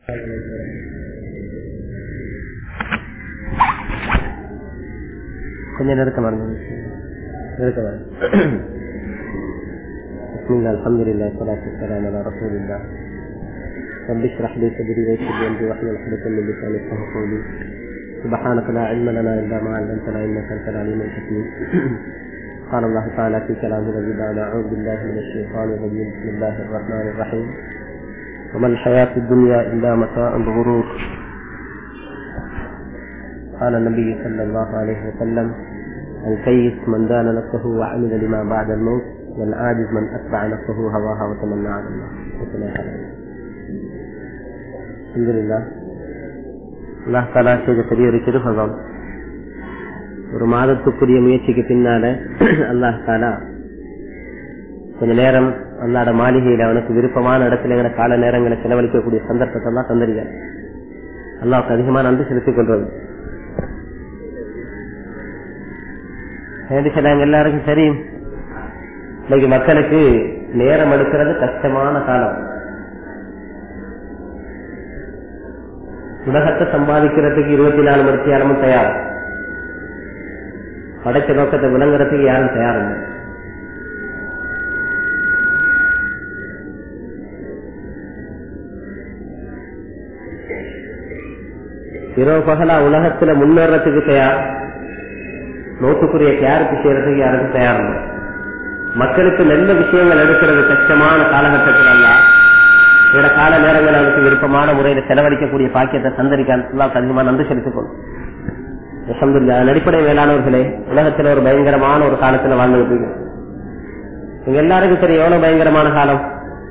கொஞ்சம் நெருக்கம் வருங்க நெருக்கம் வருங்க بسم الله الحمد لله والصلاة والسلام على رسول الله رب اشرح لي صدري ويسر لي امري واحلل عقدة من لساني يفقهوا قولي سبحانك لا علم لنا الا ما علمتنا انك انت العليم الحكيم قال الله تعالى في كلامه الذي بعد اعوذ بالله من الشيطان الرجيم بسم الله الرحمن الرحيم وما الحياة الدنيا الا متاع الغرور قال النبي صلى الله عليه وسلم الكيس من دان نفسه وعمل لما بعد الموت والعاجز من اتبع نفسه هواها وتمنى على الله الحمد لله அல்லாஹ் தாலா செய்த பெரிய ஒரு கிருபகம் ஒரு மாதத்துக்குரிய முயற்சிக்கு பின்னால அல்லாஹ் தாலா கொஞ்ச நேரம் அல்லாட மாளிகையில அவனுக்கு விருப்பமான இடத்துல எங்களை கால நேரங்களை செலவழிக்கக்கூடிய சந்தர்ப்பத்தை எல்லாம் தந்திருக்காரு அல்லாவுக்கு அதிகமா நன்றி செலுத்திக் கொள்வது சொன்னாங்க எல்லாருக்கும் தெரியும் இன்னைக்கு மக்களுக்கு நேரம் எடுக்கிறது கஷ்டமான காலம் உலகத்தை சம்பாதிக்கிறதுக்கு இருபத்தி நாலு மணி நேரமும் தயார் படைச்ச நோக்கத்தை விளங்குறதுக்கு யாரும் தயார் இல்லை இரவு பகலா உலகத்துல முன்னேறதுக்கு தயார் நோட்டுக்குரிய தயாரிப்பு செய்யறதுக்கு யாருக்கும் தயார் இல்லை மக்களுக்கு நல்ல விஷயங்கள் எடுக்கிறது கஷ்டமான காலகட்டத்தில் அல்ல இதோட கால நேரங்கள் அவருக்கு விருப்பமான முறையில செலவழிக்கக்கூடிய பாக்கியத்தை சந்தரிக்கலாம் அதிகமா நன்றி செலுத்திக் கொள்ளும் அடிப்படை வேளாணவர்களே உலகத்துல ஒரு பயங்கரமான ஒரு காலத்துல வாழ்ந்துட்டு இருக்கு இங்க எல்லாருக்கும் தெரியும் எவ்வளவு பயங்கரமான காலம்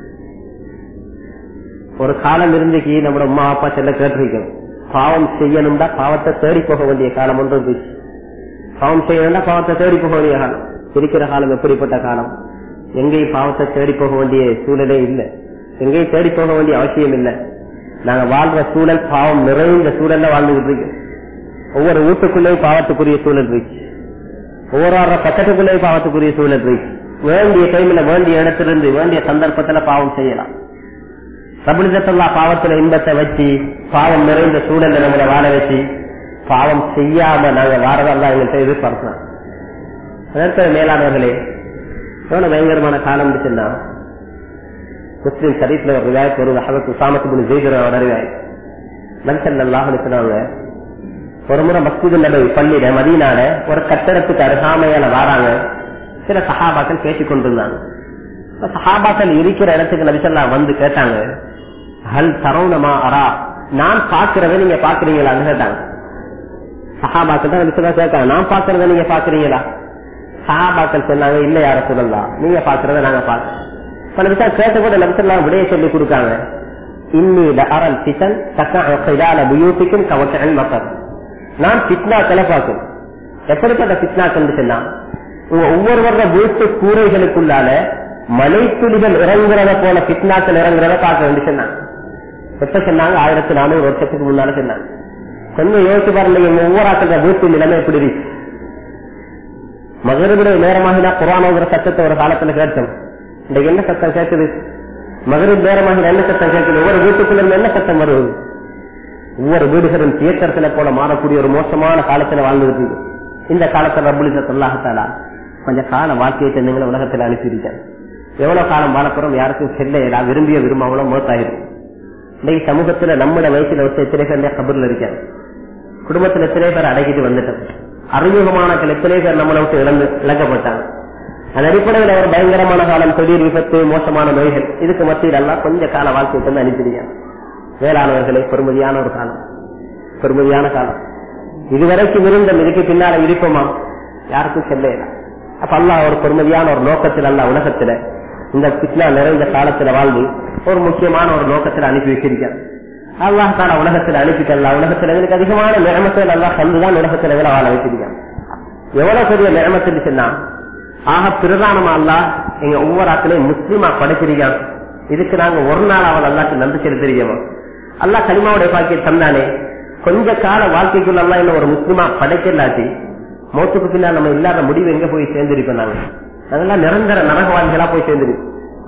ஒரு காலம் இருந்துக்கு நம்மளோட அம்மா அப்பா செல்ல கேட்டிருக்கோம் பாவம் செய்யணும்டா பாவத்தை தேடி போக வேண்டிய காலம் ஒன்று இருந்துச்சு பாவம் செய்யணும்டா பாவத்தை தேடி போக வேண்டிய காலம் இருக்கிற காலம் எப்படிப்பட்ட காலம் எங்கேயும் பாவத்தை தேடி போக வேண்டிய சூழலே இல்லை எங்கேயும் தேடி போக வேண்டிய அவசியம் இல்லை நாங்க வாழ்ற சூழல் பாவம் நிறைந்த சூழல்ல வாழ்ந்துகிட்டு இருக்கோம் ஒவ்வொரு வீட்டுக்குள்ளேயும் பாவத்துக்குரிய சூழல் இருக்கு ஒவ்வொரு பக்கத்துக்குள்ளேயும் பாவத்துக்குரிய சூழல் இருக்கு வேண்டிய டைம்ல வேண்டிய இடத்திலிருந்து வேண்டிய சந்தர்ப்பத்துல பாவம் செய்யலாம் பிரபலிதத்தல்லா பாவத்துல இன்பத்தை வச்சு பாவம் நிறைந்த சூழல்ல நம்மளை வாழ வச்சு பாவம் செய்யாம நாங்க வாரதெல்லாம் எங்கள்கிட்ட எதிர்பார்க்கலாம் அதற்கு மேலானவர்களே எவ்வளவு பயங்கரமான காலம் சொன்னா முஸ்லீம் சரீப்ல ஒரு ரிவாயத் ஒரு ஹபத் உசாமத்து ஜெய்தரோட ரிவாயத் நன்சல்லாஹ் சொன்னாங்க ஒரு முறை மஸ்ஜிது நபி பள்ளியில மதியனால ஒரு கட்டடத்துக்கு அருகாமையால வாராங்க சில சஹாபாக்கள் பேசிக் கொண்டிருந்தாங்க சஹாபாக்கள் இருக்கிற இடத்துக்கு நபிசல்லா வந்து கேட்டாங்க ஹல் தரவுனமா அரா நான் பாக்குறத நீங்க பாக்குறீங்களான்னு கேட்டாங்க சஹாபாக்கள் தான் நபிசல்லா கேட்காங்க நான் பாக்குறத நீங்க பாக்குறீங்களா சஹாபாக்கள் சொன்னாங்க இல்ல யார சொல்லலாம் நீங்க பாக்குறத நாங்க பாக்குறோம் பல விஷயம் கேட்ட கூட நபிசல்லா விடைய சொல்லி கொடுக்காங்க இன்னில அரல் சிசன் தக்கால புயூசிக்கும் கவச்சன் மக்கள் நான் பிட்னாக்களை பார்க்கணும் எப்படிப்பட்ட பிட்னாக்கள் சொன்னா உங்க ஒவ்வொருவர வீட்டு கூரைகளுக்குள்ளால மலை துளிகள் இறங்குறத போல பிட்னாக்கள் இறங்குறத பார்க்க வேண்டி சொன்னாங்க எப்ப சொன்னாங்க ஆயிரத்தி நானூறு வருஷத்துக்கு முன்னால சொன்னாங்க கொஞ்சம் யோசிச்சு பாருங்க ஒவ்வொரு ஆக்கிற வீட்டு நிலைமை எப்படி இருக்கு மகருடைய நேரமாகினா குரானோங்கிற சத்தத்தை ஒரு காலத்துல கேட்டோம் இன்றைக்கு என்ன சத்தம் கேட்குது மகரிப் நேரமாக என்ன சத்தம் கேட்குது ஒவ்வொரு வீட்டுக்குள்ள இருந்து என்ன சத்தம் வருவது ஒவ்வொரு வீடுகளும் தியேட்டர்ல போல மாறக்கூடிய ஒரு மோசமான காலத்துல வாழ்ந்துருக்கு இந்த காலத்துல ரபுலிச சொல்லாகத்தாலா கொஞ்சம் கால வாழ்க்கையை சென்னுங்களை உலகத்துல அனுப்பியிருக்காங்க எவ்வளவு காலம் வாழப்போறோம் யாருக்கும் செல்ல விரும்பிய விரும்பாமலோ மோத்தாயிரும் இன்னைக்கு சமூகத்துல நம்மட வயசுல வச்சு எத்தனை பேர் கபர்ல இருக்காங்க குடும்பத்துல எத்தனை பேர் அடக்கிட்டு வந்துட்டோம் அறிமுகமான எத்தனை பேர் நம்மளை விட்டு இழந்து இழக்கப்பட்டாங்க அதன் அடிப்படையில் ஒரு பயங்கரமான காலம் திடீர் விபத்து மோசமான நோய்கள் இதுக்கு மத்தியில் எல்லாம் கொஞ்ச கால வாழ்க்கையை வந்து அனுப்பிடுங்க வேளாணவர்களே பெருமதியான ஒரு காலம் பெருமதியான காலம் இதுவரைக்கும் இருந்த இதுக்கு பின்னால இருப்போமா யாருக்கும் செல்ல அப்ப அல்லா ஒரு பெருமதியான ஒரு நோக்கத்தில் அல்ல உலகத்துல இந்த பிட்னா நிறைந்த காலத்துல வாழ்ந்து ஒரு முக்கியமான ஒரு நோக்கத்தில் அனுப்பி வச்சிருக்கார் அல்லாஹ் தான உலகத்தில் அனுப்பிட்டல்ல உலகத்துல எங்களுக்கு அதிகமான நியமத்தில் அல்லா தந்துதான் உலகத்துல எங்களை வாழ வச்சிருக்கான் எவ்வளவு பெரிய நியமத்தில் சொன்னா ஆக பிரதானமா அல்லா எங்க ஒவ்வொரு ஆட்களையும் முஸ்லீமா படைச்சிருக்கான் இதுக்கு நாங்க ஒரு நாள் அவள் அல்லாக்கு நன்றி செலுத்திருக்கோம் அல்லா கனிமாவுடைய பாக்கிய தந்தானே கொஞ்ச கால வாழ்க்கைக்குள்ள எல்லாம் இன்னும் ஒரு முஸ்லிமா படைக்கலாச்சு மௌத்துக்கு பின்னால் நம்ம இல்லாத முடிவு எங்க போய் சேர்ந்திருக்கோம் நாங்க அதெல்லாம் நிரந்தர நரகவாதிகளா போய் சேர்ந்திருக்கு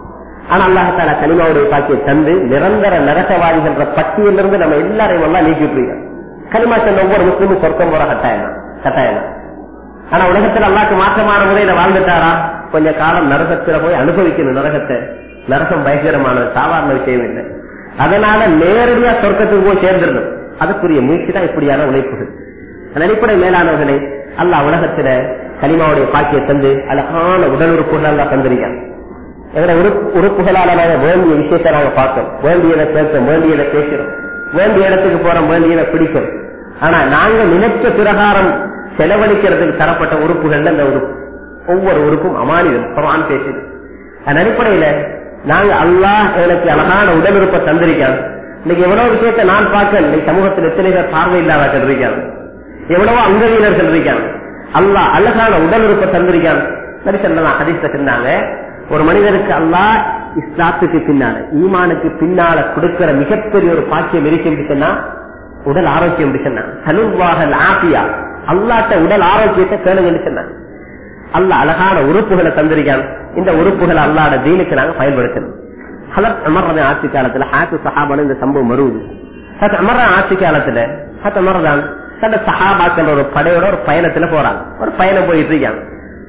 ஆனா அல்லாஹால கனிமாவுடைய பாக்கியை தந்து நிரந்தர நரகவாதிகள்ன்ற பட்டியலிருந்து நம்ம எல்லாரையும் எல்லாம் நீக்கி விட்டுருக்கோம் கனிமா சொன்ன ஒவ்வொரு முஸ்லீமும் சொர்க்கம் போற கட்டாயம் தான். கட்டாயம் தான். ஆனா உலகத்துல அல்லாக்கு மாற்றமான முறையில வாழ்ந்துட்டாரா கொஞ்ச காலம் நரகத்துல போய் அனுபவிக்கணும் நரகத்தை நரகம் பயங்கரமான சாதாரண விஷயம் இல்லை அதனால நேரடியா சொர்க்கத்துக்கு போய் சேர்ந்துடணும் அதுக்குரிய முயற்சி தான் இப்படியான உழைப்புகள் அந்த அடிப்படை மேலானவர்களே அல்லாஹ் உலகத்துல கனிமாவுடைய பாக்கியை தந்து அழகான உடல் உறுப்புகள் எல்லாம் தந்திருக்காங்க எங்களை உறுப்புகளால நாங்க வேண்டிய விஷயத்தை நாங்க பார்க்கோம் வேண்டியதை கேட்கிறோம் வேண்டியதை பேசுறோம் வேண்டிய இடத்துக்கு போறோம் வேண்டியதை பிடிக்கும் ஆனா நாங்க நினைச்ச பிரகாரம் செலவழிக்கிறதுக்கு தரப்பட்ட உறுப்புகள்ல இந்த உறுப்பு ஒவ்வொரு உறுப்பும் அமானிதம் பகவான் பேசுது அதன் அடிப்படையில நாங்க அல்லாஹ் எனக்கு அழகான உடல் உறுப்பை தந்திருக்காங்க இன்னைக்கு எவ்வளவு விஷயத்தை நான் பார்க்க இன்னைக்கு சமூகத்தில் எத்தனை பேர் பார்வை இல்லாத இருக்காங்க எவ்வளவோ அங்கவீனர்கள் இருக்காங்க அல்லாஹ் அழகான உடல் உறுப்பை தந்திருக்காங்க மனுஷன் ஹதீஸ்ல சொன்னாங்க ஒரு மனிதருக்கு அல்லாஹ் இஸ்லாத்துக்கு பின்னால ஈமானுக்கு பின்னால கொடுக்கிற மிகப்பெரிய ஒரு பாக்கியம் இருக்கும் சொன்னா உடல் ஆரோக்கியம் சொன்னா சலுவாக ஆபியா அல்லாட்ட உடல் ஆரோக்கியத்தை கேளுங்கன்னு சொன்னாங்க அல்ல அழகான உறுப்புகளை தந்திருக்கான் இந்த உறுப்புகளை அல்லாட தீனுக்கு நாங்க பயன்படுத்தணும் ஹலத் அமர்றதன் ஆட்சி காலத்துல ஹாத்து சஹாபான இந்த சம்பவம் வருவது ஹத் அமர்ற ஆட்சி காலத்துல ஹத் அமர்தான் தந்த சஹாபாக்கள் ஒரு படையோட ஒரு பயணத்துல போறாங்க ஒரு பயணம் போயிட்டு இருக்காங்க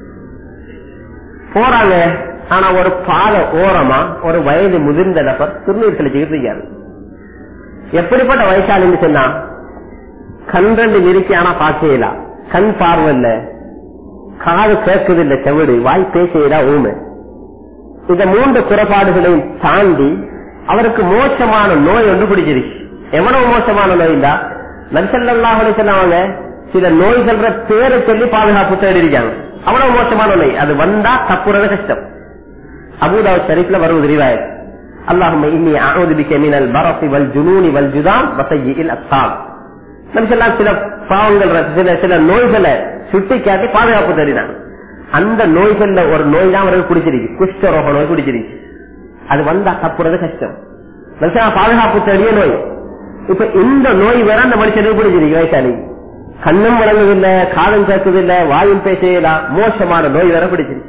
போறாங்க ஆனா ஒரு பால ஓரமா ஒரு வயது முதிர்ந்த நபர் திருநீர் கழிச்சுக்கிட்டு இருக்காரு எப்படிப்பட்ட வயசாளின்னு சொன்னா கண் ரெண்டு நெருக்கி ஆனா பார்க்கல கண் பார்வை இல்ல காது கேட்குது இல்ல செவிடு வாய் பேசையில ஊமை இந்த மூன்று குறைபாடுகளையும் தாண்டி அவருக்கு மோசமான நோய் ஒன்று பிடிச்சிருக்கு எவ்வளவு மோசமான நோய்டா நரிசல்லாஹுடைய சொன்னவங்க சில நோய்கள பேரை சொல்லி பாதுகாப்பு தேடி இருக்காங்க அவ்வளவு மோசமான நோய் அது வந்தா தப்புறது கஷ்டம் அபுதாவ் ஷரீஃப்ல வருவது ரிவாயத் அல்லாஹும் இன்னி அவுது பிக்க மினல் பரஃபி வல் ஜுனூனி வல் ஜுதாம் வசையில் அஸ்ஸாம் மனுஷெல்லாம் சில பாவங்கள் சில சில நோய்களை சுட்டி காட்டி பாதுகாப்பு தருகிறாங்க அந்த நோய்கள்ல ஒரு நோய் தான் அவருக்கு பிடிச்சிருக்கு குஷ்டரோக நோய் பிடிச்சிருக்கு அது வந்தா தப்புறது கஷ்டம் மனுஷன் பாதுகாப்பு தேடிய நோய் இப்ப இந்த நோய் வேற அந்த மனுஷனுக்கு பிடிச்சிருக்கு வயசாளி கண்ணும் விளங்குதில்ல காதும் கேட்குதில்ல வாயும் பேசல மோசமான நோய் வேற பிடிச்சிருக்கு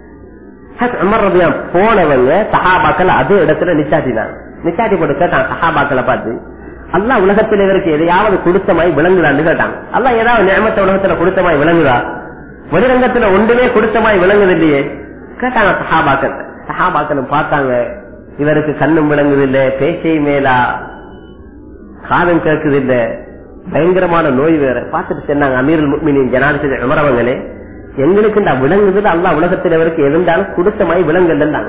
போனவங்க சஹாபாக்கள் அதே இடத்துல நிச்சாட்டினாங்க நிச்சாட்டி போட்டு கேட்டாங்க சஹாபாக்களை பார்த்து அல்லா உலகத்தில் இவருக்கு எதையாவது கொடுத்தமாய் விளங்குதான்னு கேட்டாங்க அல்லா ஏதாவது நியமத்த உலகத்துல கொடுத்தமாய் விளங்குதா வெளிரங்கத்துல ஒன்றுமே கொடுத்தமாய் விளங்குது இல்லையே கேட்டாங்க சஹாபாக்கள் சஹாபாக்களும் பார்த்தாங்க இவருக்கு கண்ணும் விளங்குது இல்ல பேச்சை மேலா காதம் கேட்குது இல்ல பயங்கரமான நோய் வேற பார்த்துட்டு சொன்னாங்க அமீருல் முக்மினின் ஜனாதிபதி அமரவங்களே எங்களுக்கு இந்த விளங்குது அல்லா உலகத்தில் இவருக்கு எதிர்ந்தாலும் கொடுத்தமாய் விளங்குதுன்னாங்க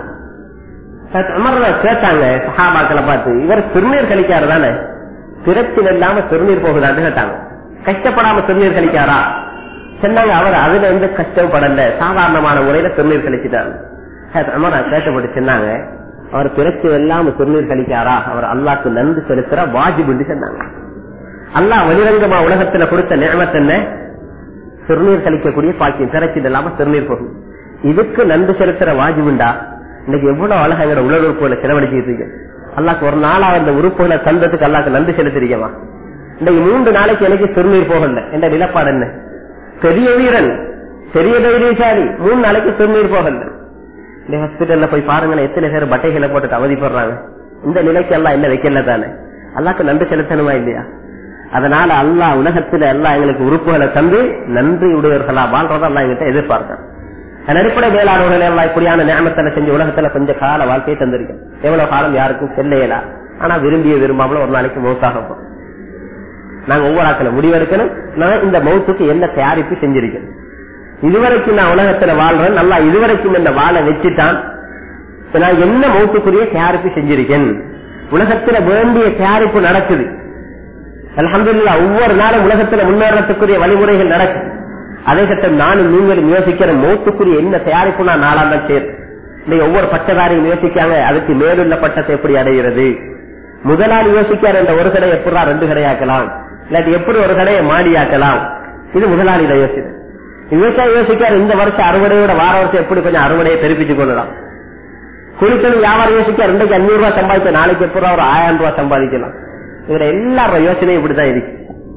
அமர்ல கேட்டாங்க சஹாபாக்களை பார்த்து இவர் சிறுநீர் கழிக்காரு தானே பிரச்சனை இல்லாம சிறுநீர் போகுதான்னு கேட்டாங்க கஷ்டப்படாம சிறுநீர் கழிக்காரா சொன்னாங்க அவர் அதுல எந்த கஷ்டப்படல சாதாரணமான முறையில சிறுநீர் கழிச்சுட்டாரு அமரா கேட்டப்பட்டு சொன்னாங்க அவர் பிரச்சனை இல்லாம சிறுநீர் கழிக்காரா அவர் அல்லாக்கு நன்றி செலுத்துற வாஜிபுன்னு சொன்னாங்க அல்லா வெளிரங்கமா உலகத்துல கொடுத்த நியமத்து என்ன சிறுநீர் கழிக்கக்கூடிய பாக்கியம் பிரச்சனை இல்லாம சிறுநீர் போகும் இதுக்கு நன்றி செலுத்துற வாஜிபுண்டா இன்னைக்கு எவ்வளவு அழகா எங்க உலக உறுப்புகளை செலவழிச்சிட்டு இருக்கு அல்லாக்கு ஒரு நாளா அந்த உறுப்புகளை தந்ததுக்கு அல்லாக்கு நன்றி செலுத்திருக்கவா இன்னைக்கு மூன்று நாளைக்கு எனக்கு சிறுநீர் போகல என்ற நிலப்பாடு என்ன பெரிய வீரன் பெரிய தைரியசாலி மூணு நாளைக்கு சிறுநீர் போகல இந்த ஹாஸ்பிட்டல்ல போய் பாருங்களேன் எத்தனை பேர் பட்டைகளை போட்டு அவதிப்படுறாங்க இந்த நிலைக்கு எல்லாம் என்ன வைக்கல தானே அல்லாக்கு நன்றி செலுத்தணுமா இல்லையா அதனால அல்லா உலகத்துல எல்லாம் எங்களுக்கு உறுப்புகளை தந்து நன்றி உடையவர்களா வாழ்றதா எல்லாம் எங்கிட்ட எதிர்பார்க்கிறேன் அதன் அடிப்படை வேளாண்மைகள் எல்லாம் இப்படியான நியமத்தில் செஞ்ச உலகத்துல கொஞ்ச கால வாழ்க்கையை தந்திருக்கேன் எவ்வளவு காலம் யாருக்கும் செல்லையலா ஆனா விரும்பிய விரும்பாமல ஒரு நாளைக்கு மௌத்தாக போம் நாங்க ஒவ்வொரு ஆக்களை முடிவெடுக்கணும் நான் இந்த மௌத்துக்கு என்ன தயாரிப்பு செஞ்சிருக்கேன் இதுவரைக்கும் நான் உலகத்துல வாழ்றேன் நல்லா இதுவரைக்கும் இந்த வாழை வச்சுட்டான் நான் என்ன மௌத்துக்குரிய தயாரிப்பு செஞ்சிருக்கேன் உலகத்துல வேண்டிய தயாரிப்பு நடக்குது அலமதுல்லா ஒவ்வொரு நாளும் உலகத்துல முன்னேறத்துக்குரிய வழிமுறைகள் நடக்குது அதே கட்டம் நானும் நீங்களும் யோசிக்கிற மௌத்துக்குரிய என்ன தயாரிப்பு நான் நாளாம் தான் சேரும் இன்னைக்கு ஒவ்வொரு பட்டதாரியும் யோசிக்காங்க அதுக்கு மேலுள்ள பட்டத்தை எப்படி அடைகிறது முதலாளி யோசிக்காரு இந்த ஒரு கடை எப்படா ரெண்டு கடையாக்கலாம் இல்லாட்டி எப்படி ஒரு கடையை மாடியாக்கலாம் இது முதலாளியில யோசிது விவசாயி யோசிக்காரு இந்த வருஷம் அறுவடையோட வார வருஷம் எப்படி கொஞ்சம் அறுவடையை பெருப்பிச்சு கொள்ளலாம் குளிக்கணும் வியாபாரம் யோசிக்க ரெண்டுக்கு அஞ்சூறு ரூபாய் சம்பாதிக்க நாளைக்கு எப்படா ஒரு ஆயிரம் ரூபாய் சம்பாதிக்கலாம் இதுல எல்லாரோட யோசனையும் இப்படிதான் இருக்கு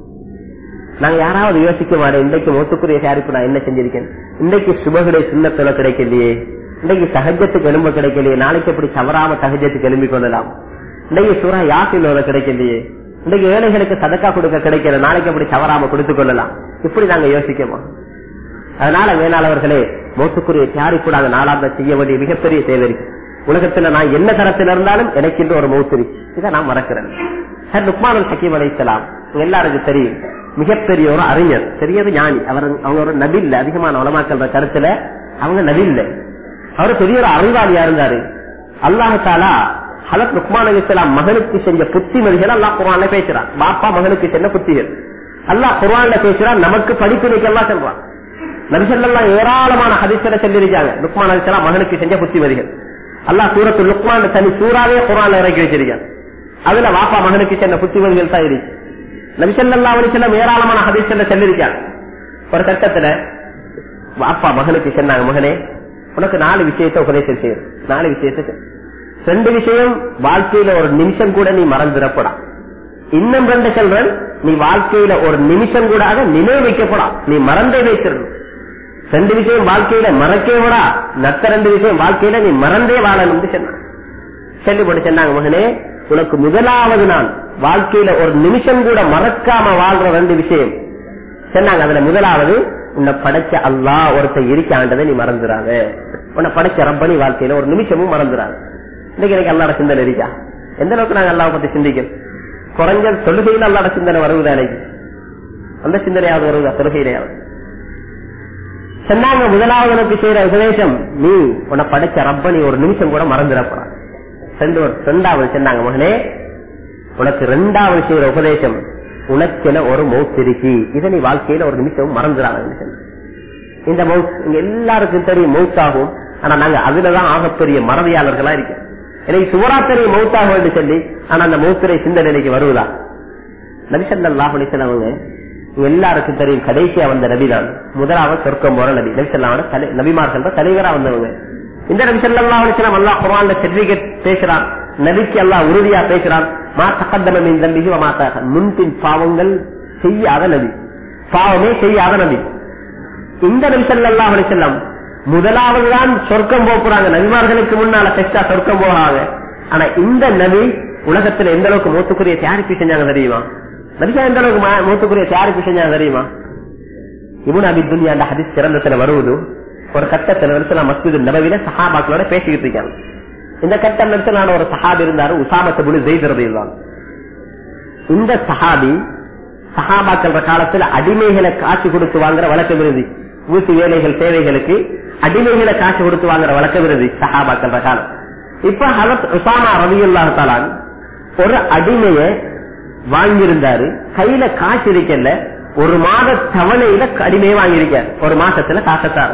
நாங்க யாராவது யோசிக்க மாட்டோம் இன்றைக்கு மொத்துக்குரிய தயாரிப்பு நான் என்ன செஞ்சிருக்கேன் இன்றைக்கு சுபகுடைய சின்னத்துல கிடைக்கலையே இன்னைக்கு சகஜத்துக்கு எலும்பு கிடைக்கலையே நாளைக்கு எப்படி தவறாம சகஜத்துக்கு எழும்பி கொள்ளலாம் இன்னைக்கு சூறா யாசில் ஓத கிடைக்கலையே இன்னைக்கு ஏழைகளுக்கு சதக்கா கொடுக்க கிடைக்கல நாளைக்கு எப்படி தவறாம கொடுத்துக் கொள்ளலாம் இப்படி நாங்க யோசிக்கமா அதனால மேலாளர்களே மௌத்துக்குரிய தயாரிப்புடாத நாளாந்த செய்ய வேண்டிய மிகப்பெரிய தேவை இருக்கு உலகத்துல நான் என்ன தரத்தில் இருந்தாலும் எனக்கு இன்று ஒரு மௌத்து இருக்கு இதை நான் மறக்கிறேன் சார் லுக்மானுல் ஹக்கீம் அலைசலாம் எல்லாருக்கும் தெரியும் மிகப்பெரிய ஒரு அறிஞர் பெரியது ஞானி அவர் அவங்க ஒரு நபில்ல அதிகமான உலமாக்கல் கருத்துல அவங்க நபில்ல அவர் பெரிய ஒரு அறிவாளியா இருந்தாரு அல்லாஹு தாலா ஹலத் லுக்மான் அலிஸ்லாம் மகனுக்கு செஞ்ச புத்திமதிகள் அல்லாஹ் குரான்ல பேசுறான் பாப்பா மகனுக்கு செஞ்ச புத்திகள் அல்லாஹ் குரான்ல பேசுறான் நமக்கு படிப்பினைக்கெல்லாம் சொல்றான் நபிசல்லாம் ஏராளமான ஹதிசரை சொல்லியிருக்காங்க லுக்மான் அலிஸ்லாம் மகனுக்கு செஞ்ச புத்திமதிகள் அல்லாஹ் சூரத்து லுக்மான் தனி சூறாவே குரான்ல இறக்கி வச்சிருக்காங்க அதுல வாப்பா மகனுக்கு சென்ற புத்திமதிகள் தான் இருக்கு நபிசல்லா அலிஸ்லாம் ஏராளமான ஹதிசரை சொல்லியிருக்காங்க ஒரு கட்டத்துல வாப்பா மகனுக்கு சொன்னாங்க மகனே உனக்கு நாலு விஷயத்தை உபதேசம் செய்யும் நாலு விஷயத்தை செய். ரெண்டு விஷயம் வாழ்க்கையில ஒரு நிமிஷம் கூட நீ மறந்துடப்படா இன்னும் ரெண்டு சொல்றேன் நீ வாழ்க்கையில ஒரு நிமிஷம் கூட அதை நினைவு வைக்கப்படா நீ மறந்தே வைத்திருந்த ரெண்டு விஷயம் வாழ்க்கையில மறக்கே விடா நத்த ரெண்டு விஷயம் வாழ்க்கையில நீ மறந்தே வாழணும் சொன்னான் சொல்லி போட்டு சொன்னாங்க மகனே உனக்கு முதலாவது நான் வாழ்க்கையில ஒரு நிமிஷம் கூட மறக்காம வாழ்ற ரெண்டு விஷயம் சொன்னாங்க அதுல முதலாவது உன்னை படைச்ச அல்லா ஒருத்தர் இருக்காண்டதை நீ மறந்துடாத உன்னை படைச்ச ரப்பனி வாழ்க்கையில ஒரு நிமிஷமும் மறந்துடாது இன்னைக்கு எனக்கு அல்லாட சிந்தனை இருக்கா எந்த அளவுக்கு நாங்க அல்லாவை பத்தி சிந்திக்கிறோம் குறைஞ்ச தொழுகையில அல்லாட சிந்தனை வருவதா எனக்கு அந்த சிந்தனையாவது வருவதா தொழுகையிலையாவது சொன்னாங்க முதலாவது உனக்கு செய்யற உபதேசம் நீ உன்னை படைச்ச ரப்ப நீ ஒரு நிமிஷம் கூட மறந்துடப்படா ரெண்டு ரெண்டாவது சொன்னாங்க மகனே உனக்கு ரெண்டாவது செய்யற உபதேசம் உனக்கென ஒரு மவுத் இருக்கு இதை நீ வாழ்க்கையில ஒரு நிமிஷம் மறந்துடாங்க இந்த மவுத் இங்க எல்லாருக்கும் தெரியும் மவுத் ஆகும் ஆனா நாங்க அதுலதான் ஆகப்பெரிய மறதியாளர்களா இருக்கோம் எனக்கு சுவராத்திரை மவுத்தாக வேண்டும் சொல்லி ஆனா அந்த மௌத்திரை சிந்தனைக்கு வருவதா நபிசல்லாஹ் அவங்க எல்லாருக்கும் தெரியும் கடைசியா வந்த நபிதான் முதலாவது சொர்க்கம் போற நபி நபிசல்லாவோட நபிமார்கள் தலைவரா வந்தவங்க இந்த நபிசல்லா அலிஸ்லாம் அல்லா குரான்ல சர்டிபிகேட் பேசுறான் நபிக்கு எல்லாம் உறுதியா பேசுறான் மா தகத்தமின் தம்பிக்கு மாத்தாக முன்பின் பாவங்கள் செய்யாத நபி பாவமே செய்யாத நபி இந்த நபிசல்லா அலிஸ்லாம் முதலாவதுதான் சொர்க்கம் போறாங்க நபிமார்களுக்கு முன்னால பெஸ்டா சொர்க்கம் போறாங்க ஆனா இந்த நபி உலகத்துல எந்த அளவுக்கு மூத்துக்குரிய தயாரிப்பு செஞ்சாங்க தெரியுமா நபிசா எந்த அளவுக்கு மூத்துக்குரிய தயாரிப்பு செஞ்சாங்க தெரியுமா இவனு அபி துன்யா அந்த ஹதிஸ் சிறந்தத்துல வருவது ஒரு கட்டத்துல வந்து மஸ்ஜிது நபவில சஹாபாக்களோட பேசிக்கிட்டு இருக்காங்க இந்த கட்டம் நான் ஒரு சஹாபி இருந்தாரு உசாமத்தை புலி ஜெயிக்கிறது இருந்தான் இந்த சஹாபி சஹாபாக்கள் காலத்துல அடிமைகளை காட்சி கொடுத்து வாங்குற வழக்கம் இருந்து வீட்டு வேலைகள் தேவைகளுக்கு அடிமைகளை காசு கொடுத்து வாங்குற வழக்கம் இருந்து சஹாபாக்கள் காலம் இப்ப ஹலத் உசாமா ரவியுல்லாத்தாலான் ஒரு அடிமைய வாங்கியிருந்தாரு கையில காசு இருக்கல ஒரு மாத தவணையில அடிமையை வாங்கியிருக்காரு ஒரு மாசத்துல காசத்தாரு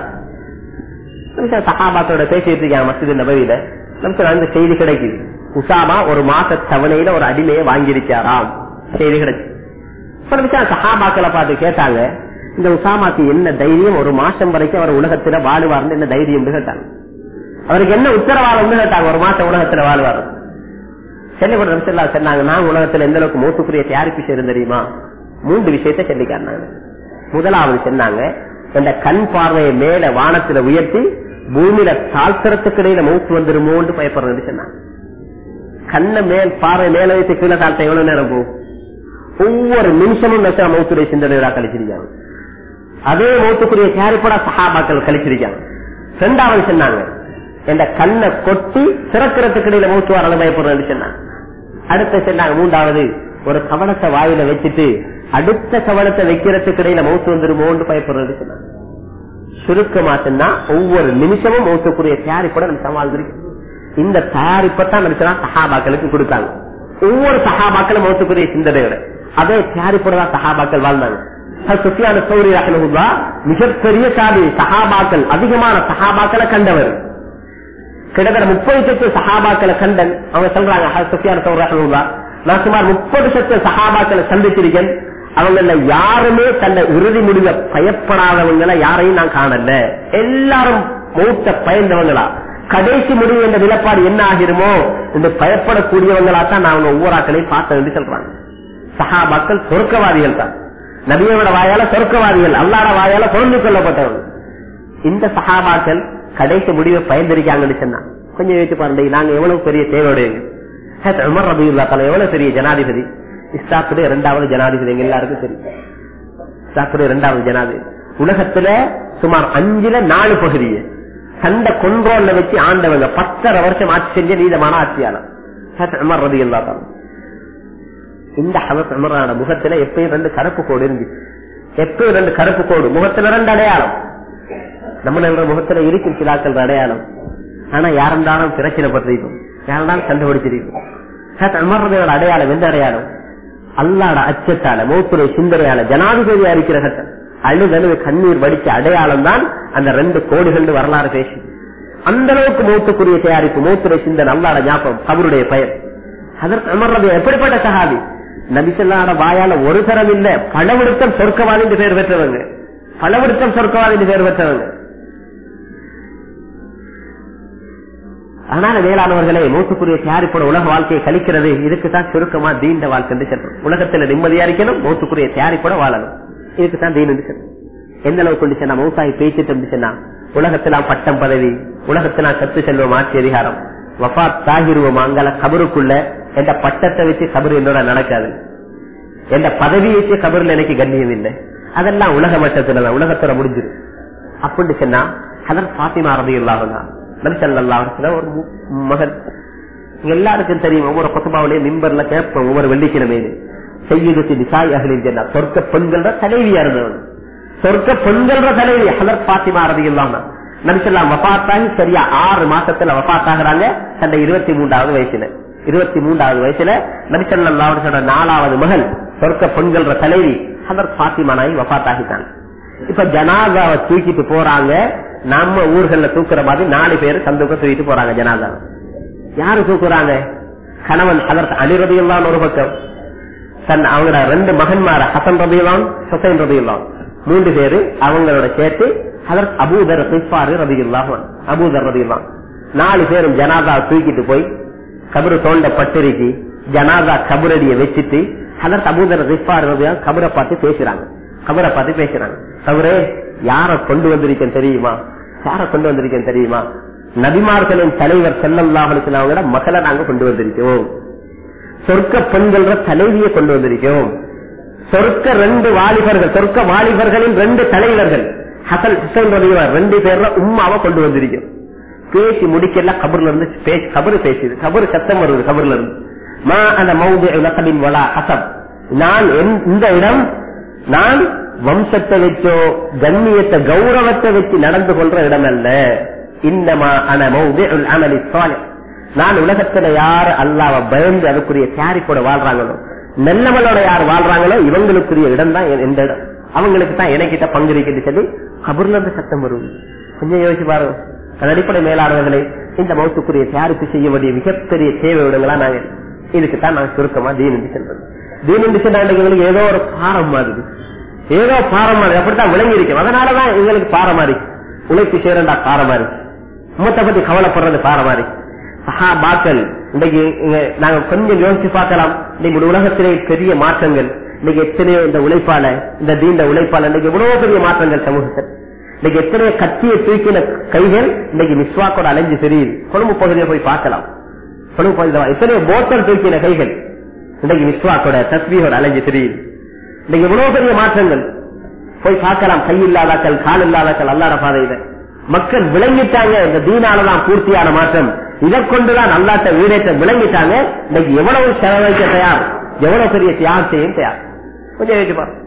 சஹாபாக்களோட பேசிட்டு இருக்காங்க மசித நபவியில நமக்கு அந்த செய்தி கிடைக்குது உசாமா ஒரு மாச தவணையில ஒரு அடிமையை வாங்கியிருக்காராம் செய்தி கிடைச்சு சஹாபாக்களை பார்த்து கேட்டாங்க இந்த உசாமாக்கு என்ன தைரியம் ஒரு மாசம் வரைக்கும் அவர் உலகத்துல வாழுவார்னு என்ன தைரியம் கேட்டாங்க அவருக்கு என்ன உத்தரவாதம் கேட்டாங்க ஒரு மாசம் உலகத்துல வாழ்வார் சென்னைப்பட நிமிஷம் சொன்னாங்க நான் உலகத்துல எந்த அளவுக்கு மூத்துக்குரிய தயாரிப்பு செய்யும் தெரியுமா மூன்று விஷயத்த சொல்லிக்காருனாங்க முதலாவது சொன்னாங்க இந்த கண் பார்வையை மேல வானத்துல உயர்த்தி பூமியில தாழ்த்தறதுக்கு இடையில மூத்து வந்துருமோன்னு பயப்படுறது சொன்னாங்க கண்ணை மேல் பார்வை மேல வைத்து கீழே தாழ்த்த எவ்வளவு நேரம் போகும் ஒவ்வொரு நிமிஷமும் மௌத்துடைய சிந்தனையா கழிச்சிருக்காங்க அதே மௌத்துக்குரிய தயாரிப்படா சஹாபாக்கள் கழிச்சிருக்காங்க ரெண்டாவது சொன்னாங்க இந்த கண்ணை கொட்டி திறக்கிறதுக்கு இடையில மூத்து வர பயப்படுறது சொன்னாங்க அடுத்த சொன்னாங்க மூன்றாவது ஒரு கவனத்தை வாயில வச்சுட்டு அடுத்த கவனத்தை வைக்கிறதுக்கு இடையில மௌத்து வந்துருமோன்னு பயப்படுறது சொன்னாங்க சுருக்கமா சொன்னா ஒவ்வொரு நிமிஷமும் மௌத்துக்குரிய தயாரிப்போட நம்ம சமாளிச்சிருக்கு இந்த தயாரிப்பை நினைச்சா சஹாபாக்களுக்கு கொடுத்தாங்க ஒவ்வொரு சஹாபாக்களும் மௌத்துக்குரிய சிந்தனையோட அதே தயாரிப்போட தான் சஹாபாக்கள் வாழ்ந்தாங்க சுஃபியான சௌரி ரஹமுல்லா மிகப்பெரிய சாதி சஹாபாக்கள் அதிகமான சஹாபாக்களை கண்டவர் கிட்டத்தட்ட முப்பது சத்து சஹாபாக்களை கண்டன் அவங்க சொல்றாங்க சுஃபியான சௌரி ரஹமுல்லா நான் சுமார் முப்பது சத்து சஹாபாக்களை சந்திச்சிருக்கேன் அவங்கள யாருமே தன்னை இறுதி முடிவை பயப்படாதவங்களை யாரையும் நான் காணல எல்லாரும் மூத்த பயந்தவங்களா கடைசி முடிவு என்ற நிலப்பாடு என்ன ஆகிருமோ என்று பயப்படக்கூடியவங்களா தான் நான் அவங்க ஊராக்களையும் பார்த்தேன் சொல்றாங்க சஹாபாக்கள் சொர்க்கவாதிகள் தான் நபியோட வாயால சொர்க்கவாதிகள் அல்லாட வாயால பொருந்து கொள்ளப்பட்டவர்கள் இந்த சஹாபாக்கள் கடைசி முடிவை பயந்திருக்காங்கன்னு சொன்னா கொஞ்சம் யோசிச்சு பாருங்க நாங்க எவ்வளவு பெரிய தேவையுடையவங்க ஹஜ்ரத் உமர் ரபியுல்லா தலா எவ்வளவு பெரிய ஜனாதிபதி இஸ்லாத்துடைய இரண்டாவது ஜனாதிபதி எங்க எல்லாருக்கும் தெரியும் இஸ்லாத்துடைய இரண்டாவது ஜனாதிபதி உலகத்துல சுமார் அஞ்சுல நாலு பகுதியை சண்டை கொன்றோல்ல வச்சு ஆண்டவங்க பத்தரை வருஷம் ஆட்சி செஞ்ச நீதமான ஆட்சியாளர் ஹஜ்ரத் உமர் ரபியுல்லா தலா இந்த ஹசத் உமரான முகத்துல எப்பயும் ரெண்டு கருப்பு கோடு இருந்துச்சு எப்பயும் ரெண்டு கருப்பு கோடு முகத்துல ரெண்டு அடையாளம் நம்ம முகத்துல இருக்கும் சிலாக்கள் அடையாளம் ஆனா யாருந்தாலும் பிரச்சனை பற்றிருக்கும் யாருந்தாலும் கண்டுபிடிச்சிருக்கும் அமர்றதையோட அடையாளம் எந்த அடையாளம் அல்லாட அச்சத்தால மூத்துரை சிந்தனையால ஜனாதிபதியா இருக்கிற கட்டம் அழுதழுவு கண்ணீர் வடிச்ச அடையாளம் தான் அந்த ரெண்டு கோடுகள் வரலாறு பேசி அந்த அளவுக்கு மூத்துக்குரிய தயாரிப்பு மூத்துரை சிந்தனை அல்லாட ஞாபகம் அவருடைய பெயர் அதற்கு அமர்றது எப்படிப்பட்ட சகாதி நபிசல்லாட வாயால ஒரு தரம் இல்ல பலவிடுத்தம் சொர்க்கவாதி என்று பெயர் பெற்றவங்க பலவிடுத்தம் சொர்க்கவாதி என்று பெயர் பெற்றவங்க ஆனால் வேளாணவர்களே மூத்துக்குரிய தயாரிப்போட உலக வாழ்க்கையை கழிக்கிறது இதுக்குதான் சுருக்கமா தீண்ட வாழ்க்கை என்று சொல்றோம் உலகத்துல நிம்மதியா இருக்கணும் மூத்துக்குரிய தயாரிப்போட வாழணும் இதுக்குதான் தீன் என்று சொல்றோம் எந்த அளவுக்கு கொண்டு சொன்னா மௌசாயி பேச்சிட்டு சொன்னா உலகத்திலாம் பட்டம் பதவி உலகத்திலாம் சத்து செல்வம் ஆட்சி அதிகாரம் வஃத் தாகிருவோம் அங்கல கபருக்குள்ள எந்த பட்டத்தை வச்சு கபரு என்னோட நடக்காது எந்த பதவி வச்சு கபருல எனக்கு கண்ணியம் இல்லை அதெல்லாம் உலக மட்டத்துல உலகத்துல முடிஞ்சிரு அப்படின்னு சொன்னா அதன் பாத்திமா ரவி இல்லாம ஒரு மகன் எல்லாருக்கும் தெரியும் ஒவ்வொரு கொத்தபாவிலேயே மிம்பர்ல கேட்போம் ஒவ்வொரு வெள்ளிக்கிழமை செய்யுதத்தி நிசாய் அகலின் சொன்னா சொர்க்க பெண்கள தலைவியா இருந்தவன் சொர்க்க பெண்கள தலைவி ஹலர் பாத்திமா ரவி இல்லாம நபிசல்லாம் வபாத்தாகி சரியா ஆறு மாசத்துல வபாத்தாகிறாங்க தன்னை இருபத்தி மூன்றாவது வயசுல இருபத்தி மூன்றாவது வயசுல நபிசல்லாவோட நாலாவது மகள் சொர்க்க பெண்கள் தலைவி அவர் பாத்திமானாய் வபாத்தாகிட்டாங்க இப்ப ஜனாதாவை தூக்கிட்டு போறாங்க நம்ம ஊர்கள்ல தூக்குற மாதிரி நாலு பேர் சந்தோக்க தூக்கிட்டு போறாங்க ஜனாதாவை யாரு தூக்குறாங்க கணவன் அதற்கு அனிரதியெல்லாம் ஒரு பக்கம் தன் அவங்களோட ரெண்டு மகன்மார ஹசன் ரபியலாம் ஹுசைன் ரபியலாம் மூன்று பேரு அவங்களோட சேர்த்து அதற்கு அபூதர் கிஃபாரு ரபியுல்லாம் அபூதர் ரபியுல்லாம் நாலு பேரும் ஜனாதா தூக்கிட்டு போய் கபரு தோண்ட பட்டிருக்கி ஜனாதா கபரடிய வச்சுட்டு அதற்கு அபூதர் கிஃபாரு ரபியா கபரை பார்த்து பேசுறாங்க கபரை பார்த்து பேசுறாங்க கபரே யார கொண்டு வந்திருக்கேன் தெரியுமா யார கொண்டு வந்திருக்கேன் தெரியுமா நபிமார்களின் தலைவர் செல்லல்லாஹலிசனாவோட மகளை நாங்க கொண்டு வந்திருக்கோம் சொர்க்க பெண்கள தலைவியை கொண்டு வந்திருக்கோம் சொர்க்க ரெண்டு வாலிபர்கள் சொர்க்க வாலிபர்களின் ரெண்டு தலைவர்கள் ஹசன் ஹுசைன் ரவிவார் ரெண்டு பேர்ல உம்மாவை கொண்டு வந்திருக்கோம் பேசி முடிக்கல கபர்ல இருந்து பேசி கபரு பேசுது கபரு சத்தம் வருது கபர்ல இருந்து மா அந்த மௌது இலக்கபின் வலா ஹசம் நான் இந்த இடம் நான் வம்சத்தை வச்சோ கண்ணியத்தை கௌரவத்தை வச்சு நடந்து கொள்ற இடம் அல்ல இன்னமா அன மௌது அமலி நான் உலகத்துல யார் அல்லாவ பயந்து அதுக்குரிய தயாரிப்போட வாழ்றாங்களோ நல்லவளோட யார் வாழ்றாங்களோ இவங்களுக்குரிய இடம் தான் எந்த இடம் அவங்களுக்கு தான் எனக்கிட்ட பங்கு இருக்குது சொல்லி கபூர்ல இருந்து சத்தம் வரும் கொஞ்சம் யோசிச்சு பாருங்க அதன் அடிப்படை மேலாளர்களை இந்த மௌத்துக்குரிய தயாரிப்பு செய்ய வேண்டிய மிகப்பெரிய தேவை விடங்களா நாங்க இதுக்குத்தான் நாங்க சுருக்கமா தீன் என்று செல்வது தீன் என்று சென்றாங்களுக்கு ஏதோ ஒரு பாரம் மாதிரி ஏதோ பாரம் மாதிரி அப்படித்தான் விளங்கி இருக்கும் அதனாலதான் எங்களுக்கு பாரம் மாதிரி உழைப்பு செய்யறா பாரம் மாதிரி மூத்த பத்தி கவலைப்படுறது பாரம் மாதிரி சஹாபாக்கள் இன்னைக்கு நாங்க கொஞ்சம் யோசிச்சு பார்க்கலாம் இன்னைக்கு உலகத்திலே பெரிய மாற்றங்கள் இன்னைக்கு எத்தனையோ இந்த உழைப்பால இந்த தீண்ட உழைப்பால இன்னைக்கு எவ்வளவு பெரிய மாற்றங்கள் சமூகத்தில் இன்னைக்கு எத்தனையோ கத்தியை தூக்கின கைகள் இன்னைக்கு மிஸ்வாக்கோட அலைஞ்சு தெரியுது கொழும்பு பகுதியை போய் பார்க்கலாம் கொழும்பு பகுதியில் எத்தனையோ போத்தல் தூக்கின கைகள் இன்னைக்கு மிஸ்வாக்கோட தஸ்பியோட அலைஞ்சு தெரியுது இன்னைக்கு எவ்வளவு பெரிய மாற்றங்கள் போய் பார்க்கலாம் கை இல்லாதாக்கள் கால் இல்லாதாக்கள் அல்லாத பாதையில மக்கள் விளங்கிட்டாங்க இந்த தீனாலதான் பூர்த்தியான மாற்றம் இதை கொண்டுதான் அல்லாட்ட வீடேற்ற விளங்கிட்டாங்க இன்னைக்கு எவ்வளவு செலவழிக்க தயார் எவ்வளவு பெரிய தியாகம் செய்யும் தயார் கொஞ்சம் யோசிச்சு பாருங்க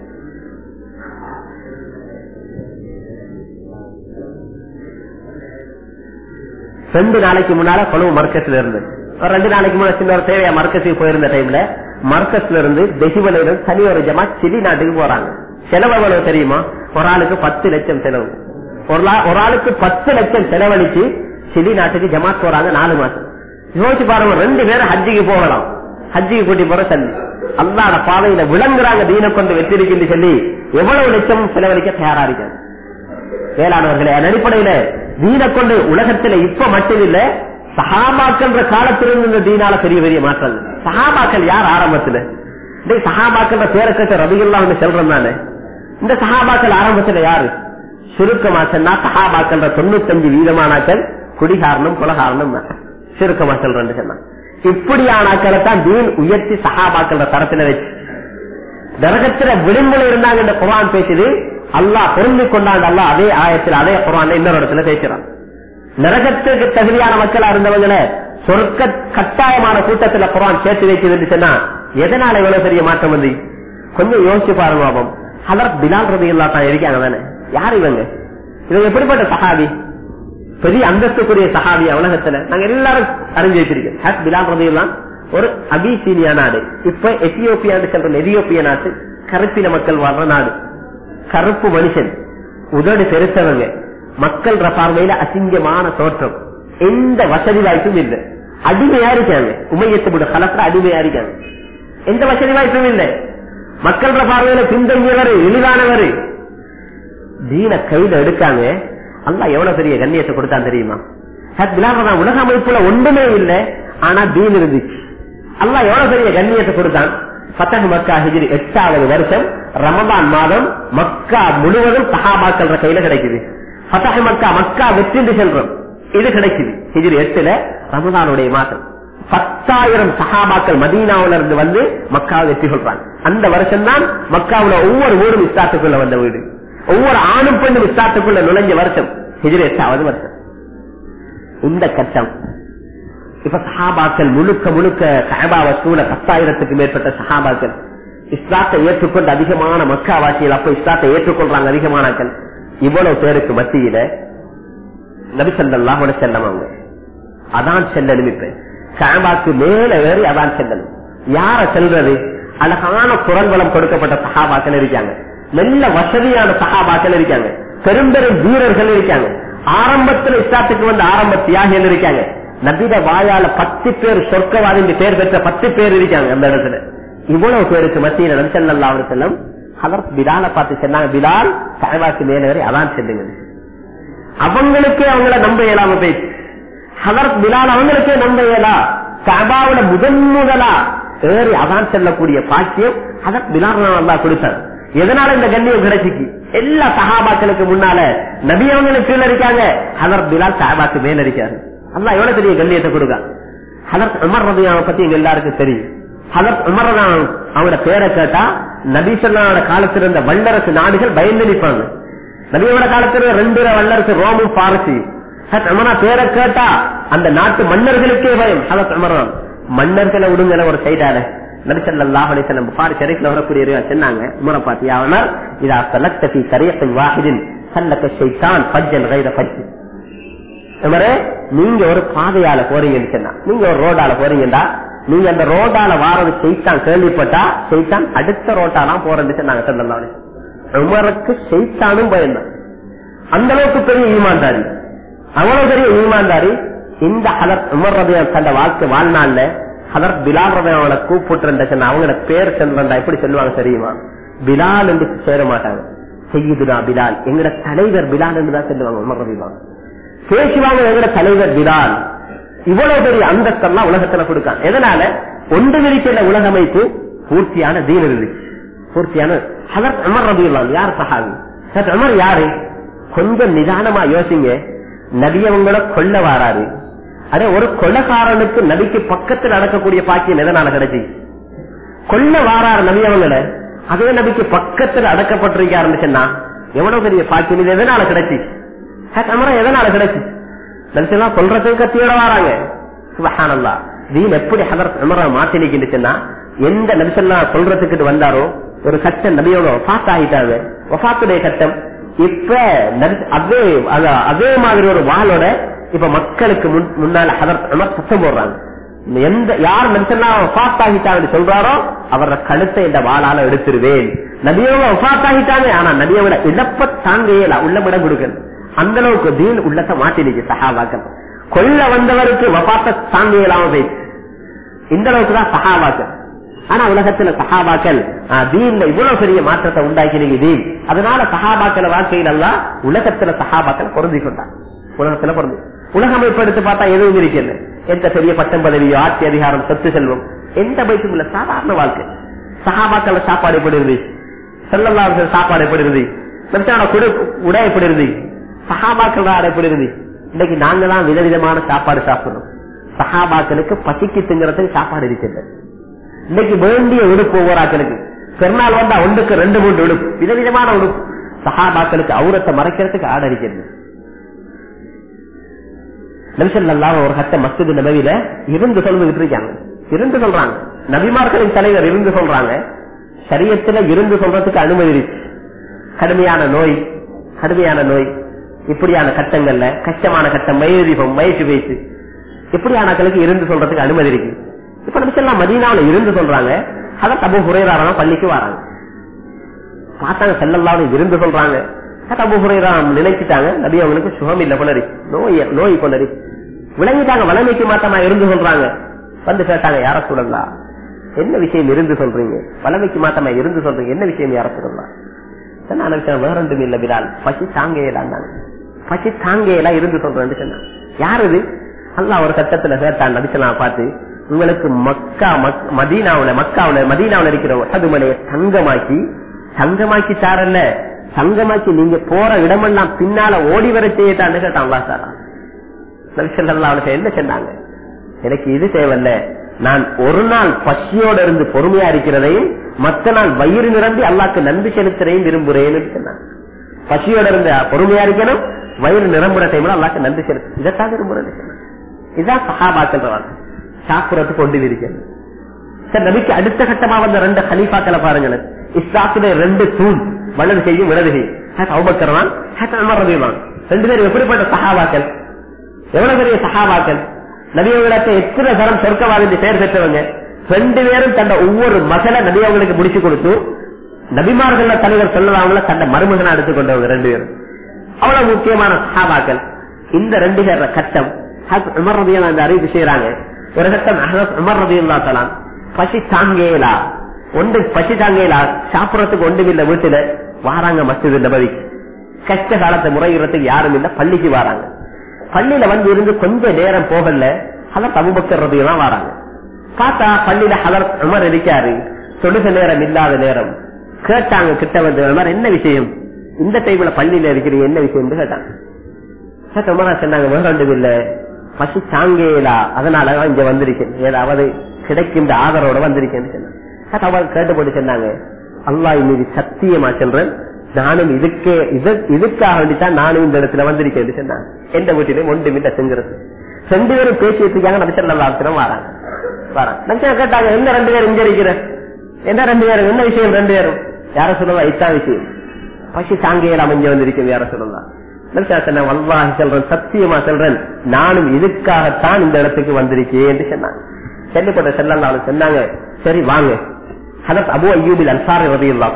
ரெண்டு நாளைக்கு முன்னால கொழும்பு மர்க்கஸ்ல இருந்து ஒரு ரெண்டு நாளைக்கு முன்னாடி சின்ன ஒரு தேவையா மர்க்கஸுக்கு போயிருந்த டைம்ல மர்க்கஸ்ல இருந்து தெசிவல இருந்து தனி ஒரு ஜமா சிலி நாட்டுக்கு போறாங்க செலவு எவ்வளவு தெரியுமா ஒரு ஆளுக்கு பத்து லட்சம் செலவு ஒரு ஆளுக்கு பத்து லட்சம் செலவழிச்சு சிலி நாட்டுக்கு ஜமாத் போறாங்க நாலு மாசம் யோசிச்சு பாருங்க ரெண்டு பேரும் ஹஜ்ஜிக்கு போகலாம் ஹஜ்ஜிக்கு கூட்டி போற தள்ளி அல்லாட பாதையில விளங்குறாங்க தீன கொண்டு வெற்றிருக்குன்னு சொல்லி எவ்வளவு லட்சம் செலவழிக்க தயாரா இருக்காங்க வேளாணவர்களே அதன் அடிப்படையில தீன கொண்டு உலகத்துல இப்ப மட்டும் இல்ல சஹாபாக்கள்ன்ற காலத்திலிருந்து இந்த தீனால பெரிய பெரிய மாற்றங்கள் சஹாபாக்கள் யார் ஆரம்பத்துல இந்த சஹாபாக்கள் பேரை கேட்ட ரபிகள்லாம் சொல்றேன் நானு இந்த சஹாபாக்கள் ஆரம்பத்துல யாரு சுருக்கமா சொன்னா சஹாபாக்கள் தொண்ணூத்தஞ்சு வீதமானாக்கள் குடிகாரனும் குலகாரனும் சுருக்கமா சொல்றேன்னு சொன்னா இப்படியானாக்களை தான் தீன் உயர்த்தி சஹாபாக்கள் தரத்துல வச்சு நரகத்துல விளிம்புல இருந்தாங்க இந்த குரான் பேசுது அல்லாஹ் பொருந்தி கொண்டாங்க அல்லாஹ் அதே ஆயத்தில் அதே குரான் இன்னொரு இடத்துல பேசுறான் நரகத்துக்கு தகுதியான மக்களா இருந்தவங்களை சொர்க்க கட்டாயமான கூட்டத்துல குரான் சேர்த்து வைக்குதுன்னு சொன்னா எதனால இவ்வளவு பெரிய மாற்றம் வந்து கொஞ்சம் யோசிச்சு பாருங்க பாபம் ஹலர் பிலால் ரதி இல்லா தான் இருக்காங்க தானே யார் இவங்க இவங்க எப்படிப்பட்ட சஹாபி பெரிய அந்தஸ்துக்குரிய சஹாபியா உலகத்துல நாங்க எல்லாரும் அறிஞ்சு வச்சிருக்கோம் ஹத் பிலால் ரதி எல்லாம் ஒரு அபிசீனியா நாடு இப்ப எத்தியோப்பியான்னு சொல்ற எதியோப்பிய நாட்டு கருப்பின மக்கள் வாழ்ற நாடு கருப்பு மனுஷன் உதடு பெருத்தவங்க மக்கள் பார்வையில அசிங்கமான தோற்றம் எந்த வசதி வாய்ப்பும் இல்லை அடிமையா இருக்காங்க உமையத்தை விட கலத்துல அடிமையா இருக்காங்க எந்த வசதி வாய்ப்பும் இல்லை மக்கள் பார்வையில பின்தங்கியவர் எளிதானவர் தீன கையில எடுக்காங்க அல்லா எவ்வளவு பெரிய கண்ணியத்தை கொடுத்தான் தெரியுமா உலக அமைப்புல ஒன்றுமே இல்லை ஆனா தீன் இருந்துச்சு அல்லா எவ்வளவு பெரிய கண்ணியத்தை கொடுத்தான் பத்தக மக்கா ஹிஜிரி எட்டாவது வருஷம் ரமபான் மாதம் மக்கா முழுவதும் சஹாபாக்கள் கையில கிடைக்குது பத்தக மக்கா மக்கா வெற்றி செல்றோம் இது கிடைக்குது ஹிஜிரி எட்டுல ரமதானுடைய மாதம் பத்தாயிரம் சஹாபாக்கள் மதீனாவில இருந்து வந்து மக்காவை வெற்றி கொள்றாங்க அந்த வருஷம் தான் மக்காவுல ஒவ்வொரு ஊரும் இஸ்லாத்துக்குள்ள வந்த வீடு ஒவ்வொரு ஆணும் பெண்ணும் இஸ்லாத்துக்குள்ள நுழைஞ்ச வருஷம் ஹிஜிரி எட்டாவது வருஷம் இந்த கட்டம் இப்ப சஹாபாக்கள் முழுக்க முழுக்க சஹபாவை சூழ பத்தாயிரத்துக்கு மேற்பட்ட சஹாபாக்கள் இஸ்லாத்தை ஏற்றுக்கொண்டு அதிகமான மக்காவாசிகள் அப்ப இஸ்லாத்தை ஏற்றுக்கொள்றாங்க அதிகமானாக்கள் இவ்வளவு பேருக்கு மத்தியில நபிசல்லாஹ் செல்லம் அவங்க அதான் செல்லணும் இப்ப சாபாக்கு மேல ஏறி அதான் செல்லணும் யார செல்றது அழகான குரல் வளம் கொடுக்கப்பட்ட சகாபாக்கள் இருக்காங்க நல்ல வசதியான சகாபாக்கள் இருக்காங்க பெரும்பெரும் வீரர்கள் இருக்காங்க ஆரம்பத்தில் இஸ்லாத்துக்கு வந்த ஆரம்ப தியாகிகள் இருக்காங்க நபித வாயால பத்து பேர் சொர்க்கவாதி பேர் பெற்ற பத்து பேர் இருக்காங்க அந்த இடத்துல இவ்வளவு பேருக்கு மத்தியில் நபிசல்லா அவர் செல்லம் அவர் பிலால பார்த்து சொன்னாங்க பிலால் சாபாக்கு மேல ஏறி அதான் செல்லுங்க அவங்களுக்கே அவங்கள நம்ப இயலாம போயிடுச்சு ஹதரத் பிலால் அவங்களுக்கே நம்ப இயலா கபாவோட முதன் முதலா ஏறி அதான் செல்லக்கூடிய பாக்கியம் ஹதரத் பிலால் அல்லா கொடுத்தார் எதனால இந்த கண்ணியம் கிடைச்சிக்கு எல்லா சகாபாக்களுக்கு முன்னால நபி அவங்களுக்கு கீழே இருக்காங்க ஹதரத் பிலால் சஹாபாக்கு மேல இருக்காரு அல்லா எவ்வளவு பெரிய கண்ணியத்தை கொடுக்க ஹதரத் உமர் ரபியாவை பத்தி எங்க எல்லாருக்கும் தெரியும் ஹதரத் உமர் அவங்களோட பேரை கேட்டா நபி சொல்லாவோட காலத்தில் இருந்த வல்லரசு நாடுகள் பயந்து நிற்பாங்க நபியோட காலத்துல ரெண்டு வல்லரசு ரோமும் பாரசி அமரா பேரை கேட்டா அந்த நாட்டு மன்னர்களுக்கே பயம் ஹதத் அமரான் மன்னர்களை விடுங்கிற ஒரு சைடால நபிசல்லாஹ் அலிசல்லம் புகாரி சரிக்கில் வரக்கூடிய சொன்னாங்க உமரை பாத்தியா அவனர் இதா சலக்தி கரியத்தின் வாஹிதின் சல்லக்க ஷைத்தான் பஜ்ஜன் கைத பஜ்ஜு உமரே நீங்க ஒரு பாதையால போறீங்கன்னு சொன்னா நீங்க ஒரு ரோடால போறீங்கடா நீங்க அந்த ரோடால வாரது செய்தான் கேள்விப்பட்டா செய்தான் அடுத்த ரோட்டாலாம் போறேன்னு சொன்னாங்க சொல்லலாம் உமருக்கு செய்தானும் பயந்தான் அந்த அளவுக்கு பெரிய ஈமான்தாரி அவ்வளவு பெரிய ஈமான்தாரி இந்த ஹதர் உமர் ரபியம் தந்த வாழ்க்கை வாழ்நாள்ல ஹதர் பிலால் ரபியாவோட கூப்பிட்டு அவங்களோட பேர் சென்றா எப்படி சொல்லுவாங்க தெரியுமா பிலால் என்று சேர மாட்டாங்க செய்யுதுனா பிலால் எங்கட தலைவர் பிலால் என்று தான் சொல்லுவாங்க உமர் ரபிமா பேசுவாங்க எங்கட தலைவர் பிலால் இவ்வளவு பெரிய அந்தஸ்தெல்லாம் உலகத்துல கொடுக்காங்க எதனால ஒன்று விரிக்கிற உலக அமைப்பு பூர்த்தியான தீன இருந்துச்சு பூர்த்தியான ஹதரத் அமர் ரபியுல்லாம் யார் சஹாபி ஹதரத் அமர் யாரு கொஞ்சம் நிதானமா யோசிங்க நபியவங்கள கொல்ல வாராரு அதே ஒரு கொலகாரனுக்கு நபிக்கு பக்கத்தில் நடக்கக்கூடிய பாக்கியம் எதனால கிடைச்சி கொல்ல வாராரு நபியவங்கள அதே நபிக்கு பக்கத்தில் அடக்கப்பட்டிருக்காருன்னு சொன்னா எவ்வளவு பெரிய பாக்கியம் இது எதனால கிடைச்சி அமரம் எதனால கிடைச்சி நபிச்செல்லாம் சொல்றதுக்கு கத்தியோட வராங்க சுபஹானல்லா தீன் எப்படி ஹதரத் அமர மாத்தி நிக்கிட்டுச்சுன்னா எந்த நபிசல்லா சொல்றதுக்கு வந்தாரோ ஒரு கட்டம் நபியோட ஒஃபாத் ஆகிட்டாங்க ஒஃபாத்துடைய கட்டம் இப்ப அதே அதே மாதிரி ஒரு வாளோட இப்ப மக்களுக்கு முன்னால ஹதரத் சத்தம் போடுறாங்க எந்த யார் நபிசல்லா ஒஃபாத் ஆகிட்டாங்கன்னு சொல்றாரோ அவரோட கழுத்தை இந்த வாளால எடுத்துருவேன் நபியோட ஒஃபாத் ஆகிட்டாங்க ஆனா நபியோட இழப்ப தாங்க இயலா உள்ளமிடம் கொடுக்கணும் அந்த அளவுக்கு தீன் உள்ளத்தை மாட்டினுச்சு சஹாபாக்கள் கொல்ல வந்தவருக்கு வபாத்த தாங்க இயலாம போயிடுச்சு இந்த அளவுக்கு தான் சஹாபாக்கள் ஆனா உலகத்துல சஹாபாக்கள் தீன்ல இவ்வளவு பெரிய மாற்றத்தை உண்டாக்கினீங்க தீன் அதனால சஹாபாக்கள் வாழ்க்கையில எல்லாம் உலகத்துல சஹாபாக்கள் பொருந்தி கொண்டாங்க உலகத்துல பொருந்தி உலக அமைப்பு எடுத்து பார்த்தா எதுவும் இருக்கிறது எந்த பெரிய பட்டம் பதவியோ ஆட்சி அதிகாரம் சொத்து செல்வம் எந்த பைக்கும் இல்ல சாதாரண வாழ்க்கை சஹாபாக்கள் சாப்பாடு எப்படி இருந்துச்சு செல்லல்லா சாப்பாடு எப்படி இருந்துச்சு நபிசான குடு உடை எப்படி இருந்து சஹாபாக்கள் ஆடை எப்படி இருந்து இன்னைக்கு நாங்க தான் விதவிதமான சாப்பாடு சாப்பிடணும் சஹாபாக்களுக்கு பசிக்கு திங்கிறதுக்கு சாப்பாடு இருக்கிறது இன்னைக்கு வேண்டிய உடுப்பு ஒவ்வொரு ஆக்களுக்கு பெருநாள் வந்தா ஒன்றுக்கு ரெண்டு மூன்று உடுப்பு விதவிதமான உடுப்பு சஹாபாக்களுக்கு அவுரத்தை மறைக்கிறதுக்கு ஆட இருக்கிறது நபிசல்லாம் ஒரு கட்ட மஸ்ஜித் நபவியில இருந்து சொல்லுகிட்டு இருக்காங்க இருந்து சொல்றாங்க நபிமார்களின் தலைவர் இருந்து சொல்றாங்க சரியத்துல இருந்து சொல்றதுக்கு அனுமதி இருக்கு கடுமையான நோய் கடுமையான நோய் இப்படியான கட்டங்கள்ல கஷ்டமான கட்டம் மயிரிபம் மயிற்சி பேச்சு இப்படியானக்களுக்கு இருந்து சொல்றதுக்கு அனுமதி இருக்கு இப்ப நபிசல்லாம் மதீனாவில இருந்து சொல்றாங்க அத தபு குறையறாரா பள்ளிக்கு வராங்க பார்த்தாங்க செல்லல்லாவும் இருந்து சொல்றாங்க தபு குறையரா நினைச்சிட்டாங்க நபி அவங்களுக்கு சுகம் இல்ல போல இருக்கு நோய் நோய் போல இருக்கு விளங்கிட்டாங்க வளமைக்கு மாத்தமா இருந்து சொல்றாங்க வந்து கேட்டாங்க யார சொல்லலாம் என்ன விஷயம் இருந்து சொல்றீங்க வளமைக்கு மாத்தமா இருந்து சொல்றீங்க என்ன விஷயம் யார சொல்லலாம் நான் நினைச்சேன் வேற ஒன்றும் இல்ல பிலால் பசி தாங்கையிலாம் பசி தாங்கையெல்லாம் இருந்து சொல்றேன் சொன்னாங்க யார் இது அல்ல ஒரு கட்டத்துல கேட்டான் நடிச்சலாம் பார்த்து உங்களுக்கு மக்கா மதீனாவுல மக்காவுல மதீனாவுல இருக்கிற ஒட்டதுமலையை தங்கமாக்கி தங்கமாக்கி தாரல்ல தங்கமாக்கி நீங்க போற இடமெல்லாம் பின்னால ஓடி வர செய்யட்டான்னு கேட்டாங்களா சாரா நபிசல்லா அவனுக்கு என்ன சொன்னாங்க எனக்கு இது தேவையில்ல நான் ஒரு நாள் பசியோட இருந்து பொறுமையா இருக்கிறதையும் மத்த நாள் வயிறு நிரம்பி அல்லாக்கு நன்றி செலுத்துறையும் விரும்புறேன்னு சொன்னாங்க பசியோட இருந்து பொறுமையா இருக்கணும் வயிறு நிரம்புற டைம்ல அல்லாக்கு நன்றி செலுத்து இதைத்தான் விரும்புறேன்னு சொன்னாங்க இதான் சகாபாக்கள் சாக்குறதுக்கு கொண்டு இருக்கிறது சார் நபிக்கு அடுத்த கட்டமா வந்த ரெண்டு ஹலீஃபாக்களை பாருங்களேன் இஸ்லாத்துல ரெண்டு தூண் வலது செய்யும் இடது செய்யும் அவுபக்கரவான் ரெண்டு பேரும் எப்படிப்பட்ட சகாபாக்கள் எவ்வளவு பெரிய சகாபாக்கள் நபியவங்களுக்கு எத்தனை தரம் சொர்க்கவாதி என்று பெயர் பெற்றவங்க ரெண்டு பேரும் தந்த ஒவ்வொரு மகளை நபியவங்களுக்கு முடிச்சு கொடுத்து நபிமார்கள தலைவர் சொல்லலாம்ல தந்த மருமகனா எடுத்துக்கொண்டவங்க ரெண்டு பேரும் அவ்வளவு முக்கியமான சகாபாக்கள் இந்த ரெண்டு பேர் கட்டம் உமர் ரபியா அந்த அறிவிப்பு செய்யறாங்க ஒரு கட்டம் உமர் ரபியுல்லா தலாம் பசி தாங்கேலா ஒன்று பசி தாங்கேலா சாப்பிடறதுக்கு ஒன்றும் இல்ல வீட்டுல வாராங்க மஸ்ஜித் நபவிக்கு கஷ்ட காலத்தை முறையிடறதுக்கு யாரும் இல்ல பள்ளிக்கு வராங்க பள்ளியில வந்து இருந்து கொஞ்ச நேரம் போகல ஹலர் தபுபக்கர் ரபியெல்லாம் வராங்க பார்த்தா பள்ளியில ஹலர் உமர் இருக்காரு தொழுக நேரம் இல்லாத நேரம் கேட்டாங்க கிட்ட வந்து உமர் என்ன விஷயம் இந்த டைம்ல பள்ளியில இருக்கிறீங்க என்ன விஷயம் கேட்டாங்க உமரா சொன்னாங்க வேறு இல்ல பசி தாங்கேலா அதனால இங்க வந்திருக்கேன் ஏதாவது கிடைக்கின்ற ஆதரவோட வந்திருக்கேன்னு சொன்னாங்க அவர் கேட்டுப்பட்டு சொன்னாங்க அல்லாஹ் மீது சத்தியமா சொல்றேன் நானும் இதுக்கே இதுக்காக வேண்டித்தான் நானும் இந்த இடத்துல வந்திருக்கேன் சொன்னாங்க எந்த வீட்டிலும் ஒன்று மீட்ட செஞ்சிருக்கு ரெண்டு பேரும் பேசி வச்சிருக்காங்க நபிச்சர் நல்லா வராங்க வராங்க நபிச்சர் கேட்டாங்க என்ன ரெண்டு பேரும் இங்க இருக்கிற என்ன ரெண்டு பேரும் என்ன விஷயம் ரெண்டு பேரும் யார சொல்லலாம் இத்தா விஷயம் பசி தாங்கையில் அமைஞ்ச வந்திருக்கேன் யார சொல்லலாம் வல்லாஹி சொல்றேன் சத்தியமா சொல்றேன் நானும் இதுக்காகத்தான் இந்த இடத்துக்கு வந்திருக்கேன் என்று சொன்னாங்க செல்லிப்பட்ட செல்லாலும் சொன்னாங்க சரி வாங்க ஹதத் அபு ஐயூபில் அன்சாரி ரதியுல்லா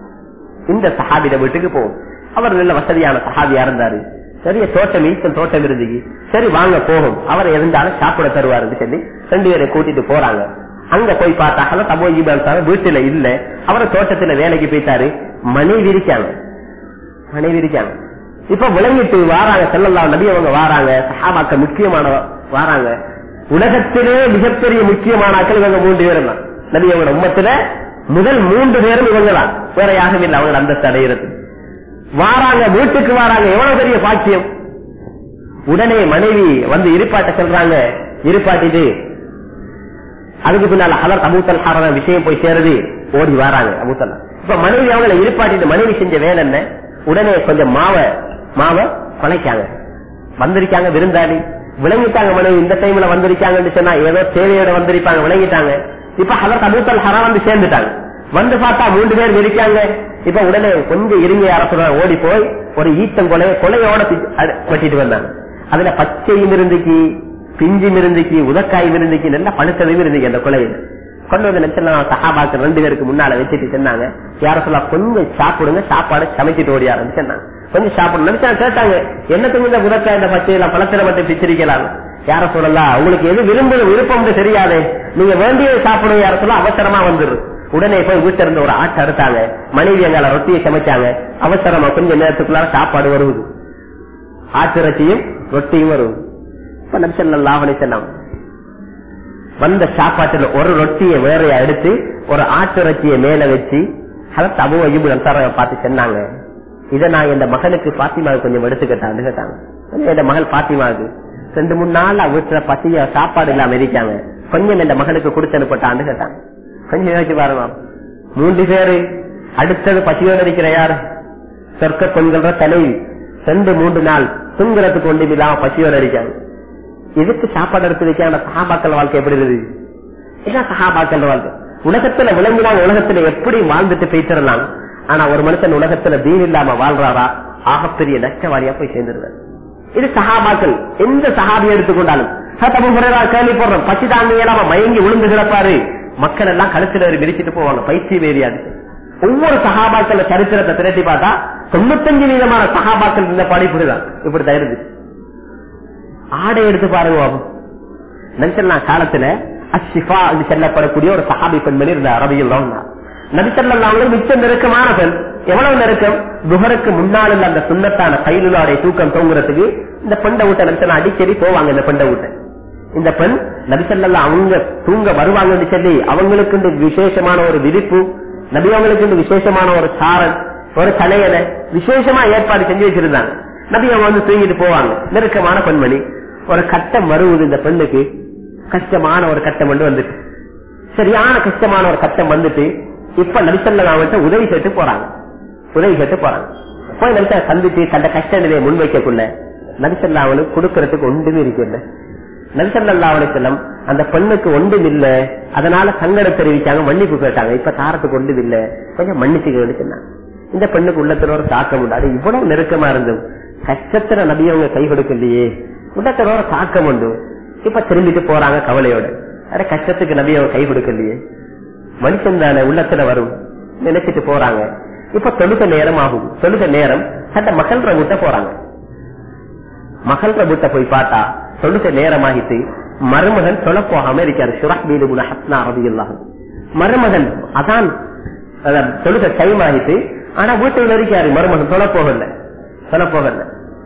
இந்த சஹாபிட வீட்டுக்கு போகும் அவர் நல்ல வசதியான சஹாபியா இருந்தாரு பெரிய தோட்டம் ஈச்சல் தோட்டம் இருந்துச்சு சரி வாங்க போகும் அவர் இருந்தாலும் சாப்பிட தருவாருன்னு சொல்லி ரெண்டு பேரை கூட்டிட்டு போறாங்க அங்க போய் பார்த்தா தபோ ஈபால் வீட்டுல இல்ல அவர் தோட்டத்துல வேலைக்கு போயிட்டாரு மனைவி இருக்காங்க மனைவி இருக்காங்க இப்ப விளங்கிட்டு வாராங்க செல்லலாம் நபி அவங்க வாராங்க சஹாபாக்கள் முக்கியமான வாராங்க உலகத்திலே மிகப்பெரிய முக்கியமான ஆக்கள் இவங்க மூன்று பேரும் தான் நபி அவங்க உம்மத்துல முதல் மூன்று பேரும் இவங்க தான் வேற யாரும் இல்லை அவங்க அந்த அடையிறது வாராங்க வீட்டுக்கு வாராங்க எவ்வளவு பெரிய பாக்கியம் உடனே மனைவி வந்து இருப்பாட்ட சொல்றாங்க இருப்பாட்டிட்டு அதுக்கு பின்னால அவர் அபூத்தல் ஹாரத விஷயம் போய் சேருது ஓடி வராங்க அபூத்தல் இப்ப மனைவி அவங்கள இருப்பாட்டிட்டு மனைவி செஞ்ச வேலை என்ன உடனே கொஞ்சம் மாவை மாவை குலைக்காங்க வந்திருக்காங்க விருந்தாளி விளங்கிட்டாங்க மனைவி இந்த டைம்ல வந்திருக்காங்கன்னு சொன்னா ஏதோ தேவையோட வந்திருப்பாங்க விளங்கிட்டாங்க இப்ப அதற்கு அபூத்தல் ஹரா வந்து சேர்ந்துட்டாங்க வந்து பார்த்தா மூன்று பேர் இருக்காங்க இப்ப உடனே கொஞ்சம் இருங்க அரசு ஓடி போய் ஒரு ஈத்தம் கொலை கொலையோட வெட்டிட்டு வந்தாங்க அதுல பச்சையும் இருந்துச்சு பிஞ்சும் இருந்துச்சு உதக்காயும் இருந்துச்சு நல்ல பழுத்ததும் இருந்துச்சு அந்த கொலையில கொண்டு வந்து நினைச்சலாம் சஹாபாக்கு ரெண்டு பேருக்கு முன்னால வச்சுட்டு சொன்னாங்க யார சொல்ல கொஞ்சம் சாப்பிடுங்க சாப்பாடு சமைச்சிட்டு ஓடி ஆரம்பிச்சு கொஞ்சம் சாப்பிடணும் நினைச்சா கேட்டாங்க என்னத்துக்கு இந்த உதக்காய் இந்த பச்சையெல்லாம் பழத்தில மட்டும் பிச்சிருக்கலாம் யார சொல்லலாம் உங்களுக்கு எது விரும்பு விருப்பம் தெரியாதே நீங்க வேண்டியதை சாப்பிடுங்க யார சொல்ல அவசரமா வந்துரு உடனே போய் வீட்டுல இருந்து ஒரு ஆட்டை அறுத்தாங்க மனைவி எங்கால ரொட்டியை சமைச்சாங்க அவசரமா கொஞ்ச நேரத்துக்குள்ளார சாப்பாடு வருவது ஆட்டிறச்சியும் ரொட்டியும் வருவது இப்ப நம்சல் லாவணி செல்லாம் வந்த சாப்பாட்டுல ஒரு ரொட்டியை வேறையா எடுத்து ஒரு ஆட்டிறச்சியை மேல வச்சு அதை தபு ஐயு பார்த்து சொன்னாங்க இதை நான் என் மகனுக்கு பாத்திமாவுக்கு கொஞ்சம் எடுத்துக்கிட்டான்னு கேட்டாங்க என் மகள் பாத்திமாவுக்கு ரெண்டு மூணு நாள் வீட்டுல பசிய சாப்பாடு இல்லாம இருக்காங்க கொஞ்சம் என் மகனுக்கு கொடுத்து அனுப்பட்டான்னு கேட்டாங்க கொஞ்சம் யோசிச்சு பாருங்க மூன்று பேரு அடுத்தது பசியோடு இருக்கிற யாரு சொர்க்க பெண்கள தலைவி ரெண்டு மூன்று நாள் துங்குறதுக்கு ஒன்று இல்லாம பசியோடு இருக்காங்க இதுக்கு சாப்பாடு எடுத்து வைக்காம சகாபாக்கள் வாழ்க்கை எப்படி இருக்குது இதான் சகாபாக்கள் வாழ்க்கை உலகத்துல விளங்கினாங்க உலகத்துல எப்படி வாழ்ந்துட்டு பேசிடலாம் ஆனா ஒரு மனுஷன் உலகத்துல தீன் இல்லாம வாழ்றாரா ஆகப்பெரிய நஷ்டவாரியா போய் சேர்ந்துருவார் இது சகாபாக்கள் எந்த சகாபியை எடுத்துக்கொண்டாலும் கேள்வி போடுறோம் பசி தாங்க இல்லாம மயங்கி விழுந்து கிடப்பாரு மக்கள் எல்லாம் கழுத்துல விரிச்சிட்டு போவாங்க பைத்தியம் ஏரியாது ஒவ்வொரு சகாபாக்கள் சரித்திரத்தை திரட்டி பார்த்தா தொண்ணூத்தஞ்சு வீதமான சகாபாக்கள் இந்த படிப்புதான் இப்படி தயிர்ந்து ஆடை எடுத்து பாருங்க நபிசல்லா காலத்துல அஷிஃபா என்று செல்லப்படக்கூடிய ஒரு சஹாபி பெண்மணி இருந்த அரபியில் நபிசல்லாங்களும் மிச்சம் நெருக்கமான பெண் எவ்வளவு நெருக்கம் துகருக்கு முன்னால் உள்ள அந்த சுண்ணத்தான கையிலுடைய தூக்கம் தூங்குறதுக்கு இந்த பெண்டை விட்ட நபிசல்லா அடிக்கடி போவாங்க இந்த பெண்டை விட்ட இந்த பெண் நபிசல்லா அவங்க தூங்க வருவாங்கன்னு சொல்லி அவங்களுக்கு விசேஷமான ஒரு விரிப்பு நபி அவங்களுக்கு விசேஷமான ஒரு சாரன் ஒரு தலையனை விசேஷமா ஏற்பாடு செஞ்சு வச்சிருந்தாங்க நபி அவங்க வந்து தூங்கிட்டு போவாங்க நெருக்கமான பெண்மணி ஒரு கட்டம் வருவது இந்த பெண்ணுக்கு கஷ்டமான ஒரு கட்டம் வந்து வந்துட்டு சரியான கஷ்டமான ஒரு கட்டம் வந்துட்டு இப்ப நபிசல்ல அவங்கள்ட்ட உதவி கேட்டு போறாங்க உதவி கேட்டு போறாங்க போய் நபிசா சந்திச்சு தந்த கஷ்ட நிலையை முன்வைக்கக்குள்ள நபிசல்லா அவனுக்கு கொடுக்கறதுக்கு ஒன்றுமே இருக்கல நபிசல்லா அவனுக்கு அந்த பெண்ணுக்கு ஒன்றும் இல்ல அதனால சங்கடம் தெரிவிச்சாங்க மன்னிப்பு கேட்டாங்க இப்ப தாரத்துக்கு ஒன்றும் இல்ல கொஞ்சம் மன்னிச்சுக்க சொன்னாங்க இந்த பெண்ணுக்கு உள்ளத்துல ஒரு தாக்கம் உண்டு அது இவ்வளவு நெருக்கமா இருந்தும் கஷ்டத்துல நபி அவங்க கை கொடுக்கலையே உள்ளத்துல ஒரு தாக்கம் உண்டு இப்ப திரும்பிட்டு போறாங்க கவலையோட அட கஷ்டத்துக்கு நபி அவங்க கை கொடுக்கலையே மனுஷன் தானே உள்ளத்துல வரும் நினைச்சிட்டு போறாங்க இப்ப தொழுக நேரம் ஆகும் தொழுக நேரம் அந்த மகள்ற வீட்ட போறாங்க மகள்ற வீட்ட போய் பார்த்தா தொழுக நேரம் ஆகிட்டு மருமகன் தொலை போகாம இருக்காரு சுரக் மீது ஹத்னா ரபியுல்லாஹ் மருமகன் அதான் தொழுக டைம் ஆகிட்டு ஆனா வீட்டுல இருக்காரு மருமகன் தொலை போகல தொலை போகல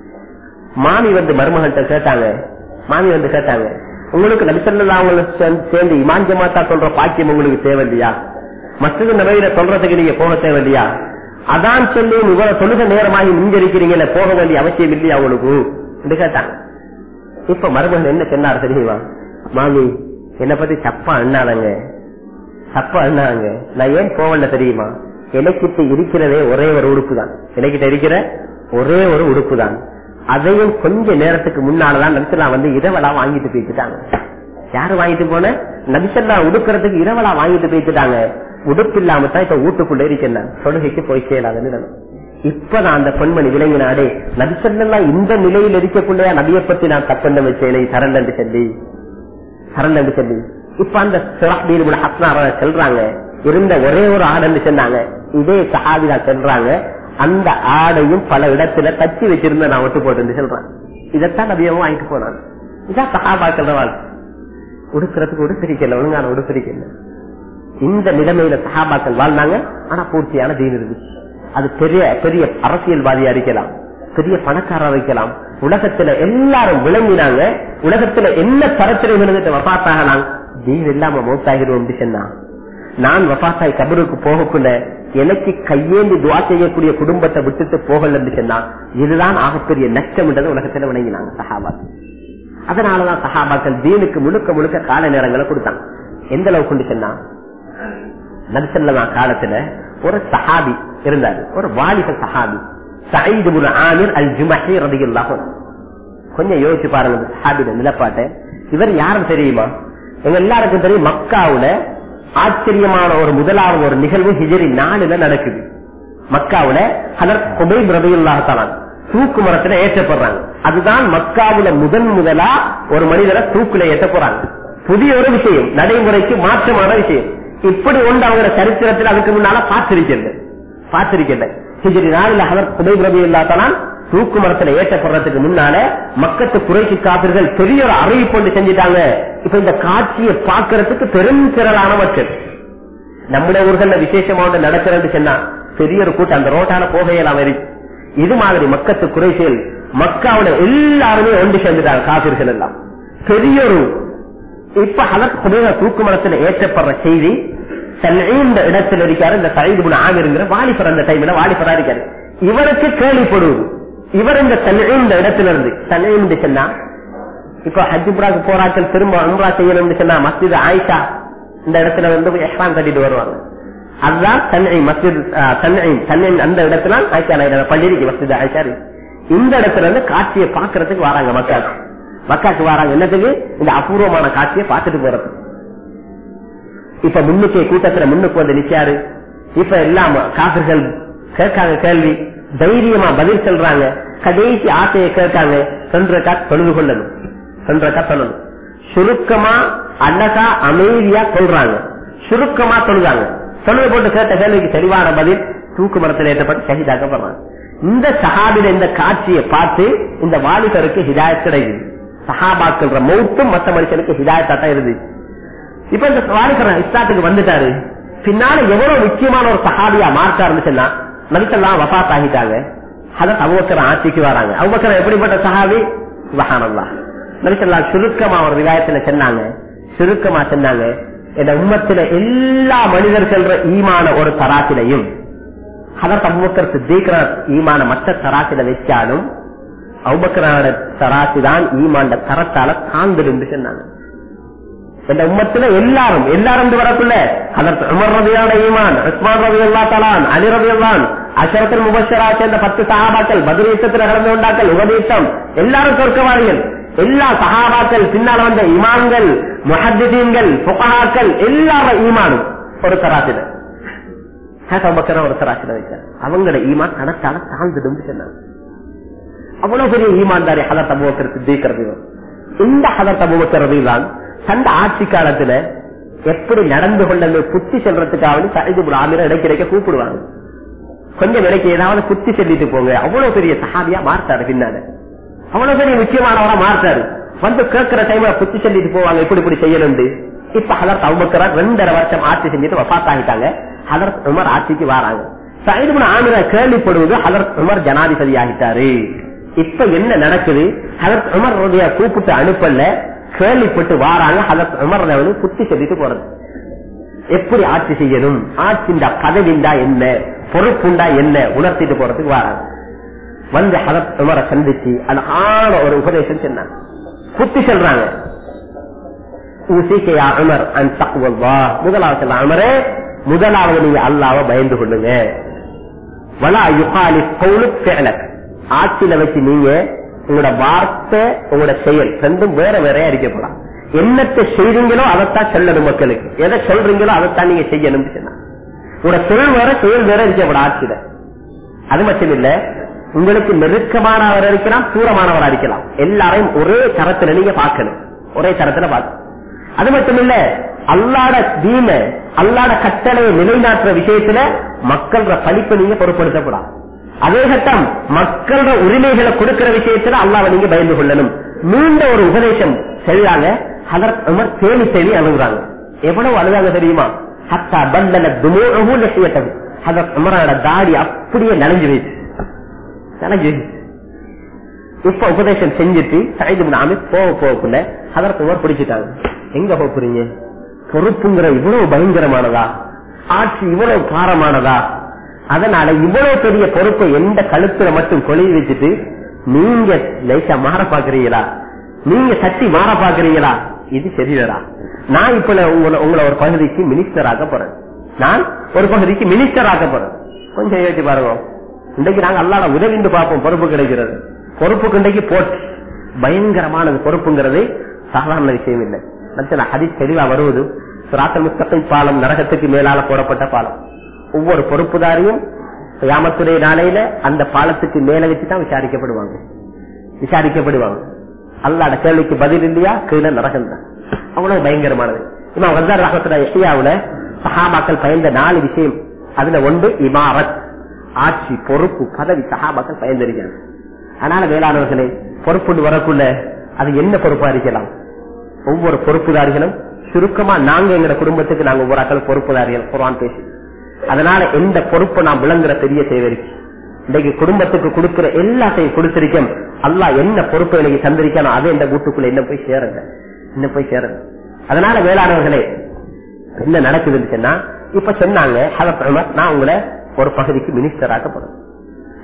மாமி வந்து மருமகன் கேட்டாங்க மாமி வந்து கேட்டாங்க உங்களுக்கு நபிசல்லா சேர்ந்து இமான் ஜமாத்தா சொல்ற பாக்கியம் உங்களுக்கு தேவையில்லையா மற்றது நபையில சொல்றதுக்கு நீங்க போக தேவையில்லையா அதான் சொல்லி உங்களை தொழுக நேரமாகி மிஞ்சரிக்கிறீங்கல்ல போக வேண்டிய அவசியம் இல்லையா உங்களுக்கு என்று கேட்டாங்க இப்ப மருமகன் என்ன சொன்னார் தெரியுமா மாமி என்ன பத்தி தப்பா அண்ணாதங்க தப்பா அண்ணாங்க நான் ஏன் போவல தெரியுமா எனக்கிட்ட இருக்கிறதே ஒரே ஒரு உடுப்பு தான் எனக்கிட்ட இருக்கிற ஒரே ஒரு உடுப்பு தான் அதையும் கொஞ்ச நேரத்துக்கு முன்னாலதான் நபிசல்லா வந்து இரவலா வாங்கிட்டு போயிட்டுட்டாங்க யாரு வாங்கிட்டு போன நபிசல்லா உடுக்கிறதுக்கு இரவலா வாங்கிட்டு போயிட்டுட்டாங்க உடுப்பு இல்லாம தான் இப்ப வீட்டுக்குள்ள இருக்கேன் தொழுகைக்கு போய் செய்யலாதுன்னு இப்பதான் அந்த பெண்மணி விளங்கினாடே நபிசல்லா இந்த நிலையில் இருக்கக்குள்ளே நபியை பத்தி நான் தப்பெண்ண வச்சேன் சரண் என்று சொல்லி சரண் என்று சொல்லி இப்ப அந்த ஹஸ்னார சொல்றாங்க இருந்த ஒரே ஒரு ஆடன்னு சொன்னாங்க இதே சஹாபிதா சொல்றாங்க அந்த ஆடையும் பல இடத்துல தச்சு வச்சிருந்த நான் ஒட்டு போட்டு சொல்றேன் இதைத்தான் நபியவும் வாங்கிட்டு போனாங்க இதான் சகாபாக்கள் வாழ்க்கை உடுக்கிறதுக்கு உடுப்பிரிக்கல ஒழுங்கான உடுப்பிரிக்கல இந்த நிலைமையில சகாபாக்கள் வாழ்ந்தாங்க ஆனா பூர்த்தியான தீன் இருந்துச்சு அது பெரிய பெரிய அரசியல்வாதியா இருக்கலாம் பெரிய பணக்காரா இருக்கலாம் உலகத்துல எல்லாரும் விளங்கினாங்க உலகத்துல என்ன தரத்திலும் இருந்துட்டு வபாத்தாகலாம் தீன் இல்லாம மௌத்தாகிடுவோம் சொன்னா நான் வபாத்தாய் கபருக்கு போகக்குள்ள எனக்கு கையேந்தி துவா செய்யக்கூடிய குடும்பத்தை விட்டுட்டு போகல சொன்னா இதுதான் ஆகப்பெரிய நஷ்டம் என்றது உலகத்துல விளங்கினாங்க சஹாபாக்கள் அதனாலதான் சஹாபாக்கள் தீனுக்கு முழுக்க முழுக்க கால நேரங்களை கொடுத்தாங்க எந்த அளவுக்கு கொண்டு சொன்னா நபிசல்லமா காலத்துல ஒரு சஹாபி இருந்தாரு ஒரு வாலிப சஹாபி சயீது ஆமிர் அல் ஜுமஹி ரதியுல்லாஹு கொஞ்சம் யோசிச்சு பாருங்க சஹாபிட நிலப்பாட்டை இவர் யாரும் தெரியுமா எங்க எல்லாருக்கும் தெரியும் மக்காவுல ஆச்சரியமான ஒரு முதலாவது ஒரு நிகழ்வு ஹிஜரி நாலுல நடக்குது மக்காவுல ஹலர் குபை ரதியுல்லாஹாலான் தூக்கு மரத்துல ஏற்றப்படுறாங்க அதுதான் மக்காவுல முதன் முதலா ஒரு மனிதரை தூக்குல ஏற்ற போறாங்க புதிய ஒரு விஷயம் நடைமுறைக்கு மாற்றமான விஷயம் இப்படி ஒன்று அவங்க சரித்திரத்தில் அதுக்கு முன்னால பார்த்திருக்கிறது பார்த்திருக்கிறது ஹிஜரி நாளில் அவர் குபை ரவி இல்லாதான் தூக்கு மரத்துல ஏற்றப்படுறதுக்கு முன்னால மக்கத்து குறைக்கு காப்பீர்கள் பெரிய ஒரு அறிவிப்பு ஒன்று செஞ்சுட்டாங்க இப்ப இந்த காட்சியை பார்க்கறதுக்கு பெரும் திரளான மக்கள் நம்முடைய ஊர்கள்ல விசேஷமா ஒன்று நடக்கிறது சொன்னா பெரிய ஒரு கூட்டம் அந்த ரோட்டால போகையெல்லாம் இருக்கு இது மாதிரி மக்கத்து குறைசியல் மக்காவோட எல்லாருமே ஒன்று சேர்ந்துட்டாங்க காப்பீர்கள் எல்லாம் பெரிய ஒரு இப்ப ஹலத் குபேர தூக்கு மரத்துல ஏற்றப்படுற செய்தி இந்த இடத்துல இருக்காரு இந்த சைது ஆமிருங்கிற வாலிபர் அந்த டைம்ல வாலிபரா இருக்காரு இவருக்கு கேள்விப்படுவது இவர் இந்த தன்னையும் இந்த இடத்துல இருந்து தன்னையும் சொன்னா இப்ப ஹஜ்புராக்கு போராட்கள் திரும்ப அம்ரா செய்யணும்னு சொன்னா மஸ்ஜித் ஆயிஷா இந்த இடத்துல வந்து எஹ்ராம் கட்டிட்டு வருவாங்க அதுதான் தன்னை மஸ்ஜித் தன்னை தன்னை அந்த இடத்துல ஆயிஷா நாயுடு பள்ளிக்கு மஸ்ஜித் ஆயிஷா இருக்கு. இந்த இடத்துல இருந்து காட்சியை பாக்குறதுக்கு வராங்க மக்கள் மக்காக்கு வராங்க என்னத்துக்கு இந்த அபூர்வமான காட்சியை பார்த்துட்டு போறது இப்ப முன்னுக்கு கூட்டத்துல முன்னுக்கு வந்து நிக்காரு இப்ப எல்லாம் காப்பிர்கள் கேட்காங்க கேள்வி தைரியமா பதில் சொல்றாங்க கடைசி ஆசையை கேட்காங்க சென்றக்கா தொழுது கொள்ளணும் சென்றக்கா சொல்லணும் சுருக்கமா அழகா அமைதியா சொல்றாங்க சுருக்கமா சொல்றாங்க தொழுது போட்டு கேட்ட கேள்விக்கு தெளிவான பதில் தூக்கு மரத்தில் ஏற்றப்பட்டு ஷஹீதாக்கப்படுறாங்க இந்த சஹாபில இந்த காட்சியை பார்த்து இந்த வாலிபருக்கு ஹிதாயத் கிடைக்குது சஹாபாக்குன்ற மௌத்தும் மற்ற மனுஷனுக்கு ஹிதாயத்தா தான் இருந்துச்சு இப்ப இந்த வாலிபர் இஸ்லாத்துக்கு வந்துட்டாரு பின்னால எவ்வளவு முக்கியமான ஒரு சஹாபியா மார்க்கா இருந்துச்சுன்னா நபிசல்லாம் வபாத் ஆகிட்டாங்க அத அபுபக்கர் ஆட்சிக்கு வராங்க அபுபக்கர் எப்படிப்பட்ட சஹாபி சுபஹானல்லா நபிசல்லா சுருக்கமா ஒரு விவாயத்துல சொன்னாங்க சுருக்கமா சொன்னாங்க இந்த உம்மத்தில எல்லா மனிதர்கள ஈமான ஒரு தராசிலையும் அதற்கு அபுபக்கர் சித்திக்கிற ஈமான மற்ற தராசில வச்சாலும் அபுபக்கரோட தராசி தான் ஈமாண்ட தரத்தால தாங்குது சொன்னாங்க இந்த உம்மத்துல எல்லாரும் எல்லாரும் வரக்குள்ள அதற்கு உமர் ரபியான ஈமான் உஸ்மான் ரவி அல்லா தலான் அலி ரவி அல்லான் அஷரத்தில் முபஷரா சேர்ந்த பத்து சகாபாக்கள் பதில் யுத்தத்தில் கலந்து கொண்டாக்கள் உபதேசம் எல்லாரும் சொர்க்கவாதிகள் எல்லா சகாபாக்கள் பின்னால் வந்த இமான்கள் முஹத்திதீன்கள் புகஹாக்கள் எல்லாரும் ஈமானும் ஒரு தராசில பக்கர ஒரு தராசில வைக்க அவங்களோட ஈமான் தனத்தால தாழ்ந்துடும் சொன்னாங்க அவ்வளவு பெரிய ஈமான்தாரி ஹதர் தபுவக்கர் சித்திக்கிறது இந்த ஹதர் தபுவக்கிறது தான் சண்ட ஆட்சி காலத்துல எப்படி நடந்து கொள்ள புத்தி செல்றதுக்காக சைது ஆமிர இடைக்கிடைக்க கூப்பிடுவாங்க கொஞ்சம் இடைக்கு ஏதாவது புத்தி சொல்லிட்டு போங்க அவ்வளவு பெரிய சஹாபியா மாறுத்தாரு பின்னால அவ்வளவு பெரிய முக்கியமானவரா மாறுத்தாரு வந்து கேட்கிற டைம்ல புத்தி சொல்லிட்டு போவாங்க இப்படி இப்படி செய்யணும் இப்ப ஹதரத் அவுபக்கரா ரெண்டரை வருஷம் ஆட்சி செஞ்சுட்டு வபாத் ஆகிட்டாங்க ஹதரத் உமர் ஆட்சிக்கு வராங்க சைதுபுன் ஆமிர கேள்விப்படுவது ஹதரத் உமர் ஜனாதிபதி ஆகிட்டாரு இப்ப என்ன நடக்குது ஹதரத் உமர் கூப்பிட்டு அனுப்பல கேள்விப்பட்டு வாராங்க ஹதரத் உமர் வந்து புத்தி சொல்லிட்டு போறது எப்படி ஆட்சி செய்யணும் ஆட்சிண்டா பதவிண்டா என்ன பொறுப்புண்டா என்ன உணர்த்திட்டு போறதுக்கு வாராங்க வந்து ஹதரத் உமரை சந்திச்சு அது ஆன ஒரு உபதேசம் சொன்னாங்க புத்தி சொல்றாங்க ஊசிக்கையா உமர் அன் தக்குவா முதலாவது சொல்ல உமரே முதலாவது நீங்க அல்லாவ பயந்து கொள்ளுங்க வலா யுகாலி கவுலு பேலக் ஆட்சியில வச்சு நீங்க உங்களோட வார்த்தை உங்களோட செயல் ரெண்டும் வேற வேற அறிக்கப்படலாம் என்னத்தை செய்றீங்களோ அதைத்தான் சொல்லணும் மக்களுக்கு எதை சொல்றீங்களோ அதைத்தான் நீங்க செய்யணும் உங்களோட தொழில் வேற செயல் வேற இருக்கப்பட ஆட்சியில அது மட்டும் இல்ல உங்களுக்கு நெருக்கமானவர் இருக்கலாம் தூரமானவர் இருக்கலாம் எல்லாரையும் ஒரே தரத்துல நீங்க பார்க்கணும் ஒரே தரத்துல பார்க்கணும் அது மட்டும் இல்ல அல்லாட தீன அல்லாட கட்டளையை நிலைநாட்டுற விஷயத்துல மக்களோட படிப்பை நீங்க பொருட்படுத்தக்கூடாது அதே கட்டம் மக்களோட உரிமைகளை கொடுக்கிற விஷயத்துல அல்லாவை நீங்க பயந்து கொள்ளணும் நீண்ட ஒரு உபதேசம் செய்யாங்க அதற்கு தேடி தேடி அழுகுறாங்க எவ்வளவு அழுதாங்க தெரியுமா ஹத்தா பண்டல துமோகவும் லட்சியத்தது அதற்கு உமரோட தாடி அப்படியே நனைஞ்சு வைத்து நனைஞ்சு இப்ப உபதேசம் செஞ்சுட்டு சைது நாம போக போகக்குள்ள அதற்கு உமர் பிடிச்சிட்டாங்க எங்க போறீங்க பொறுப்புங்கிற இவ்வளவு பயங்கரமானதா ஆட்சி இவ்வளவு பாரமானதா அதனால இவ்வளவு பெரிய பொறுப்பை எந்த கழுத்துல மட்டும் கொலை வச்சுட்டு நீங்க லைட்டா மாற பாக்குறீங்களா நீங்க சட்டி மாற பாக்குறீங்களா இது சரிதரா நான் இப்ப உங்களை உங்களை ஒரு பகுதிக்கு மினிஸ்டர் ஆக்க போறேன் நான் ஒரு பகுதிக்கு மினிஸ்டர் ஆக்க போறேன் கொஞ்சம் யோசிச்சு பாருங்க இன்றைக்கு நாங்க அல்லாட உதவிந்து பார்ப்போம் பொறுப்பு கிடைக்கிறது பொறுப்புக்கு இன்றைக்கு போட்டு பயங்கரமானது பொறுப்புங்கிறது சாதாரண விஷயம் இல்லை மற்ற ஹதி தெளிவா வருவது சுராத்தல் முஸ்தகை பாலம் நரகத்துக்கு மேலால போடப்பட்ட பாலம் ஒவ்வொரு பொறுப்புதாரியும் கியாமத்துடைய நாளையில அந்த பாலத்துக்கு மேல வச்சுதான் விசாரிக்கப்படுவாங்க விசாரிக்கப்படுவாங்க அல்லாட கேள்விக்கு பதில் இல்லையா கீழே நரகம் தான் அவ்வளவு பயங்கரமானது இமாம் வந்தார் ரகத்துல எஷியாவுல சஹாபாக்கள் பயந்த நாலு விஷயம் அதுல ஒன்று இமாரத் ஆட்சி பொறுப்பு பதவி சஹாபாக்கள் பயந்திருக்காங்க அதனால வேளாணவர்களே பொறுப்பு வரக்குள்ள அது என்ன பொறுப்பா இருக்கலாம் ஒவ்வொரு பொறுப்புதாரிகளும் சுருக்கமா நாங்க எங்க குடும்பத்துக்கு நாங்க ஒவ்வொரு ஆக்கள் பொறுப்புதாரிகள் குரான் பேசி அதனால எந்த பொறுப்பை நான் விளங்குற பெரிய தேவை இருக்கு இன்னைக்கு குடும்பத்துக்கு கொடுக்கிற எல்லாத்தையும் கொடுத்திருக்கேன் அல்லா என்ன பொறுப்பை எனக்கு தந்திருக்கானோ அதை இந்த வீட்டுக்குள்ள என்ன போய் சேருங்க என்ன போய் சேருங்க அதனால வேளாணவர்களே என்ன நடக்குதுன்னு சொன்னா இப்ப சொன்னாங்க நான் உங்களை ஒரு பகுதிக்கு மினிஸ்டர் ஆக்க போறேன்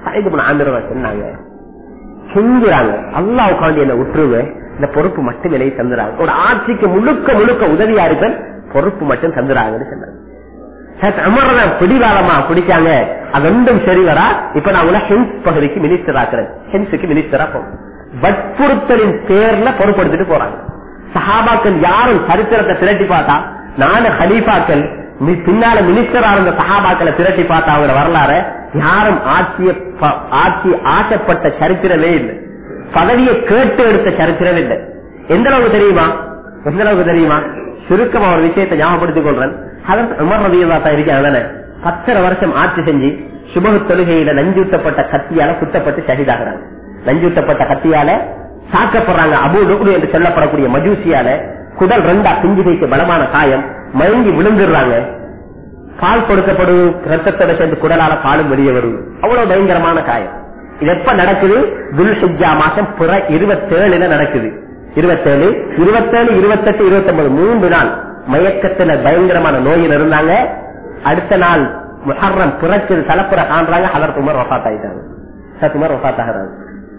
சைது ஆமிரவ சொன்னாங்க செஞ்சுறாங்க அல்லாஹ் உட்காந்து என்ன விட்டுருவேன் இந்த பொறுப்பு மட்டும் விலையை தந்துறாங்க ஒரு ஆட்சிக்கு முழுக்க முழுக்க உதவியா இருப்பேன் பொறுப்பு மட்டும் தந்துறாங்கன்னு சொன்னாங்க அமர்தான் பிடிவாதமா பிடிச்சாங்க அது ரெண்டும் சரி வரா இப்ப நான் உங்களை ஹென்ஸ் பகுதிக்கு மினிஸ்டர் ஆக்குறேன் ஹென்ஸுக்கு மினிஸ்டரா போகும் வற்புறுத்தலின் பேர்ல பொறுப்படுத்திட்டு போறாங்க சஹாபாக்கள் யாரும் சரித்திரத்தை திரட்டி பார்த்தா நாலு ஹலீஃபாக்கள் மி- பின்னால மினிஸ்டரா இருந்த சஹாபாக்களை திரட்டி பார்த்தா அவங்க வரலாறு யாரும் ஆட்சிய ப- ஆட்சி ஆசைப்பட்ட சரித்திரமே இல்லை பதவியை கேட்டு எடுத்த சரித்திரம் இல்லை எந்த அளவுக்கு தெரியுமா எந்த அளவுக்கு தெரியுமா சுருக்கமா ஒரு விஷயத்தை ஞாபகப்படுத்திக் கொள்றேன் அதற்கு உமர் ரவியல்லா தான் இருக்காங்க தானே பத்தரை வருஷம் ஆட்சி செஞ்சு சுபகு தொழுகையில நஞ்சூட்டப்பட்ட கத்தியால குத்தப்பட்டு ஷஹீதாகிறாங்க நஞ்சூட்டப்பட்ட கத்தியால சாக்கப்படுறாங்க அபு லுக்ரு என்று சொல்லப்படக்கூடிய மஜூசியால குடல் ரெண்டா பிஞ்சுகைக்கு பலமான காயம் மயங்கி விழுந்துடுறாங்க பால் கொடுக்கப்படும் ரத்தத்தோட சேர்ந்து குடலால பாலும் வெளியே வரும் அவ்வளவு பயங்கரமான காயம் இது எப்ப நடக்குது துல்ஹிஜா மாசம் புற இருபத்தேழுல நடக்குது இருபத்தேழு இருபத்தேழு இருபத்தெட்டு இருபத்தி ஒன்பது மூன்று நாள் மயக்கத்துல பயங்கரமான நோயில் இருந்தாங்க அடுத்த நாள் முஹர்ரம் புறத்தில் தலைப்புற காண்றாங்க ஹலர் குமார் வஃத் ஆயிட்டாங்க ஹலரத் உமர் வஃத் ஆகிறாங்க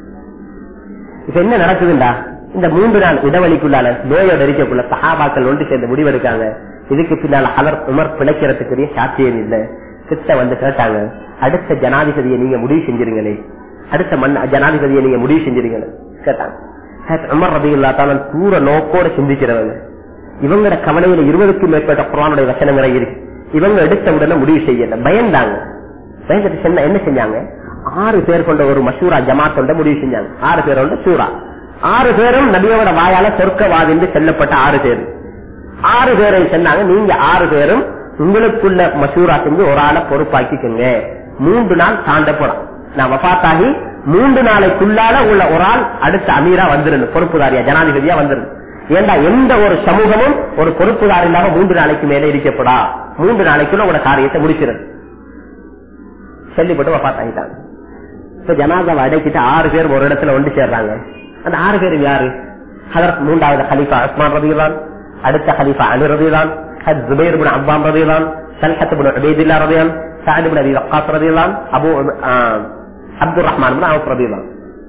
இப்ப என்ன நடக்குதுண்டா இந்த மூன்று நாள் இடைவெளிக்குள்ளால நோயோட இருக்கக்குள்ள சஹாபாக்கள் ஒன்று சேர்ந்து முடிவெடுக்காங்க இதுக்கு பின்னால ஹலர் உமர் பிழைக்கிறதுக்குரிய சாத்தியம் இல்ல கிட்ட வந்து கேட்டாங்க அடுத்த ஜனாதிபதியை நீங்க முடிவு செஞ்சிருங்களே அடுத்த மண் ஜனாதிபதியை நீங்க முடிவு செஞ்சிருங்களே கேட்டாங்க ஹஜ்ரத் உமர் ரபியுல்லா தான் தூர நோக்கோட சிந்திக்கிறவங்க இவங்களோட கவலையில இருபதுக்கும் மேற்பட்ட குரானுடைய வசனங்கள் இருக்கு இவங்க எடுத்த உடனே முடிவு செய்யல பயந்தாங்க பயந்துட்டு சொன்ன என்ன செஞ்சாங்க ஆறு பேர் கொண்ட ஒரு மசூரா ஜமாத் கொண்ட முடிவு செஞ்சாங்க ஆறு பேர் கொண்ட சூரா ஆறு பேரும் நபியோட வாயால சொர்க்கவாதி என்று சொல்லப்பட்ட ஆறு பேர் ஆறு பேரை சொன்னாங்க நீங்க ஆறு பேரும் உங்களுக்குள்ள மசூரா செஞ்சு ஒரு ஆளை பொறுப்பாக்கிக்கோங்க மூன்று நாள் தாண்ட போலாம் நான் வபாத்தாகி மூன்று நாளைக்குள்ளால உள்ள ஒரு ஆள் அடுத்த அமீரா வந்துருன்னு பொறுப்புதாரியா ஜனாதிபதியா வந்துருன்னு ஏண்டா எந்த ஒரு சமூகமும் ஒரு பொறுப்புதார் இல்லாம மூன்று நாளைக்கு மேல இருக்கப்படா மூன்று நாளைக்குள்ள உங்களோட காரியத்தை முடிக்கிறது சொல்லிப்பட்டு வபாத்தாகிட்டாங்க இப்ப ஜனாதாவை அடைக்கிட்டு ஆறு பேர் ஒரு இடத்துல ஒன்று சேர்றாங்க அந்த ஆறு பேரும் யாரு ஹதரத் மூன்றாவது ஹலீஃபா உஸ்மான் ரதியுல்லான் அடுத்த ஹலீஃபா அலி ரதியுல்லான் ஹத் ஜுபைர் பின் அப்பாம் ரதியுல்லான் சல்ஹத் பின் உபைதுல்லா ரதியான் சாஹிப் பின் அபி வக்காஸ் ரதியுல்லான் அபு அப்துல் ரஹ்மான் பின் அவுப் ரதியுல்லான்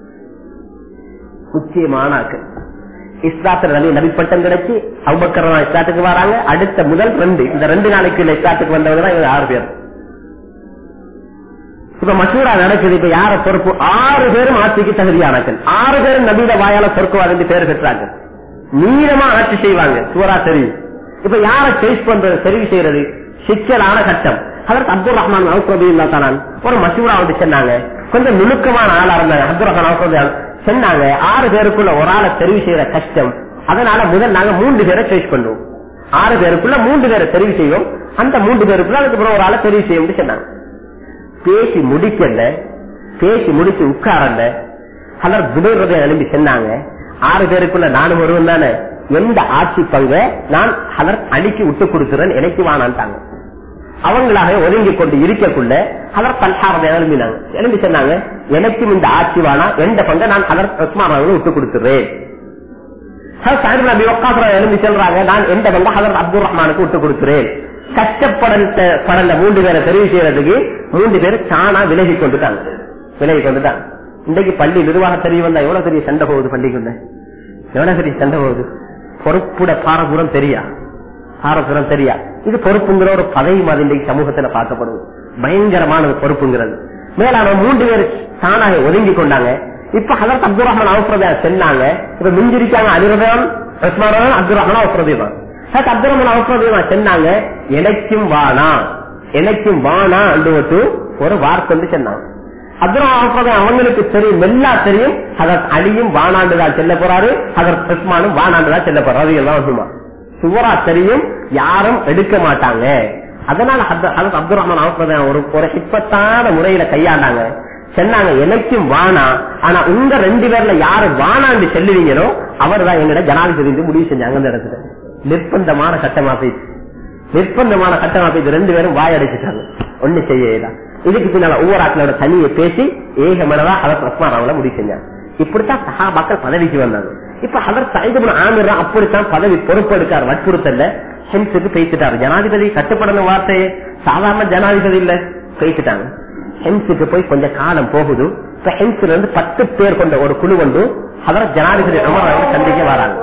முக்கியமான ஆக்கள் இஸ்லாத்துல நபி நபி பட்டம் கிடைச்சி அவுபக்கர் இஸ்லாத்துக்கு வராங்க அடுத்த முதல் ரெண்டு இந்த ரெண்டு நாளைக்கு இஸ்லாத்துக்கு வந்தவங்க தான் இவங்க ஆறு பேர் இப்ப மசூரா நடக்குது இப்ப யார பொறுப்பு ஆறு பேரும் ஆட்சிக்கு தகுதியானாக்கள் ஆறு பேரும் நபீத வாயால பொறுக்குவார் என்று பேர் பெற்றாங்க நீளமா ஆட்சி செய்வாங்க சுவரா தெரியும் இப்ப யார சேஸ் பண்றது தெரிவு செய்யறது சிக்கலான கட்டம் அதற்கு அப்துல் ரஹ்மான் அவுசரபில்லா தானான் ஒரு மசூரா வந்து சொன்னாங்க கொஞ்சம் நுணுக்கமான ஆளா இருந்தாங்க அப்துல் ரஹ்மான் அவுசரபியா சொன்னாங்க ஆறு பேருக்குள்ள ஒரு ஆளை தெரிவு செய்யற கஷ்டம் அதனால முதல் நாங்க மூன்று பேரை சேஸ் பண்ணுவோம் ஆறு பேருக்குள்ள மூன்று பேரை தெரிவு செய்வோம் அந்த மூன்று பேருக்குள்ள அதுக்கப்புறம் ஒரு ஆளை தெரிவு செய்யும் சொன்னாங்க பேசி முடிக்கல பேசி முடிச்சு உட்காரல ஹலர் துபைரதை எழும்பி சொன்னாங்க ஆறு பேருக்குள்ள நானும் வருவன் தானே எந்த ஆட்சி பங்க நான் ஹலர் அடிக்கி விட்டு கொடுக்கிறேன் எனக்கு வானான்ட்டாங்க அவங்களாக ஒதுங்கி கொண்டு இருக்கக்குள்ள ஹலர் பல்ஹாரதை எழும்பினாங்க எழும்பி சொன்னாங்க எனக்கும் இந்த ஆட்சி வானா எந்த பங்க நான் ஹலர் உஸ்மான் விட்டு கொடுத்துறேன் எழும்பி சொல்றாங்க நான் எந்த பங்க ஹலர் அப்துல் ரஹ்மானுக்கு விட்டு கொடுக்கிறேன் கஷ்டப்படல படல மூன்று பேரை தெரிவு செய்யறதுக்கு மூன்று பேர் தானா விலகி கொண்டுட்டாங்க விலகி கொண்டுட்டாங்க இன்றைக்கு பள்ளி நிர்வாக தெரிவு வந்தா எவ்வளவு பெரிய சண்டை போகுது பள்ளிக்குள்ள எவ்வளவு பெரிய சண்டை போகுது பொறுப்புட பாரபுரம் தெரியா பாரபுரம் தெரியா இது பொறுப்புங்கிற ஒரு பதவி மாதிரி இன்றைக்கு சமூகத்துல பார்க்கப்படுது பயங்கரமான ஒரு பொறுப்புங்கிறது மேலான மூன்று பேர் தானாக ஒதுங்கி கொண்டாங்க இப்ப ஹதரத் அப்துல் ரஹ்மான் அவசரதா சொன்னாங்க இப்ப மிஞ்சிருக்காங்க அலிரதான் உஸ்மான் அப்துல் ரஹ்மான் அவசரதே தான் அப்துல் ரஹ்மான் அவசரதே சொன்னாங்க எனக்கும் வானா எனக்கும் வானா என்று ஒரு வார்த்தை வந்து சொன்னாங்க அப்துல் ரஹ்மான் அவங்களுக்கு தெரியும் மெல்லா தெரியும் அதற்கு அலியும் வானாண்டுதான் செல்ல போறாரு அதற்கு உஸ்மானும் வானாண்டுதான் செல்ல போறாரு எல்லாம் சும்மா சுவரா தெரியும் யாரும் எடுக்க மாட்டாங்க அதனால அதற்கு அப்துல் ரஹ்மான் அவசரம் ஒரு ஒரு ஹிப்பத்தான முறையில கையாண்டாங்க சொன்னாங்க எனக்கும் வானா ஆனா உங்க ரெண்டு பேர்ல யாரு வானான்னு செல்லுவீங்களோ அவர் தான் எங்கட ஜனாதிபதி முடிவு செஞ்சாங்க அந்த இடத்துல நிர்பந்தமான கட்டமாப்பை நிர்பந்தமான கட்டமாப்பை இது ரெண்டு பேரும் வாய் அடைச்சிட்டாங்க ஒண்ணு செய்யலாம் இதுக்கு பின்னால ஒவ்வொரு ஆட்களோட தனியை பேசி ஏக மனதா அதற்கு ரஸ்மான் அவங்கள முடிவு செஞ்சாங்க இப்படித்தான் சகாபாக்கள் பதவிக்கு வந்தாங்க இப்ப அவர் சைதுபுன் ஆமிர் அப்படித்தான் பதவி பொறுப்பெடுக்கார் வற்புறுத்தல்ல ஹென்ஸுக்கு பேசிட்டாரு ஜனாதிபதி கட்டுப்படணும் வார்த்தையே சாதாரண ஜனாதிபதி இல்ல பேசிட்டாங்க ஹென்ஸுக்கு போய் கொஞ்சம் காலம் போகுது இப்ப ஹென்ஸ்ல இருந்து பத்து பேர் கொண்ட ஒரு குழு வந்து அவர் ஜனாதிபதி உமர் அவர்களை சந்திக்க வராங்க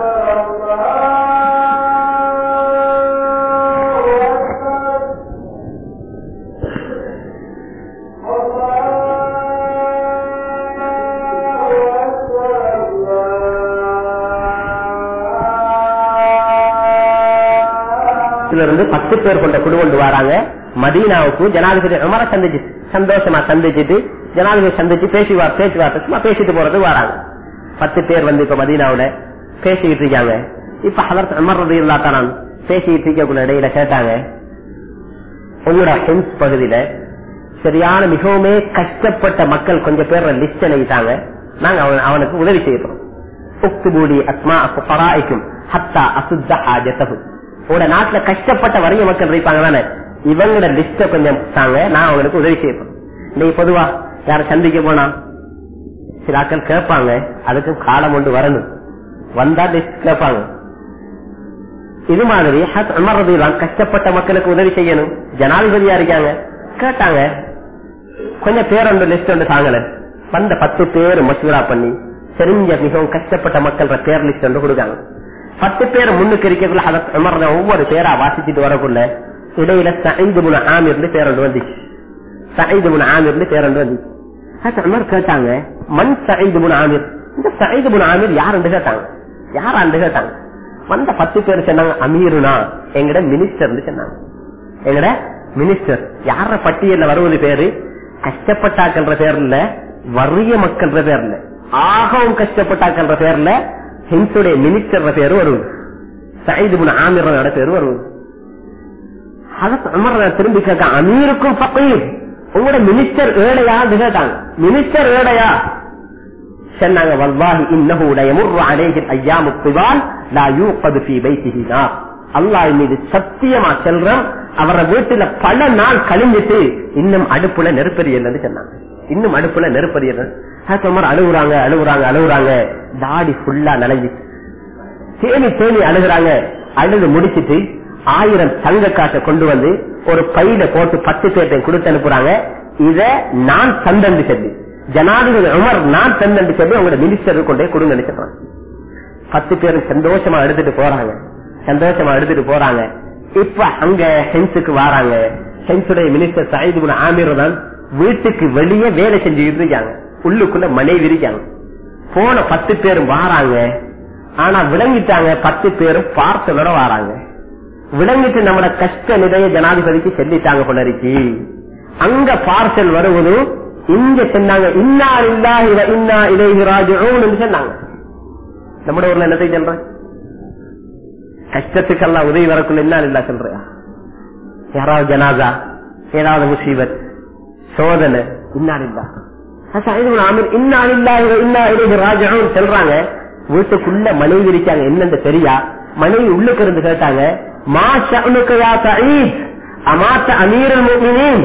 இதுல இருந்து பத்து பேர் கொண்ட குழு கொண்டு வராங்க மதீனாவுக்கு ஜனாதிபதி உமர சந்திச்சு சந்தோஷமா சந்திச்சுட்டு ஜனாதிபதி சந்திச்சு பேசி பேச்சுவார்த்தை சும்மா பேசிட்டு போறது வராங்க பத்து பேர் வந்து இப்ப மதீனாவுல பேசிக்கிட்டு இருக்காங்க இப்ப ஹலர்த் அமர் ரதி இல்லாதான் பேசிக்கிட்டு இருக்கக்குள்ள இடையில கேட்டாங்க உங்களோட ஹென்ஸ் பகுதியில சரியான மிகவுமே கஷ்டப்பட்ட மக்கள் கொஞ்சம் பேர் லிஸ்ட் எழுதிட்டாங்க நாங்க அவன் அவனுக்கு உதவி செய்யறோம் உக்துபூடி அஸ்மா பராய்க்கும் ஹத்தா அசுத்த ஹாஜத்தகு உங்களோட நாட்டுல கஷ்டப்பட்ட வறிய மக்கள் இருப்பாங்க தானே இவங்களோட லிஸ்ட கொஞ்சம் தாங்க நான் அவங்களுக்கு உதவி செய்யப்போம் நீங்க பொதுவா யார சந்திக்க போனா சில ஆட்கள் கேட்பாங்க அதுக்கும் காலம் கொண்டு வரணும் வந்தா லிஸ்ட் கேட்பாங்க இது மாதிரி ஹத் உமர் ரலியல்லாஹு அன்ஹு கஷ்டப்பட்ட மக்களுக்கு உதவி செய்யணும் ஜனாதிபதியா இருக்காங்க கேட்டாங்க கொஞ்சம் பேர் ஒன்று லிஸ்ட் ஒன்று தாங்கல வந்த பத்து பேர் மசூரா பண்ணி தெரிஞ்ச மிகவும் கஷ்டப்பட்ட மக்கள் பேர் லிஸ்ட் ஒன்று கொடுக்காங்க பத்து பேர் முன்னுக்கு இருக்கக்குள்ள ஹதரத் உமர் ரலியல்லாஹு அன்ஹு ஒவ்வொரு பேரா வாசிச்சுட்டு வரக்குள்ள இடையில சைது முன ஆமிர்னு பேர் ஒன்று வந்துச்சு சைது முன ஆமிர்னு பேர் ஒன்று வந்துச்சு ஹதரத் உமர் கேட்டாங்க மண் சைது முன ஆமிர் இந்த சைது முன ஆமிர் யாருன்னு கேட்டாங்க யாராண்டு கேட்டாங்க வந்த பத்து பேர் சொன்னாங்க அமீருனா எங்கட மினிஸ்டர் சொன்னாங்க எங்கட மினிஸ்டர் யார பட்டியல்ல வருவது பேரு கஷ்டப்பட்டாக்கள்ன்ற பேர்ல வறிய மக்கள்ன்ற பேர்ல ஆகவும் கஷ்டப்பட்டாக்கள்ன்ற பேர்ல ஹிம்சுடைய மினிஸ்டர் பேரு வருவது சைது முன் ஆமிரோட பேரு வருவது அமர் திரும்பி கேட்க அமீருக்கும் பக்கீர் உங்களோட மினிஸ்டர் ஏழையான்னு கேட்டாங்க மினிஸ்டர் ஏழையா சொன்னாங்க வல்லாஹி இன்னஹு லயமுர்ரு அலைஹி அய்யாமு திவால் லா யூகது ஃபீ பைத்திஹி நார் அல்லாஹ் மீது சத்தியமா செல்றோம் அவர வீட்டுல பல நாள் கழிஞ்சிட்டு இன்னும் அடுப்புல நெருப்பெரியலன்னு சொன்னாங்க இன்னும் அடுப்புல நெருப்பெரியல அழுகுறாங்க அழுகுறாங்க அழுகுறாங்க தாடி ஃபுல்லா நனைஞ்சிட்டு தேனி தேனி அழுகுறாங்க அழுது முடிச்சிட்டு ஆயிரம் தங்க காசை கொண்டு வந்து ஒரு பையில போட்டு பத்து பேர்ட்டையும் கொடுத்து அனுப்புறாங்க இத நான் தந்தண்டு சொல்லி ஜனாதிபதி உமர் நான் தந்தண்டு சொல்லி அவங்களோட மினிஸ்டர் கொண்டே கொடுங்க நினைச்சிடறாங்க பத்து பேரும் சந்தோஷமா எடுத்துட்டு போறாங்க சந்தோஷமா எடுத்துட்டு போறாங்க இப்ப அங்க ஹென்ஸுக்கு வராங்க ஹென்ஸுடைய மினிஸ்டர் சாயிது ஆமீர் தான் வீட்டுக்கு வெளியே வேலை செஞ்சுக்கிட்டு இருக்காங்க உள்ளுக்குள்ள மனைவி இருக்காங்க போன பத்து பேரும் வாராங்க ஆனா விளங்கிட்டாங்க பத்து பேரும் பார்சலோட வராங்க விளங்கிட்டு நம்மளோட கஷ்ட நிலைய ஜனாதிபதிக்கு செல்லிட்டாங்க போலருக்கு அங்க பார்சல் வருவது இங்க சொன்னாங்க இன்னா இல்லா இவ இன்னா இலைஹி ராஜிஊன் சொன்னாங்க நம்ம ஊர்ல என்னத்தை சொல்றேன் கஷ்டத்துக்கெல்லாம் உதவி வரக்குள்ள என்ன இல்லா சொல்றியா யாராவது ஜனாதா ஏதாவது முசீபத் சோதனை இன்னா இல்லா இன்னா இல்லா இவ இன்னா இலைஹி ராஜிஊன் சொல்றாங்க வீட்டுக்குள்ள மனைவி இருக்காங்க என்னன்னு தெரியா மனைவி உள்ளுக்கு இருந்து கேட்டாங்க மா ஷஅனுக யா சயீத் அமாத்த அமீருல் முஃமினீன்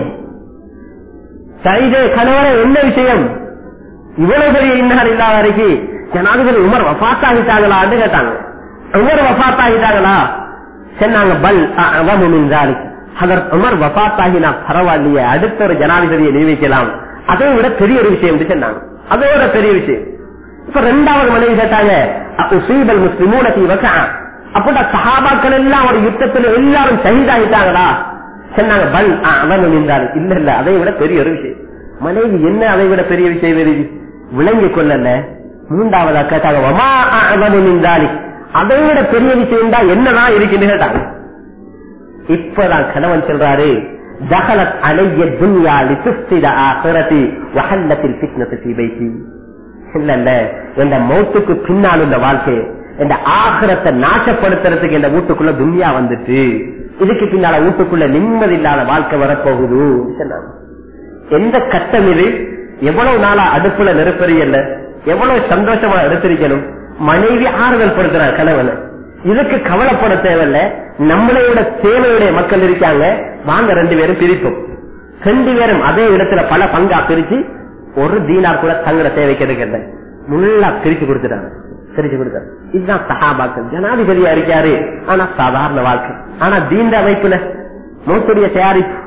சைதே கணவர என்ன விஷயம் இவ்வளவு பெரிய இன்னார் இல்லாத வரைக்கும் ஜனாதிபதி உமர் வபாத்தாகிட்டாங்களான்னு கேட்டாங்க உமர் வபாத்தாகிட்டாங்களா சொன்னாங்க பல் அவமின்றாலி அதர் உமர் வபாத்தாகினா பரவாயில்லையே அடுத்த ஒரு ஜனாதிபதியை நியமிக்கலாம் அதை விட பெரிய ஒரு விஷயம் சொன்னாங்க அதோட பெரிய விஷயம் இப்ப ரெண்டாவது மனைவி கேட்டாங்க உசீபல் முஸ்லிமூனத்தி வக்கா அப்படா சஹாபாக்கள் எல்லாம் ஒரு யுத்தத்துல எல்லாரும் சகிதாகிட்டாங்களா சொன்னாங்க பல் அவன் நின்றாரு இல்ல இல்ல அதை விட பெரிய ஒரு விஷயம் மனைவி என்ன அதை விட பெரிய விஷயம் வருது விளங்கி கொள்ளல மூன்றாவதா கேட்டாங்க வமா அவன் நின்றாரி அதை விட பெரிய விஷயம் தான் என்னதான் இருக்குன்னு கேட்டாங்க இப்பதான் கணவன் சொல்றாரு தகலத் அலைய துன்யா லித்துஸ்தித ஆஹிரதி வஹல்லத்தில் ஃபித்னத்து ஃபீ பைத்தி இல்ல இல்ல இந்த மௌத்துக்கு பின்னால் இந்த வாழ்க்கை இந்த ஆகிரத்தை நாசப்படுத்துறதுக்கு இந்த வீட்டுக்குள்ள துன்யா வந்துட்டு இதுக்கு பின்னால வீட்டுக்குள்ள நிம்மதி இல்லாத வாழ்க்கை வரப்போகுது சொன்னாங்க எந்த கட்டம் இது எவ்வளவு நாளா அடுப்புல நெருப்பறியல்ல எவ்வளவு சந்தோஷமா எடுத்திருக்கணும் மனைவி ஆறுதல் படுத்துறார் கணவனை இதுக்கு கவலைப்பட தேவையில்ல நம்மளையோட தேவையுடைய மக்கள் இருக்காங்க வாங்க ரெண்டு பேரும் பிரிப்போம் ரெண்டு பேரும் அதே இடத்துல பல பங்கா பிரிச்சு ஒரு தீனார் கூட தங்கட தேவைக்கு எடுக்கல முள்ளா பிரிச்சு கொடுத்துட்டாங்க பிரிச்சு கொடுத்தாரு இதுதான் சகாபாக்கள் ஜனாதிபதியா இருக்காரு ஆனா சாதாரண வாழ்க்கை ஆனா தீண்ட அமைப்புல மோத்துடைய தயாரிப்பு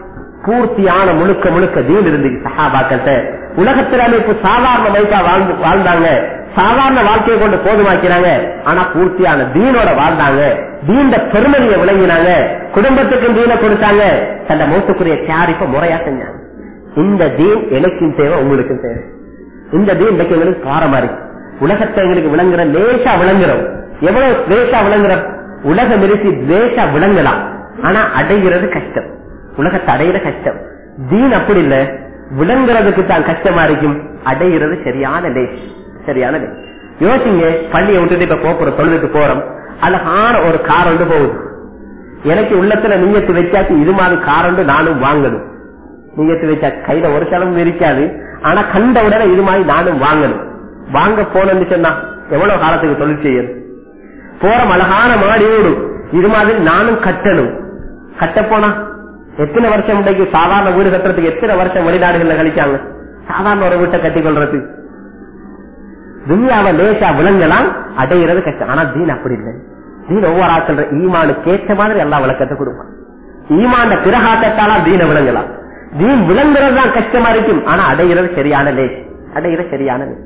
பூர்த்தியான முழுக்க முழுக்க தீன் இருந்துச்சு சஹாபாக்கள்கிட்ட உலகத்துல இப்ப சாதாரண மைக்கா வாழ்ந்து வாழ்ந்தாங்க சாதாரண வாழ்க்கையை கொண்டு போதுமாக்கிறாங்க ஆனா பூர்த்தியான தீனோட வாழ்ந்தாங்க தீண்ட பெருமதியை விளங்கினாங்க குடும்பத்துக்கும் தீனை கொடுத்தாங்க தன்னை மூத்துக்குரிய தயாரிப்பை முறையா செஞ்சாங்க இந்த தீன் எனக்கும் தேவை உங்களுக்கும் தேவை இந்த தீன் இன்னைக்கு எங்களுக்கு பாரமா இருக்கு உலகத்தை எங்களுக்கு விளங்குற லேசா விளங்குறோம் எவ்வளவு லேசா விளங்குற உலகம் இருத்தி லேசா விளங்கலாம் ஆனா அடைகிறது கஷ்டம் உலகத்தை அடையிற கஷ்டம் தீன் அப்படி இல்ல விளங்குறதுக்கு தான் கஷ்டமா இருக்கும் அடைகிறது சரியான லேஸ் சரியான லேஸ் யோசிங்க பள்ளியை விட்டுட்டு இப்ப போறோம் தொழுதுட்டு போறோம் அழகான ஒரு கார் வந்து போகுது எனக்கு உள்ளத்துல நீயத்து வச்சாச்சு இது மாதிரி கார் வந்து நானும் வாங்கணும் நீயத்து வச்சா கையில ஒரு செலவும் இருக்காது ஆனா கண்ட உடனே இது மாதிரி நானும் வாங்கணும் வாங்க போனேன்னு சொன்னா எவ்வளவு காலத்துக்கு தொழில் செய்யணும் போற அழகான மாடி வீடு இது மாதிரி நானும் கட்டணும் கட்ட போனா எத்தனை வருஷம் இன்றைக்கு சாதாரண வீடு கட்டுறதுக்கு எத்தனை வருஷம் வெளிநாடுகள்ல கழிச்சாங்க சாதாரண ஒரு வீட்டை கட்டி கொள்றது துனியாவை லேசா விளங்கலாம் அடையிறது கஷ்டம் ஆனா தீன் அப்படி இல்லை தீன் ஒவ்வொரு ஆட்கள் ஈமானுக்கு ஏற்ற மாதிரி எல்லா விளக்கத்தை கொடுப்பான் ஈமான பிறகாட்டத்தாலாம் தீன விளங்கலாம் தீன் விளங்குறது தான் கஷ்டமா இருக்கும் ஆனா அடைகிறது சரியான லேஸ் அடைகிறது சரியான லேஸ்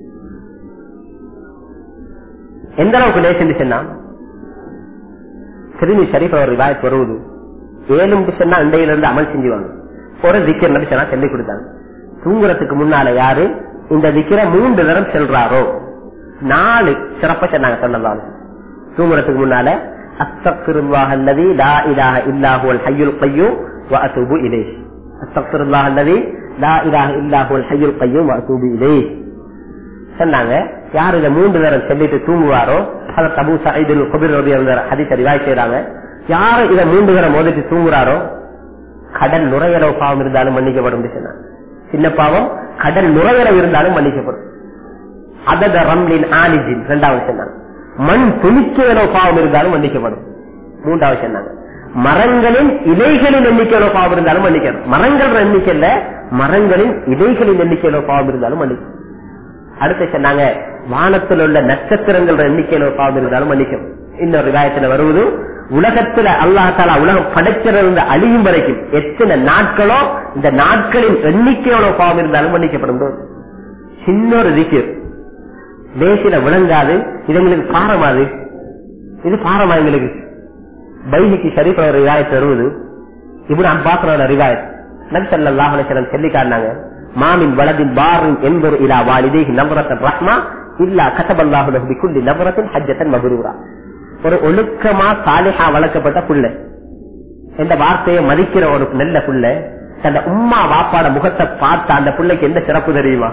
எந்த அளவுக்கு லேஸ் சொன்னா திரும்பி ஷரீஃப் அவர் ரிவாயத் வருவது ஏழு சொன்னா அண்டையில இருந்து அமல் செஞ்சுவாங்க ஒரு திக்கர் நடிச்சனா சொல்லி கொடுத்தாங்க தூங்குறதுக்கு முன்னால யாரு இந்த திக்கிற மூன்று தரம் செல்றாரோ நாலு சிறப்பா சொன்னாங்க சொன்னதால தூங்குறதுக்கு முன்னால அஸ்தக்ஃபிருல்லாஹ் அல்லதி லா இலாஹ இல்லாஹுவல் ஹய்யுல் கய்யூம் வ அத்தூபு இலைஹ் அஸ்தக்ஃபிருல்லாஹ் அல்லதி லா இலாஹ இல்லாஹுவல் ஹய்யுல் கய்யூம் வ அத்தூபு இலைஹ் சொன்னாங்க யார் இதை மூன்று நேரம் சொல்லிட்டு தூங்குவாரோ அதை தபு சைதில் குபிர் ரவி ஹதித்த ரிவாய் செய்யறாங்க யாரு இதை மூன்று நேரம் மோதிட்டு தூங்குறாரோ கடல் நுரையளவு பாவம் இருந்தாலும் மன்னிக்கப்படும் சொன்னாங்க சின்ன பாவம் கடல் நுரையளவு இருந்தாலும் மன்னிக்கப்படும் அதத ரம்லின் ஆனிஜின் இரண்டாவது சொன்னாங்க மண் துணிக்கையளவு பாவம் இருந்தாலும் மன்னிக்கப்படும் மூன்றாவது சொன்னாங்க மரங்களின் இலைகளின் எண்ணிக்கையிலோ பாவம் இருந்தாலும் மன்னிக்கணும் மரங்கள் எண்ணிக்கையில மரங்களின் இலைகளின் எண்ணிக்கையிலோ பாவம் இருந்தாலும் மன்னிக்கும் அடுத்து சொன்னாங்க வானத்தில் உள்ள நட்சத்திரங்கள் எண்ணிக்கையில பாவம் இருந்தாலும் மன்னிக்கும் இன்னொரு விகாயத்துல வருவது உலகத்துல அல்லாஹால உலகம் படைச்சிருந்து அழியும் வரைக்கும் எத்தனை நாட்களோ இந்த நாட்களின் எண்ணிக்கையோட பாவம் இருந்தாலும் மன்னிக்கப்படும் சின்னொரு திக்கர் தேசில விளங்காது இது எங்களுக்கு பாரமாது இது பாரமா எங்களுக்கு பைலிக்கு ஷரீஃப் ஒரு ரிவாயத் வருவது இப்படி நான் பாக்குற ரிவாயத் நபிசல்லாஹ் சொல்லி காட்டினாங்க மாமின் வலதின் பாரின் என்பது இலா வாலிதேஹி நவரத்தன் ரஹ்மா இல்லா கசபல்லாஹு லஹு பிக்குல்லி நவரத்தின் ஹஜ்ஜத்தன் மபரூரா ஒரு ஒழுக்கமா சாலிஹா வளர்க்கப்பட்ட புள்ள என்ற வார்த்தையை மதிக்கிற ஒரு நல்ல புள்ள தன் உம்மா வாப்பாட முகத்தை பார்த்த அந்த பிள்ளைக்கு எந்த சிறப்பு தெரியுமா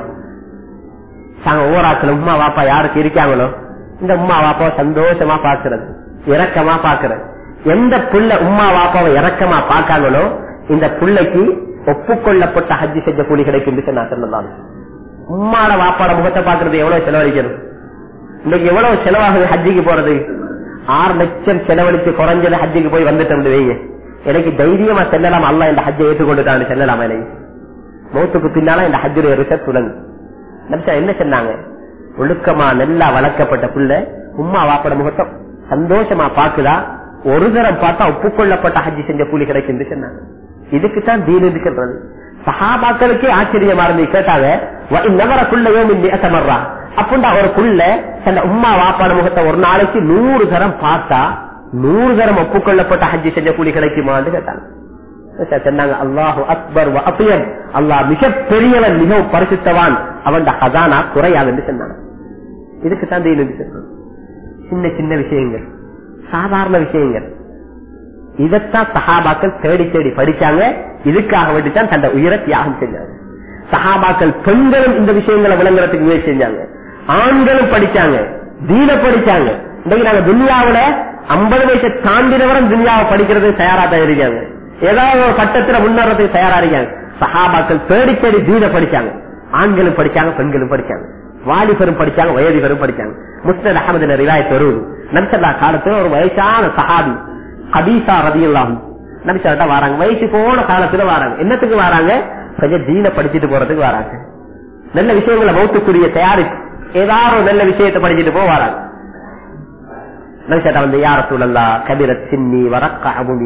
தாங்க ஓராக்கள் உம்மா வாப்பா யாருக்கு இருக்காங்களோ இந்த உம்மா வாப்பாவை சந்தோஷமா பாக்குறது இறக்கமா பாக்குறது எந்த புள்ள உம்மா வாப்பாவை இறக்கமா பாக்காங்களோ இந்த பிள்ளைக்கு ஒப்புக்கொள்ளப்பட்ட ஹஜ்ஜி செஞ்ச கூலி கிடைக்கும் நான் சொல்லலாம் உம்மாட வாப்பாட முகத்தை பாக்குறது எவ்வளவு செலவழிக்கணும் இன்னைக்கு எவ்வளவு செலவாகுது ஹஜ்ஜிக்கு போறது ஆறு லட்சம் செலவழிச்சு குறைஞ்சது ஹஜ்ஜிக்கு போய் வந்துட்டோம் வைங்க எனக்கு தைரியமா செல்லலாம் அல்ல இந்த ஹஜ்ஜை ஏற்றுக்கொண்டுட்டான்னு செல்லலாம் எனக்கு மௌத்துக்கு பின்னால இந்த ஹஜ்ஜுடைய ரிசர்ச் தொடங்கு நபிசா என்ன சொன்னாங்க ஒழுக்கமா நல்லா வளர்க்கப்பட்ட புள்ள உம்மா வாப்பட முகத்தை சந்தோஷமா பாக்குதா ஒரு தரம் பார்த்தா ஒப்புக்கொள்ளப்பட்ட ஹஜ்ஜி செஞ்ச கூலி கிடைக்கும் சொன்னாங்க இதுக்குத்தான் தீன் இருக்கின்றது சஹாபாக்களுக்கே ஆச்சரியமா இருந்து கேட்டாங்க நகரக்குள்ளயோ அசமர்றா அப்படின்னா ஒரு புள்ள தன் உம்மா வாப்பாட முகத்தை ஒரு நாளைக்கு நூறு தரம் பார்த்தா நூறு தரம் ஒப்புக்கொள்ளப்பட்ட ஹஜ்ஜி செஞ்ச கூலி கிடைக்குமான்னு கேட்டாங்க சொன்னாங்க அல்லாஹு அக்பர் அப்பியன் அல்லாஹ் மிக பெரியவன் மிகவும் பரிசுத்தவான் அவன் ஹதானா குறையாதுன்னு சொன்னாங்க இதுக்குத்தான் தீன் இருக்கிறது சின்ன சின்ன விஷயங்கள் சாதாரண விஷயங்கள் இதத்தான் சஹாபாக்கள் தேடி தேடி படிச்சாங்க இதுக்காக வேண்டித்தான் தந்த உயிரை தியாகம் செஞ்சாங்க சஹாபாக்கள் பெண்களும் இந்த விஷயங்களை விளங்குறதுக்கு முயற்சி செஞ்சாங்க ஆண்களும் படிச்சாங்க தீன படிச்சாங்க இன்னைக்கு நாங்க துனியாவில ஐம்பது வயசை தாண்டினவரும் துனியாவை படிக்கிறது தயாரா தான் இருக்காங்க ஏதாவது ஒரு கட்டத்துல முன்னேறதுக்கு தயாரா இருக்காங்க சஹாபாக்கள் தேடி தேடி தீன படிச்சாங்க ஆண்களும் படிச்சாங்க பெண்களும் படிச்சாங்க வாலிபரும் படிச்சாங்க வயதிகரும் படிச்சாங்க முஸ்னத் அகமது ரிவாயத் வருவது நம்சல்லா காலத்துல ஒரு வயசான சஹாபி ஹபீசா ரதியெல்லாம் நபிசார்ட்ட வராங்க வயசு போன காலத்துல வராங்க என்னத்துக்கு வராங்க கொஞ்சம் தீன படிச்சுட்டு போறதுக்கு வராங்க நல்ல விஷயங்களை மௌத்துக்குரிய தயாரிப்பு ஏதாவது ஒரு நல்ல விஷயத்தை படிச்சுட்டு போக வராங்க நபிசார்ட்ட வந்து யார சூழல்லா கபிரத் சின்னி வரக்க அமுனி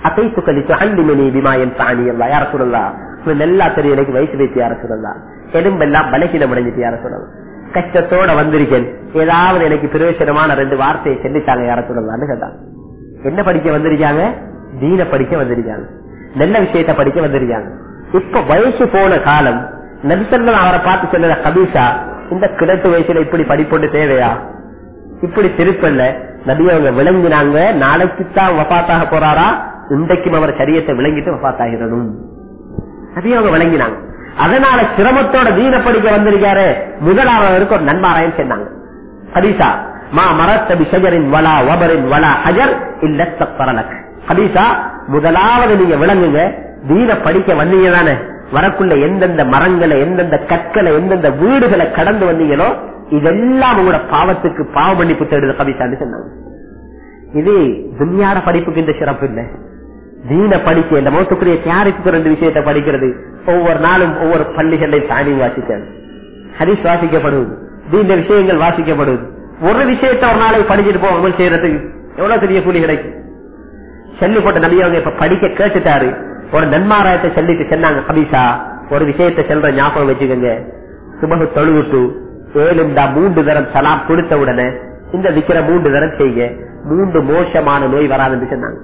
அத்தை துக்கலி அல்லிமணி பிமாயன் தானி எல்லாம் யார சொல்லலாம் நல்லா தெரியும் எனக்கு வயசு வைத்து யார சொல்லலாம் எலும்பெல்லாம் பலகீனம் அடைஞ்சிட்டு யார சொல்லலாம் கஷ்டத்தோட வந்திருக்கேன் ஏதாவது எனக்கு பிரயோசனமான ரெண்டு வார்த்தையை சொல்லித்தாங்க யார சொல்லலாம்னு கேட்டாங்க என்ன படிக்க வந்திருக்காங்க தீன படிக்க வந்திருக்காங்க நல்ல விஷயத்த படிக்க வந்திருக்காங்க இப்ப வயசு போன காலம் நபிசல்லம் அவரை பார்த்து சொல்லுற கபீஷா இந்த கிழட்டு வயசுல இப்படி படிப்பொண்டு தேவையா இப்படி திருப்பல்ல நபி அவங்க விளங்கினாங்க நாளைக்கு தான் வபாத்தாக போறாரா இன்றைக்கும் அவர் சரியத்தை விளங்கிட்டு வபாத்தாகிடணும் நபி அவங்க விளங்கினாங்க அதனால சிரமத்தோட தீன படிக்க வந்திருக்காரு முதலாவதற்கு ஒரு நன்மாராயம் சொன்னாங்க ஹதீசா மா மரத்தபி ஷஜரின் வலா வபரின் வலா ஹஜர் இல்ல தப்பரலக் ஹதீசா முதலாவது நீங்க விளங்குங்க தீன படிக்க வந்தீங்க தானே வரக்குள்ள எந்தெந்த மரங்களை எந்தெந்த கற்களை எந்தெந்த வீடுகளை கடந்து வந்தீங்களோ இதெல்லாம் உங்களோட பாவத்துக்கு பாவ மன்னிப்பு தேடுது கவிதான்னு சொன்னாங்க இது துன்யாட படிப்புக்கு இந்த சிறப்பு இல்லை தீன படிக்க இந்த மௌத்துக்குரிய தியாரிப்புக்கு ரெண்டு விஷயத்தை படிக்கிறது ஒவ்வொரு நாளும் ஒவ்வொரு பள்ளிகளையும் தானி வாசிக்கிறது ஹரிஸ் வாசிக்கப்படுவது தீன விஷயங்கள் வாசிக்கப்படுவது ஒரு விஷயத்த ஒரு நாளைக்கு படிச்சுட்டு போவோம் செய்யறதுக்கு எவ்வளவு பெரிய கூலி கிடைக்கும் சொல்லி போட்ட நபியவங்க இப்ப படிக்க கேட்டுட்டாரு ஒரு நன்மாராயத்தை சொல்லிட்டு சொன்னாங்க கபிசா ஒரு விஷயத்த சொல்ற ஞாபகம் வச்சுக்கோங்க சுபகு தொழுவிட்டு ஏழுண்டா மூன்று தரம் சலாம் கொடுத்த உடனே இந்த விக்கிற மூன்று தரம் செய்ய மூன்று மோசமான நோய் வராதுன்னு சொன்னாங்க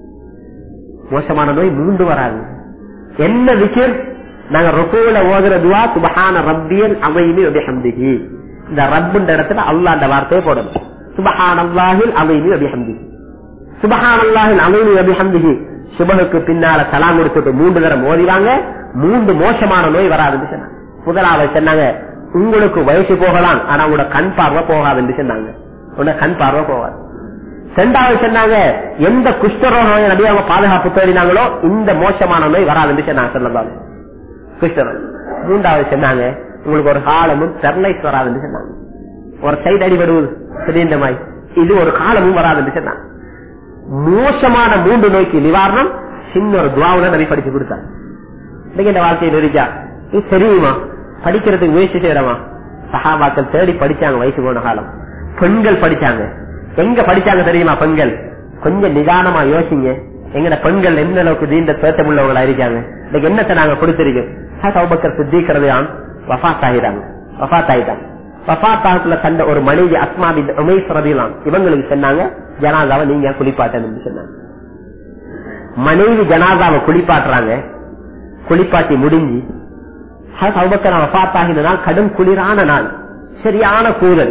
மோசமான நோய் மூன்று வராது என்ன விக்கிர் நாங்க ரொக்கோல ஓதுற துவா சுபஹான ரப்பியல் அமைமி அபிஹம்திகி இந்த ரப்புன்ற இடத்துல அல்லா அந்த வார்த்தையை போடணும் சுபஹான் அல்லாஹில் அமைமி அபிஹம்திகி சுபஹான் அல்லாஹில் அமைமி அபிஹம்திகி சுபகுக்கு பின்னால சலாம் கொடுத்துட்டு மூன்று தரம் ஓதிவாங்க மூன்று மோசமான நோய் வராதுன்னு சொன்னாங்க முதலாவது சொன்னாங்க உங்களுக்கு வயசு போகலாம் ஆனா உங்களோட கண் பார்வை போகாதுன்னு சொன்னாங்க உன்னோட கண் பார்வை போகாது ரெண்டாவது சொன்னாங்க எந்த குஷ்டரோக நோய் நபி அவங்க பாதுகாப்பு தேடினாங்களோ இந்த மோசமான நோய் வராதுன்னு சொன்னாங்க சொல்லலாம் குஷ்டரோகம் மூன்றாவது சொன்னாங்க உங்களுக்கு ஒரு காலமும் ஸ்டெர்லைஸ் வராதுன்னு சொன்னாங்க ஒரு சைடு அடிபடுவது திடீர்ந்த மாதிரி இது ஒரு காலமும் வராதுன்னு சொன்னாங்க மோசமான மூன்று நோய்க்கு நிவாரணம் சின்ன ஒரு துவாவுல நபி படிச்சு கொடுத்தாங்க இன்னைக்கு இந்த வாழ்க்கையில் இருக்கா இது தெரியுமா படிக்கிறதுக்கு முயற்சி செய்யறமா சகாபாக்கள் தேடி படிச்சாங்க வயசு போன காலம் பெண்கள் படிச்சாங்க எங்க படிச்சாங்க தெரியுமா பெண்கள் கொஞ்சம் நிதானமா யோசிங்க எங்கட பெண்கள் எந்த அளவுக்கு நீண்ட தேட்டம் உள்ளவங்களா இருக்காங்க இன்னைக்கு என்னத்தை நாங்க கொடுத்திருக்கோம் சௌபக்கர் சித்திக்கிறதையான் வஃத் ஆகிட்டாங்க வஃத் ஆகிட்டாங்க வஃத்தாகத்துல தந்த ஒரு மனைவி அஸ்மாபின் உமேஸ் ரதிலாம் இவங்களுக்கு சொன்னாங்க ஜனாதாவை நீங்க குளிப்பாட்டணும் சொன்னாங்க மனைவி ஜனாதாவை குளிப்பாட்டுறாங்க குளிப்பாட்டி முடிஞ்சு சௌபக்கர் வஃத்தாகின நாள் கடும் குளிரான நாள் சரியான கூதல்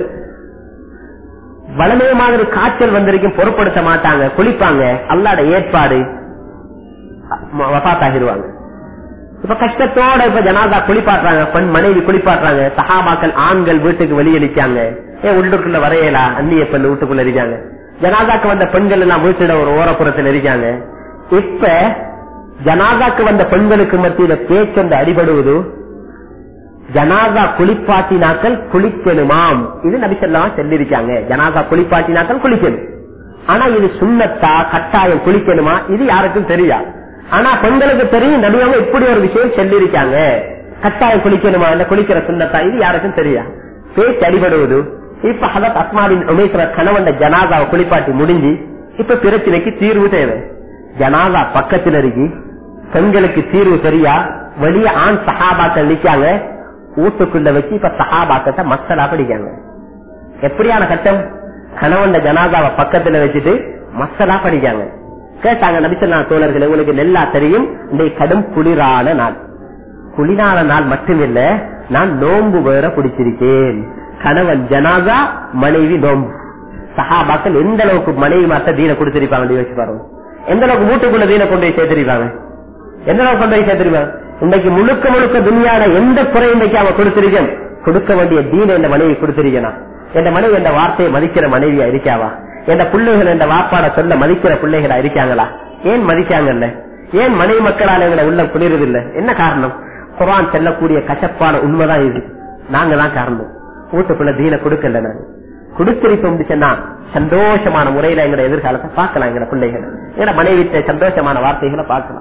வளமே மாதிரி காய்ச்சல் வந்திருக்கும் பொருட்படுத்த மாட்டாங்க குளிப்பாங்க அல்லாட ஏற்பாடு வபாத்தாகிடுவாங்க இப்ப கஷ்டத்தோட இப்ப ஜனாதா குளிப்பாட்டுறாங்க பெண் மனைவி குளிப்பாட்டுறாங்க சகாபாக்கள் ஆண்கள் வீட்டுக்கு வெளியடிக்காங்க ஏன் உள்ளுக்குள்ள வரையலா அந்நிய பெண் வீட்டுக்குள்ள இருக்காங்க ஜனாதாக்கு வந்த பெண்கள் எல்லாம் வீட்டோட ஒரு ஓரப்புறத்தில் இருக்காங்க இப்ப ஜனாதாக்கு வந்த பெண்களுக்கு மத்தியில பேச்சொண்டு அடிபடுவது ஜனாதா குளிப்பாட்டினாக்கள் குளிக்கணுமாம் இது நபிசல்லாம் சொல்லிருக்காங்க ஜனாதா குளிப்பாட்டினாக்கள் குளிக்கணும் ஆனா இது சுண்ணத்தா கட்டாயம் குளிக்கணுமா இது யாருக்கும் தெரியா ஆனா பெண்களுக்கு தெரியும் நடுவாங்க இப்படி ஒரு விஷயம் சொல்லிருக்காங்க கட்டாயம் குளிக்கணுமா இல்ல குளிக்கிற சுண்ணத்தா இது யாருக்கும் தெரியா பேச்சு அடிபடுவது இப்ப ஹதத் அஸ்மாவின் உமேஸ்வர கணவன் ஜனாதாவை குளிப்பாட்டி முடிஞ்சு இப்ப பிரச்சனைக்கு தீர்வு தேவை ஜனாதா பக்கத்துல இருக்கு பெண்களுக்கு தீர்வு தெரியா வெளியே ஆண் சகாபாக்கள் நிக்காங்க வீட்டுக்குள்ள வச்சு இப்ப சகாபாக்கத்தை மசலா படிக்காங்க எப்படியான கட்டம் கணவன் ஜனாதாவை பக்கத்துல வச்சுட்டு மசலா படிக்காங்க கேட்டாங்க நபிசல்லா தோழர்கள் உங்களுக்கு நல்லா தெரியும் இந்த கடும் குளிரான நாள் குளிரான நாள் மட்டுமில்ல நான் நோன்பு வேற பிடிச்சிருக்கேன் கணவன் ஜனாதா மனைவி நோன்பு சஹாபாக்கள் எந்த அளவுக்கு மனைவி மாத்த தீன கொடுத்திருப்பாங்க யோசிச்சு பாருங்க எந்த அளவுக்கு வீட்டுக்குள்ள தீன கொண்டு போய் சேர்த்திருப்பாங்க எந்த அளவுக்கு கொண்டு போய் சேர்த்திருப்பாங்க இன்னைக்கு முழுக்க முழுக்க துணியான எந்த குறை இன்னைக்கு அவன் கொடுத்திருக்கேன் கொடுக்க வேண்டிய தீன இந்த மனைவி கொடுத்திருக்கேனா என் மனைவி இந்த வார்த்தையை மதிக்கிற மனைவியா இருக்காவா எந்த பிள்ளைகள் இந்த வாப்பாட சொல்ல மதிக்கிற பிள்ளைகளா இருக்காங்களா ஏன் மதிக்காங்கல்ல ஏன் மனைவி மக்களால் எங்களை உள்ள குளிரதில்லை என்ன காரணம் குரான் செல்லக்கூடிய கசப்பான உண்மைதான் இது நாங்க தான் காரணம் வீட்டுக்குள்ள தீன கொடுக்கல நாங்க கொடுத்திருப்போம் சொன்னா சந்தோஷமான முறையில எங்க எதிர்காலத்தை பார்க்கலாம் எங்க பிள்ளைகள் எங்க மனைவி சந்தோஷமான வார்த்தைகளை பார்க்கலாம்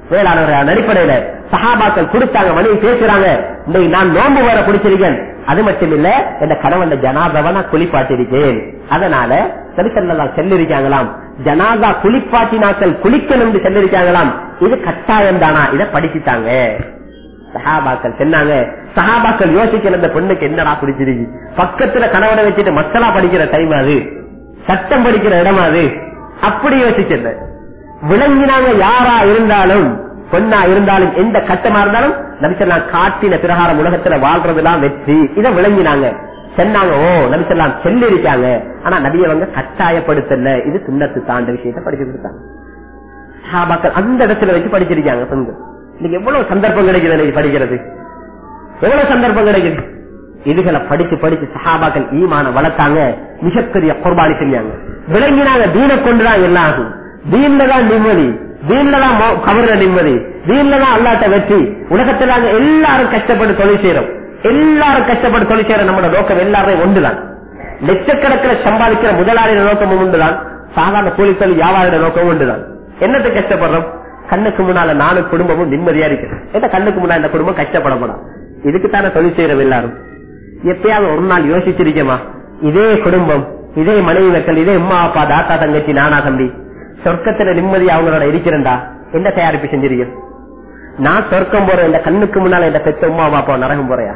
வேளாண் அடிப்படையில சஹாபாக்கள் கொடுத்தாங்க மனைவி பேசுறாங்க இன்னைக்கு நான் நோன்பு வர பிடிச்சிருக்கேன் அது மட்டும் இல்ல என் கணவன் ஜனாதாவை நான் குளிப்பாட்டிருக்கேன் அதனால சரிசல்லாம் செல்லிருக்காங்களாம் ஜனாதா குளிப்பாட்டினாக்கள் குளிக்கணும் செல்லிருக்காங்களாம் இது கட்டாயம் தானா இதை படிச்சுட்டாங்க சஹாபாக்கள் சொன்னாங்க சஹாபாக்கள் யோசிக்கிற இந்த பெண்ணுக்கு என்னடா பிடிச்சிருக்கு பக்கத்துல கணவனை வச்சுட்டு மசாலா படிக்கிற டைம் அது சட்டம் படிக்கிற இடம் அது அப்படி யோசிக்கல விளங்கினாங்க யாரா இருந்தாலும் பொண்ணா இருந்தாலும் எந்த கட்டமா இருந்தாலும் நபிசல்லாம் காட்டின பிரகாரம் உலகத்துல வாழ்றதுலாம் வெற்றி இதை விளங்கினாங்க சொன்னாங்க ஓ நபிசல்லாம் செல்லிருக்காங்க ஆனா நபிய வந்து கட்டாயப்படுத்தல இது சுண்ணத்து தாண்ட விஷயத்தை படிச்சு கொடுத்தாங்க சஹாபாக்கள் அந்த இடத்துல வச்சு படிச்சிருக்காங்க பெண்கள் இன்னைக்கு எவ்வளவு சந்தர்ப்பம் கிடைக்குது இன்னைக்கு படிக்கிறது எவ்வளவு சந்தர்ப்பம் கிடைக்குது இதுகளை படிச்சு படிச்சு சஹாபாக்கள் ஈமான வளர்த்தாங்க மிகப்பெரிய குர்பானி செஞ்சாங்க விளங்கினாங்க தீன கொண்டுதான் எல்லாம் ஆகும் தீன்லதான் நிம்மதி தீன்லதான் கவர்ற நிம்மதி தீன்லதான் அல்லாட்ட வெற்றி உலகத்துல நாங்க எல்லாரும் கஷ்டப்பட்டு தொழில் செய்யறோம் எல்லாரும் கஷ்டப்பட்டு தொழில் செய்யற நம்மளோட நோக்கம் எல்லாரும் ஒன்றுதான் லட்சக்கணக்கில் சம்பாதிக்கிற முதலாளியோட நோக்கமும் உண்டுதான் சாதாரண கூலி தொழில் வியாபாரியோட நோக்கமும் உண்டுதான் என்னத்தை கஷ்டப்படுறோம் கண்ணுக்கு முன்னால நானும் குடும்பமும் நிம்மதியா இருக்கு ஏன்னா கண்ணுக்கு முன்னாடி இந்த குடும்பம் கஷ்டப்படப்படும் இதுக்குத்தானே தொழில் செய்யறோம் எல்லாரும் எப்பயாவது ஒரு நாள் யோசிச்சிருக்கேமா இதே குடும்பம் இதே மனைவி மக்கள் இதே அம்மா அப்பா தாத்தா தங்கச்சி நானா தம்பி சொர்க்கத்துல நிம்மதி அவங்களோட இருக்கிறண்டா என்ன தயாரிப்பு செஞ்சிருக்கேன் நான் சொர்க்கம் போற இந்த கண்ணுக்கு முன்னால இந்த பெத்த அம்மா அப்பா நரகம் போறையா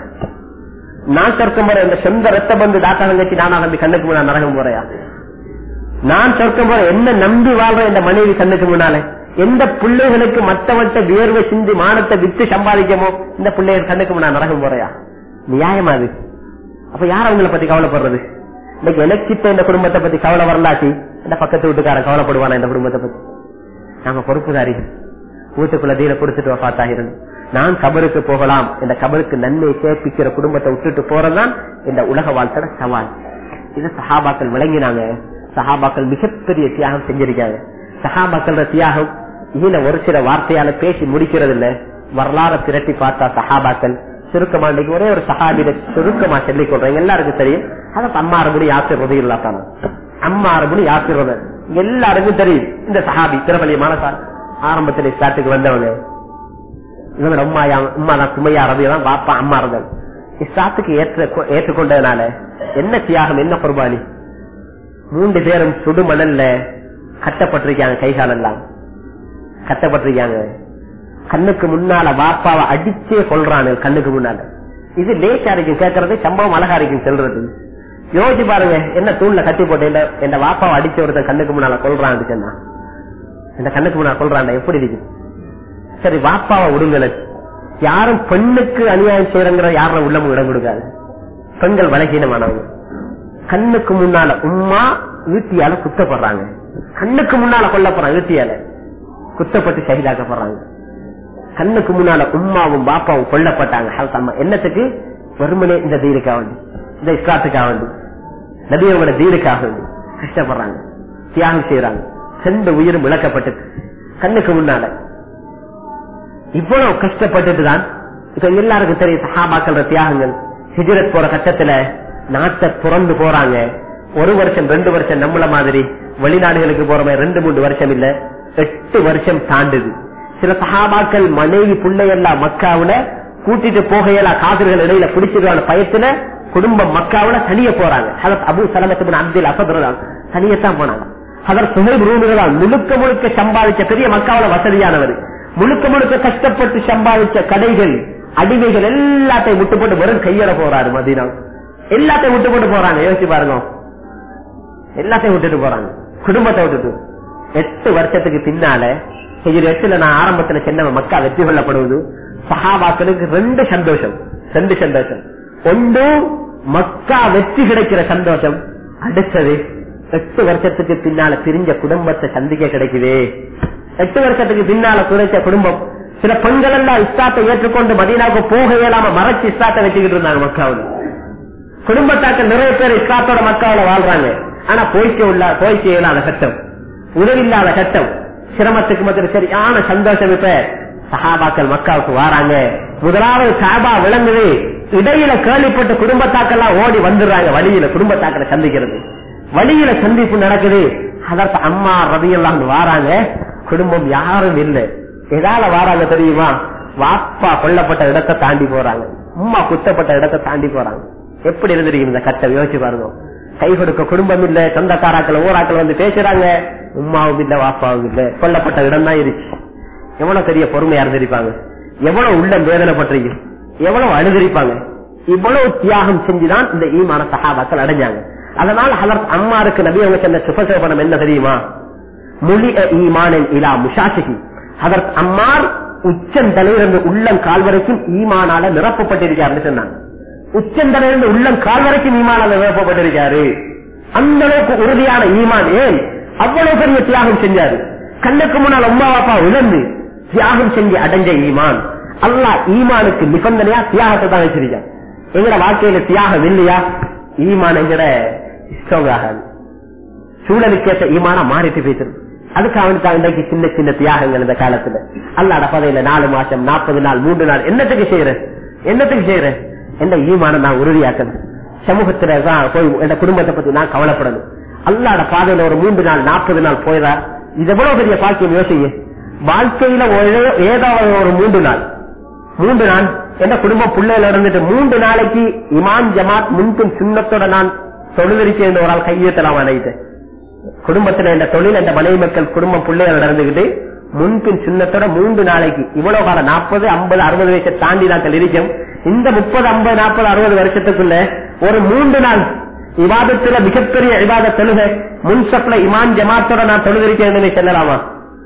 நான் சொர்க்கம் போற இந்த சொந்த ரத்த பந்து தாத்தா தங்கச்சி நானா தம்பி கண்ணுக்கு முன்னால நரகம் போறையா நான் சொர்க்கம் போற என்ன நம்பி வாழ்ற இந்த மனைவி கண்ணுக்கு முன்னால எந்த பிள்ளைகளுக்கு மத்தவட்ட வியர்வை சிந்தி மானத்தை வித்து சம்பாதிக்கமோ இந்த பிள்ளைகள் கண்ணுக்கு முன்னால நரகம் போறையா நியாயமா அது அப்ப யார் அவங்கள பத்தி கவலைப்படுறது இன்னைக்கு எனக்கு இப்ப இந்த குடும்பத்தை பத்தி கவலை வரலாச்சு இந்த பக்கத்து வீட்டுக்காரன் கவலைப்படுவானா இந்த குடும்பத்தை பத்தி நாங்க பொறுப்புதாரிகள் வீட்டுக்குள்ள தீன கொடுத்துட்டு பார்த்தாகிறோம் நான் கபருக்கு போகலாம் இந்த கபருக்கு நன்மை சேர்ப்பிக்கிற குடும்பத்தை விட்டுட்டு போறதுதான் இந்த உலக வாழ்த்தோட சவால் இது சஹாபாக்கள் விளங்கினாங்க சஹாபாக்கள் மிகப்பெரிய தியாகம் செஞ்சிருக்காங்க சஹாபாக்கள் தியாகம் இதுல ஒரு சில வார்த்தையால பேசி முடிக்கிறது இல்ல வரலாறு திரட்டி பார்த்தா சஹாபாக்கள் சுருக்கமா இன்னைக்கு ஒரே ஒரு சஹாபிட சுருக்கமா சொல்லிக் கொள்றேன் எல்லாருக்கும் தெரியும் அதை அம்மா அரபுடி யாசிர்றது இல்லாத்தான அம்மா அரபுடி யாசிர்றது எல்லாருக்கும் தெரியும் இந்த சஹாபி திருப்பலியமான சார் ஆரம்பத்தில் இஸ்லாத்துக்கு வந்தவங்க இவங்க அம்மா அம்மா தான் சுமையா அரபி தான் பாப்பா அம்மா இருந்தது இஸ்லாத்துக்கு ஏற்ற ஏற்றுக்கொண்டதுனால என்ன தியாகம் என்ன குர்பானி மூன்று பேரும் சுடு மணல்ல கட்டப்பட்டிருக்காங்க கைகால் எல்லாம் கட்டப்பட்டிருக்காங்க கண்ணுக்கு முன்னால வாப்பாவை அடிச்சே கொள்றானு கண்ணுக்கு முன்னால இது லேசா இருக்கும் கேட்கறது சம்பவம் அழகா இருக்கும் செல்றது யோசிச்சு பாருங்க என்ன தூண்ல கட்டி போட்டு இந்த வாப்பாவை அடிச்ச ஒருத்தன் கண்ணுக்கு முன்னால கொள்றான் சொன்னா இந்த கண்ணுக்கு முன்னால கொள்றான் எப்படி இருக்கு சரி வாப்பாவை விடுங்கள யாரும் பெண்ணுக்கு அநியாயம் செய்யறங்கிற யாரும் உள்ளமும் இடம் கொடுக்காது பெண்கள் பலகீனமானவங்க கண்ணுக்கு முன்னால உமா ஈட்டியால குத்தப்படுறாங்க கண்ணுக்கு முன்னால கொல்லப்படுறாங்க ஈட்டியால குத்தப்பட்டு சகிதாக்கப்படுறாங்க கண்ணுக்கு முன்னால உம்மாவும் பாப்பாவும் கொல்லப்பட்டாங்க என்னத்துக்கு வெறுமனே இந்த தீனுக்காக வேண்டி இந்த இஸ்லாத்துக்காக வேண்டி நபியோட தீனுக்காக வேண்டி கஷ்டப்படுறாங்க தியாகம் செய்யறாங்க சென்ற உயிரும் இழக்கப்பட்டது கண்ணுக்கு முன்னால இவ்வளவு கஷ்டப்பட்டுட்டு தான் இப்ப எல்லாருக்கும் தெரியும் சஹாபாக்கள் தியாகங்கள் ஹிஜரத் போற கட்டத்துல நாட்டை புறந்து போறாங்க ஒரு வருஷம் ரெண்டு வருஷம் நம்மள மாதிரி வெளிநாடுகளுக்கு போற மாதிரி ரெண்டு மூன்று வருஷம் இல்ல எட்டு வருஷம் தாண்டுது சில சஹாபாக்கள் மனைவி பிள்ளையெல்லாம் மக்காவுல கூட்டிட்டு போகையெல்லாம் காதல்கள் இடையில பிடிச்சிருவான பயத்துல குடும்பம் மக்காவுல தனிய போறாங்க ஹதரத் அபு சலமத்து அப்துல் அசதுதான் தனியத்தான் போனாங்க ஹதர் சுஹைப் ரூமிகள் முழுக்க முழுக்க சம்பாதிச்ச பெரிய மக்காவுல வசதியானவர் முழுக்க முழுக்க கஷ்டப்பட்டு சம்பாதிச்ச கடைகள் அடிமைகள் எல்லாத்தையும் விட்டு போட்டு வெறும் கையில போறாரு மதினா எல்லாத்தையும் விட்டு போட்டு போறாங்க யோசிச்சு பாருங்க எல்லாத்தையும் விட்டுட்டு போறாங்க குடும்பத்தை விட்டுட்டு எட்டு வருஷத்துக்கு பின்னால இது எட்டுல நான் ஆரம்பத்துல சின்ன மக்கா வெற்றி கொள்ளப்படுவது சஹாபாக்களுக்கு ரெண்டு சந்தோஷம் ரெண்டு சந்தோஷம் ஒன்று மக்கா வெற்றி கிடைக்கிற சந்தோஷம் அடுத்தது எட்டு வருஷத்துக்கு பின்னால பிரிஞ்ச குடும்பத்தை சந்திக்க கிடைக்குதே எட்டு வருஷத்துக்கு பின்னால குறைச்ச குடும்பம் சில பெண்கள் எல்லாம் இஸ்லாத்தை ஏற்றுக்கொண்டு மதீனாவுக்கு போக இயலாம மறைச்சு இஸ்லாத்தை வச்சுக்கிட்டு இருந்தாங்க மக்காவில் குடும்பத்தாக்கள் நிறைய பேர் இஸ்லாத்தோட மக்காவில வாழ்றாங்க ஆனா போய்க்க உள்ள போய்க்க இயலாத கட்டம் உதவில்லாத கட்டம் சிரமத்துக்கு மத்திய சரியான சந்தோஷம் இப்ப சஹாபாக்கள் மக்காவுக்கு வராங்க முதலாவது சாபா விளங்குது இடையில கேள்விப்பட்ட குடும்பத்தாக்கெல்லாம் ஓடி வந்துடுறாங்க வழியில குடும்பத்தாக்களை சந்திக்கிறது வழியில சந்திப்பு நடக்குது அதற்கு அம்மா ரவி எல்லாம் வாராங்க குடும்பம் யாரும் இல்லை எதால வாராங்க தெரியுமா வாப்பா கொல்லப்பட்ட இடத்தை தாண்டி போறாங்க உம்மா குத்தப்பட்ட இடத்தை தாண்டி போறாங்க எப்படி இருந்திருக்கும் இந்த கட்டை யோசிச்சு பாருங்க கை கொடுக்க குடும்பம் இல்ல சொந்தக்காராக்கள் ஊராக்கள் வந்து பேசுறாங்க உம்மாவும் இல்ல வாப்பாவும் இல்ல கொல்லப்பட்ட இடம் தான் இருக்கு எவ்வளவு பெரிய பொறுமையா இருந்திருப்பாங்க எவ்வளவு உள்ளம் வேதனைப்பட்டிருக்கும் எவ்வளவு அழுதிருப்பாங்க இவ்வளவு தியாகம் செஞ்சுதான் இந்த ஈமான சகாபாக்கள் அடைஞ்சாங்க அதனால ஹலர் அம்மாருக்கு நபி அவங்க சொன்ன சுபசோபனம் என்ன தெரியுமா முழி ஈமானின் இலா முஷாசிகி அதற்கு அம்மார் உச்சந்தலையிலிருந்து உள்ளம் கால் வரைக்கும் ஈமானால நிரப்பப்பட்டிருக்காருன்னு சொன்னாங்க உச்சந்தலையிலிருந்து உள்ளம் கால் வரைக்கும் ஈமானால நிரப்பப்பட்டிருக்காரு அந்த அளவுக்கு உறுதியான ஈமான் ஏன் அவ்வளவு பெரிய தியாகம் செஞ்சாரு கண்ணுக்கு முன்னால் அம்மா அப்பா உணர்ந்து தியாகம் செஞ்சு அடைஞ்ச ஈமான் அல்லாஹ் ஈமானுக்கு நிபந்தனையா தியாகத்தை தான் வச்சிருக்கான் எங்கட வாழ்க்கையில தியாகம் இல்லையா ஈமான் எங்கட ஸ்ட்ராங் ஆகாது சூழலுக்கேற்ற ஈமானா மாறிட்டு போயிட்டு அதுக்கு அவனுக்கு இன்றைக்கு சின்ன சின்ன தியாகங்கள் இந்த காலத்துல அல்லாட பதையில நாலு மாசம் நாற்பது நாள் மூன்று நாள் என்னத்துக்கு செய்யற என்னத்துக்கு செய்யற எந்த ஈமான நான் உறுதியாக்கணும் சமூகத்துல தான் போய் என் குடும்பத்தை பத்தி நான் கவலைப்படணும் அல்லாட பாதையில ஒரு மூன்று நாள் நாற்பது நாள் போயதா இது எவ்வளவு பெரிய பாக்கியம் யோசிங்க வாழ்க்கையில ஒரு- ஏதாவது ஒரு மூன்று நாள் மூன்று நாள் எந்த குடும்பம் பிள்ளையில இருந்துட்டு மூன்று நாளைக்கு இமாம் ஜமாத் முன்பின் சுண்ணத்தோட நான் தொழுதிருக்கேன் ஒரு ஆள் கையெழுத்தலாம் அடையிட்டேன் குடும்பத்துல இந்த தொழில் இந்த மனைவி மக்கள் குடும்பம் பிள்ளைகள் நடந்துகிட்டு முன்பின் சின்னத்தோட மூன்று நாளைக்கு இவ்வளவு காலம் நாற்பது ஐம்பது அறுபது வயசை தாண்டி நாட்கள் இருக்கும் இந்த முப்பது ஐம்பது நாற்பது அறுபது வருஷத்துக்குள்ள ஒரு மூன்று நாள் விவாதத்துல மிகப்பெரிய விவாத தொழுகை முன்சப்ல இமான் ஜமாத்தோட நான் தொழுதிருக்கேன் செல்லலாமா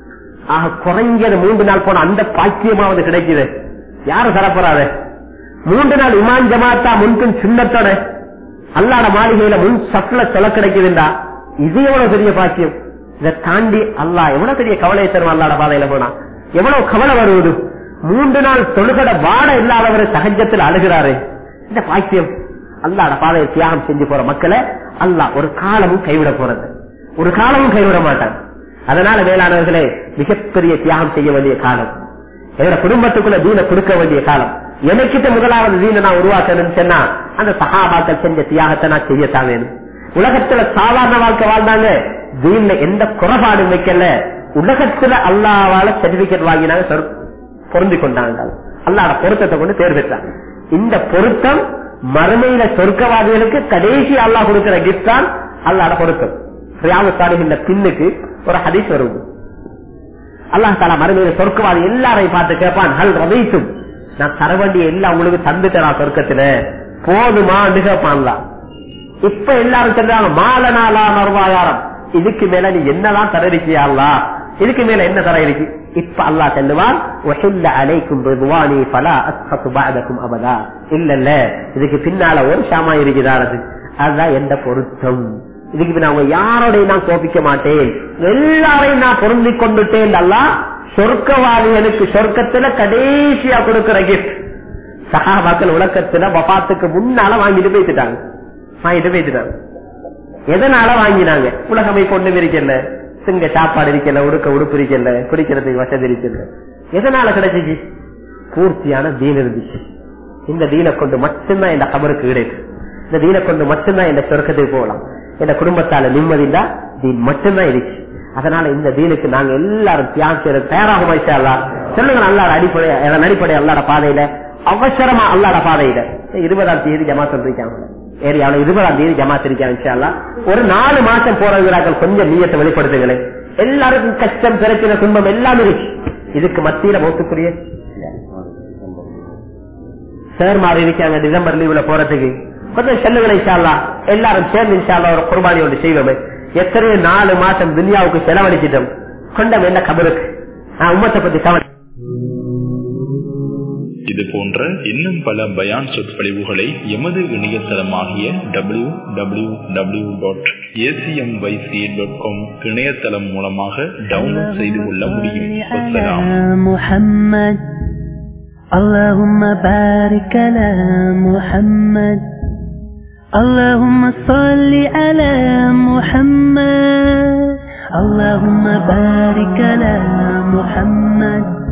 ஆக குறைஞ்சது மூன்று நாள் போன அந்த பாக்கியமாவது கிடைக்குது யாரு தரப்போறாரு மூன்று நாள் இமான் ஜமாத்தா முன்பின் சின்னத்தோட அல்லாட மாளிகையில முன் சப்ல சொல்ல கிடைக்குதுண்டா இது எவ்வளவு பெரிய பாக்கியம் இதை தாண்டி அல்லாஹ் எவ்வளவு பெரிய கவலையை தரும் அல்லாட பாதையில போனா எவ்வளவு கவலை வருவது மூன்று நாள் தொழுகட வாட இல்லாதவர் சகஜத்தில் அழுகிறாரு இந்த பாக்கியம் அல்லாட பாதையை தியாகம் செஞ்சு போற மக்களை அல்லாஹ் ஒரு காலமும் கைவிட போறது ஒரு காலமும் கைவிட மாட்டான் அதனால வேளாணவர்களே மிகப்பெரிய தியாகம் செய்ய வேண்டிய காலம் என்னோட குடும்பத்துக்குள்ள தீன கொடுக்க வேண்டிய காலம் எனக்கிட்ட முதலாவது தீன நான் உருவாக்கணும்னு சொன்னா அந்த சகாபாக்கள் செஞ்ச தியாகத்தை நான் செய்யத்தான் வேணும் உலகத்துல சாதாரண வாழ்க்கை வாழ்ந்தாங்க தீன்ல எந்த குறைபாடும் வைக்கல உலகத்துல அல்லாவால சர்டிபிகேட் வாங்கினாங்க சொர்- பொருந்தி கொண்டாங்க அல்லாட பொருத்தத்தை கொண்டு தேர் பெற்றாங்க இந்த பொருத்தம் மறுமையில சொர்க்கவாதிகளுக்கு கடைசி அல்லாஹ் கொடுக்கிற கிஃப்ட் தான் அல்லாட பொருத்தம் ரியாவு சாலிஹின் பின்னுக்கு ஒரு ஹதீஸ் வருவது அல்லாஹ் தாலா மறுமையில சொர்க்கவாதி எல்லாரையும் பார்த்து கேட்பான் ஹல் ரபீசும் நான் தர வேண்டிய எல்லாம் உங்களுக்கு தந்துட்டா சொர்க்கத்துல போதுமா கேட்பான்ல இப்ப எல்லாரும் சொல்றாங்க மாலனாலா மறுவாயாரம் இதுக்கு மேல நீ என்னதான் தர இருக்கியா இதுக்கு மேல என்ன தர இருக்கு இப்ப அல்லாஹ் சொல்லுவான் "வஹில்ல அலைக்கும் ரிதுவானி ஃபலா அஸ்ஹது பஅதக்கும் அபதா." இல்ல இல்ல இதுக்கு பின்னால ஒரு ஷாமா இருக்குதான் அது அதுதான் எந்த பொருத்தம் இதுக்கு பின்ன அவங்க யாரோடையும் நான் கோபிக்க மாட்டேன் எல்லாரையும் நான் பொருந்தி கொண்டுட்டேன் அல்லா சொர்க்கவாதிகளுக்கு சொர்க்கத்துல கடைசியா கொடுக்கிற கிஃப்ட் சகாபாக்கள் உலகத்துல வபாத்துக்கு முன்னால வாங்கிட்டு போயிட்டுட்டாங்க வாங்கிட்டு போயிட்டுட்டாங்க எதனால வாங்கினாங்க உலகமை கொண்டு இருக்கல சிங்க சாப்பாடு இருக்கல உடுக்க உடுப்பு இருக்கல குடிக்கிறதுக்கு வசதி இருக்கல எதனால கிடைச்சிச்சு பூர்த்தியான தீன் இருந்துச்சு இந்த தீனை கொண்டு மட்டும்தான் இந்த கபருக்கு கிடைக்கும் இந்த தீனை கொண்டு மட்டும்தான் இந்த சொர்க்கத்துக்கு போகலாம் இந்த குடும்பத்தால நிம்மதிந்தா தீன் மட்டும்தான் இருக்கு அதனால இந்த தீனுக்கு நாங்க எல்லாரும் தியாகம் செய்யறது தயாராக மாயிச்சா சொல்லுங்க அல்லாட அடிப்படை அதன் அடிப்படை அல்லாட பாதையில அவசரமா அல்லாட பாதையில இருபதாம் தேதி ஜமா சொல்லிருக்காங்க ஏரியாவில் இருபதாம் தேதி ஜமா இருக்காங்க ஒரு நாலு மாசம் போறவங்களாக்கள் கொஞ்சம் நீயத்தை வெளிப்படுத்துங்களேன் எல்லாருக்கும் கஷ்டம் பிரச்சனை துன்பம் எல்லாம் இருக்கு இதுக்கு மத்தியில மோத்துக்குரிய சார் மாறி இருக்காங்க டிசம்பர் லீவ்ல போறதுக்கு கொஞ்சம் செல்லுகளை இன்ஷால்லா எல்லாரும் சேர்ந்து இன்ஷால்லா ஒரு குர்பானி ஒன்று செய்வோமே எத்தனையோ நாலு மாசம் துனியாவுக்கு செலவழிச்சிட்டோம் கொண்டம் என்ன கபருக்கு நான் உம்மத்தை பத்தி கவலை இது போன்ற இன்னும் பல பயான் சொற்பொழிவுகளை எமது இணையதளமாகிய W W W dot ACMYC dot com இணையதளம் மூலமாக டவுன்லோட் செய்து கொள்ள முடியும் வசலாம் محمد اللهم بارك على محمد اللهم صل على محمد اللهم بارك على محمد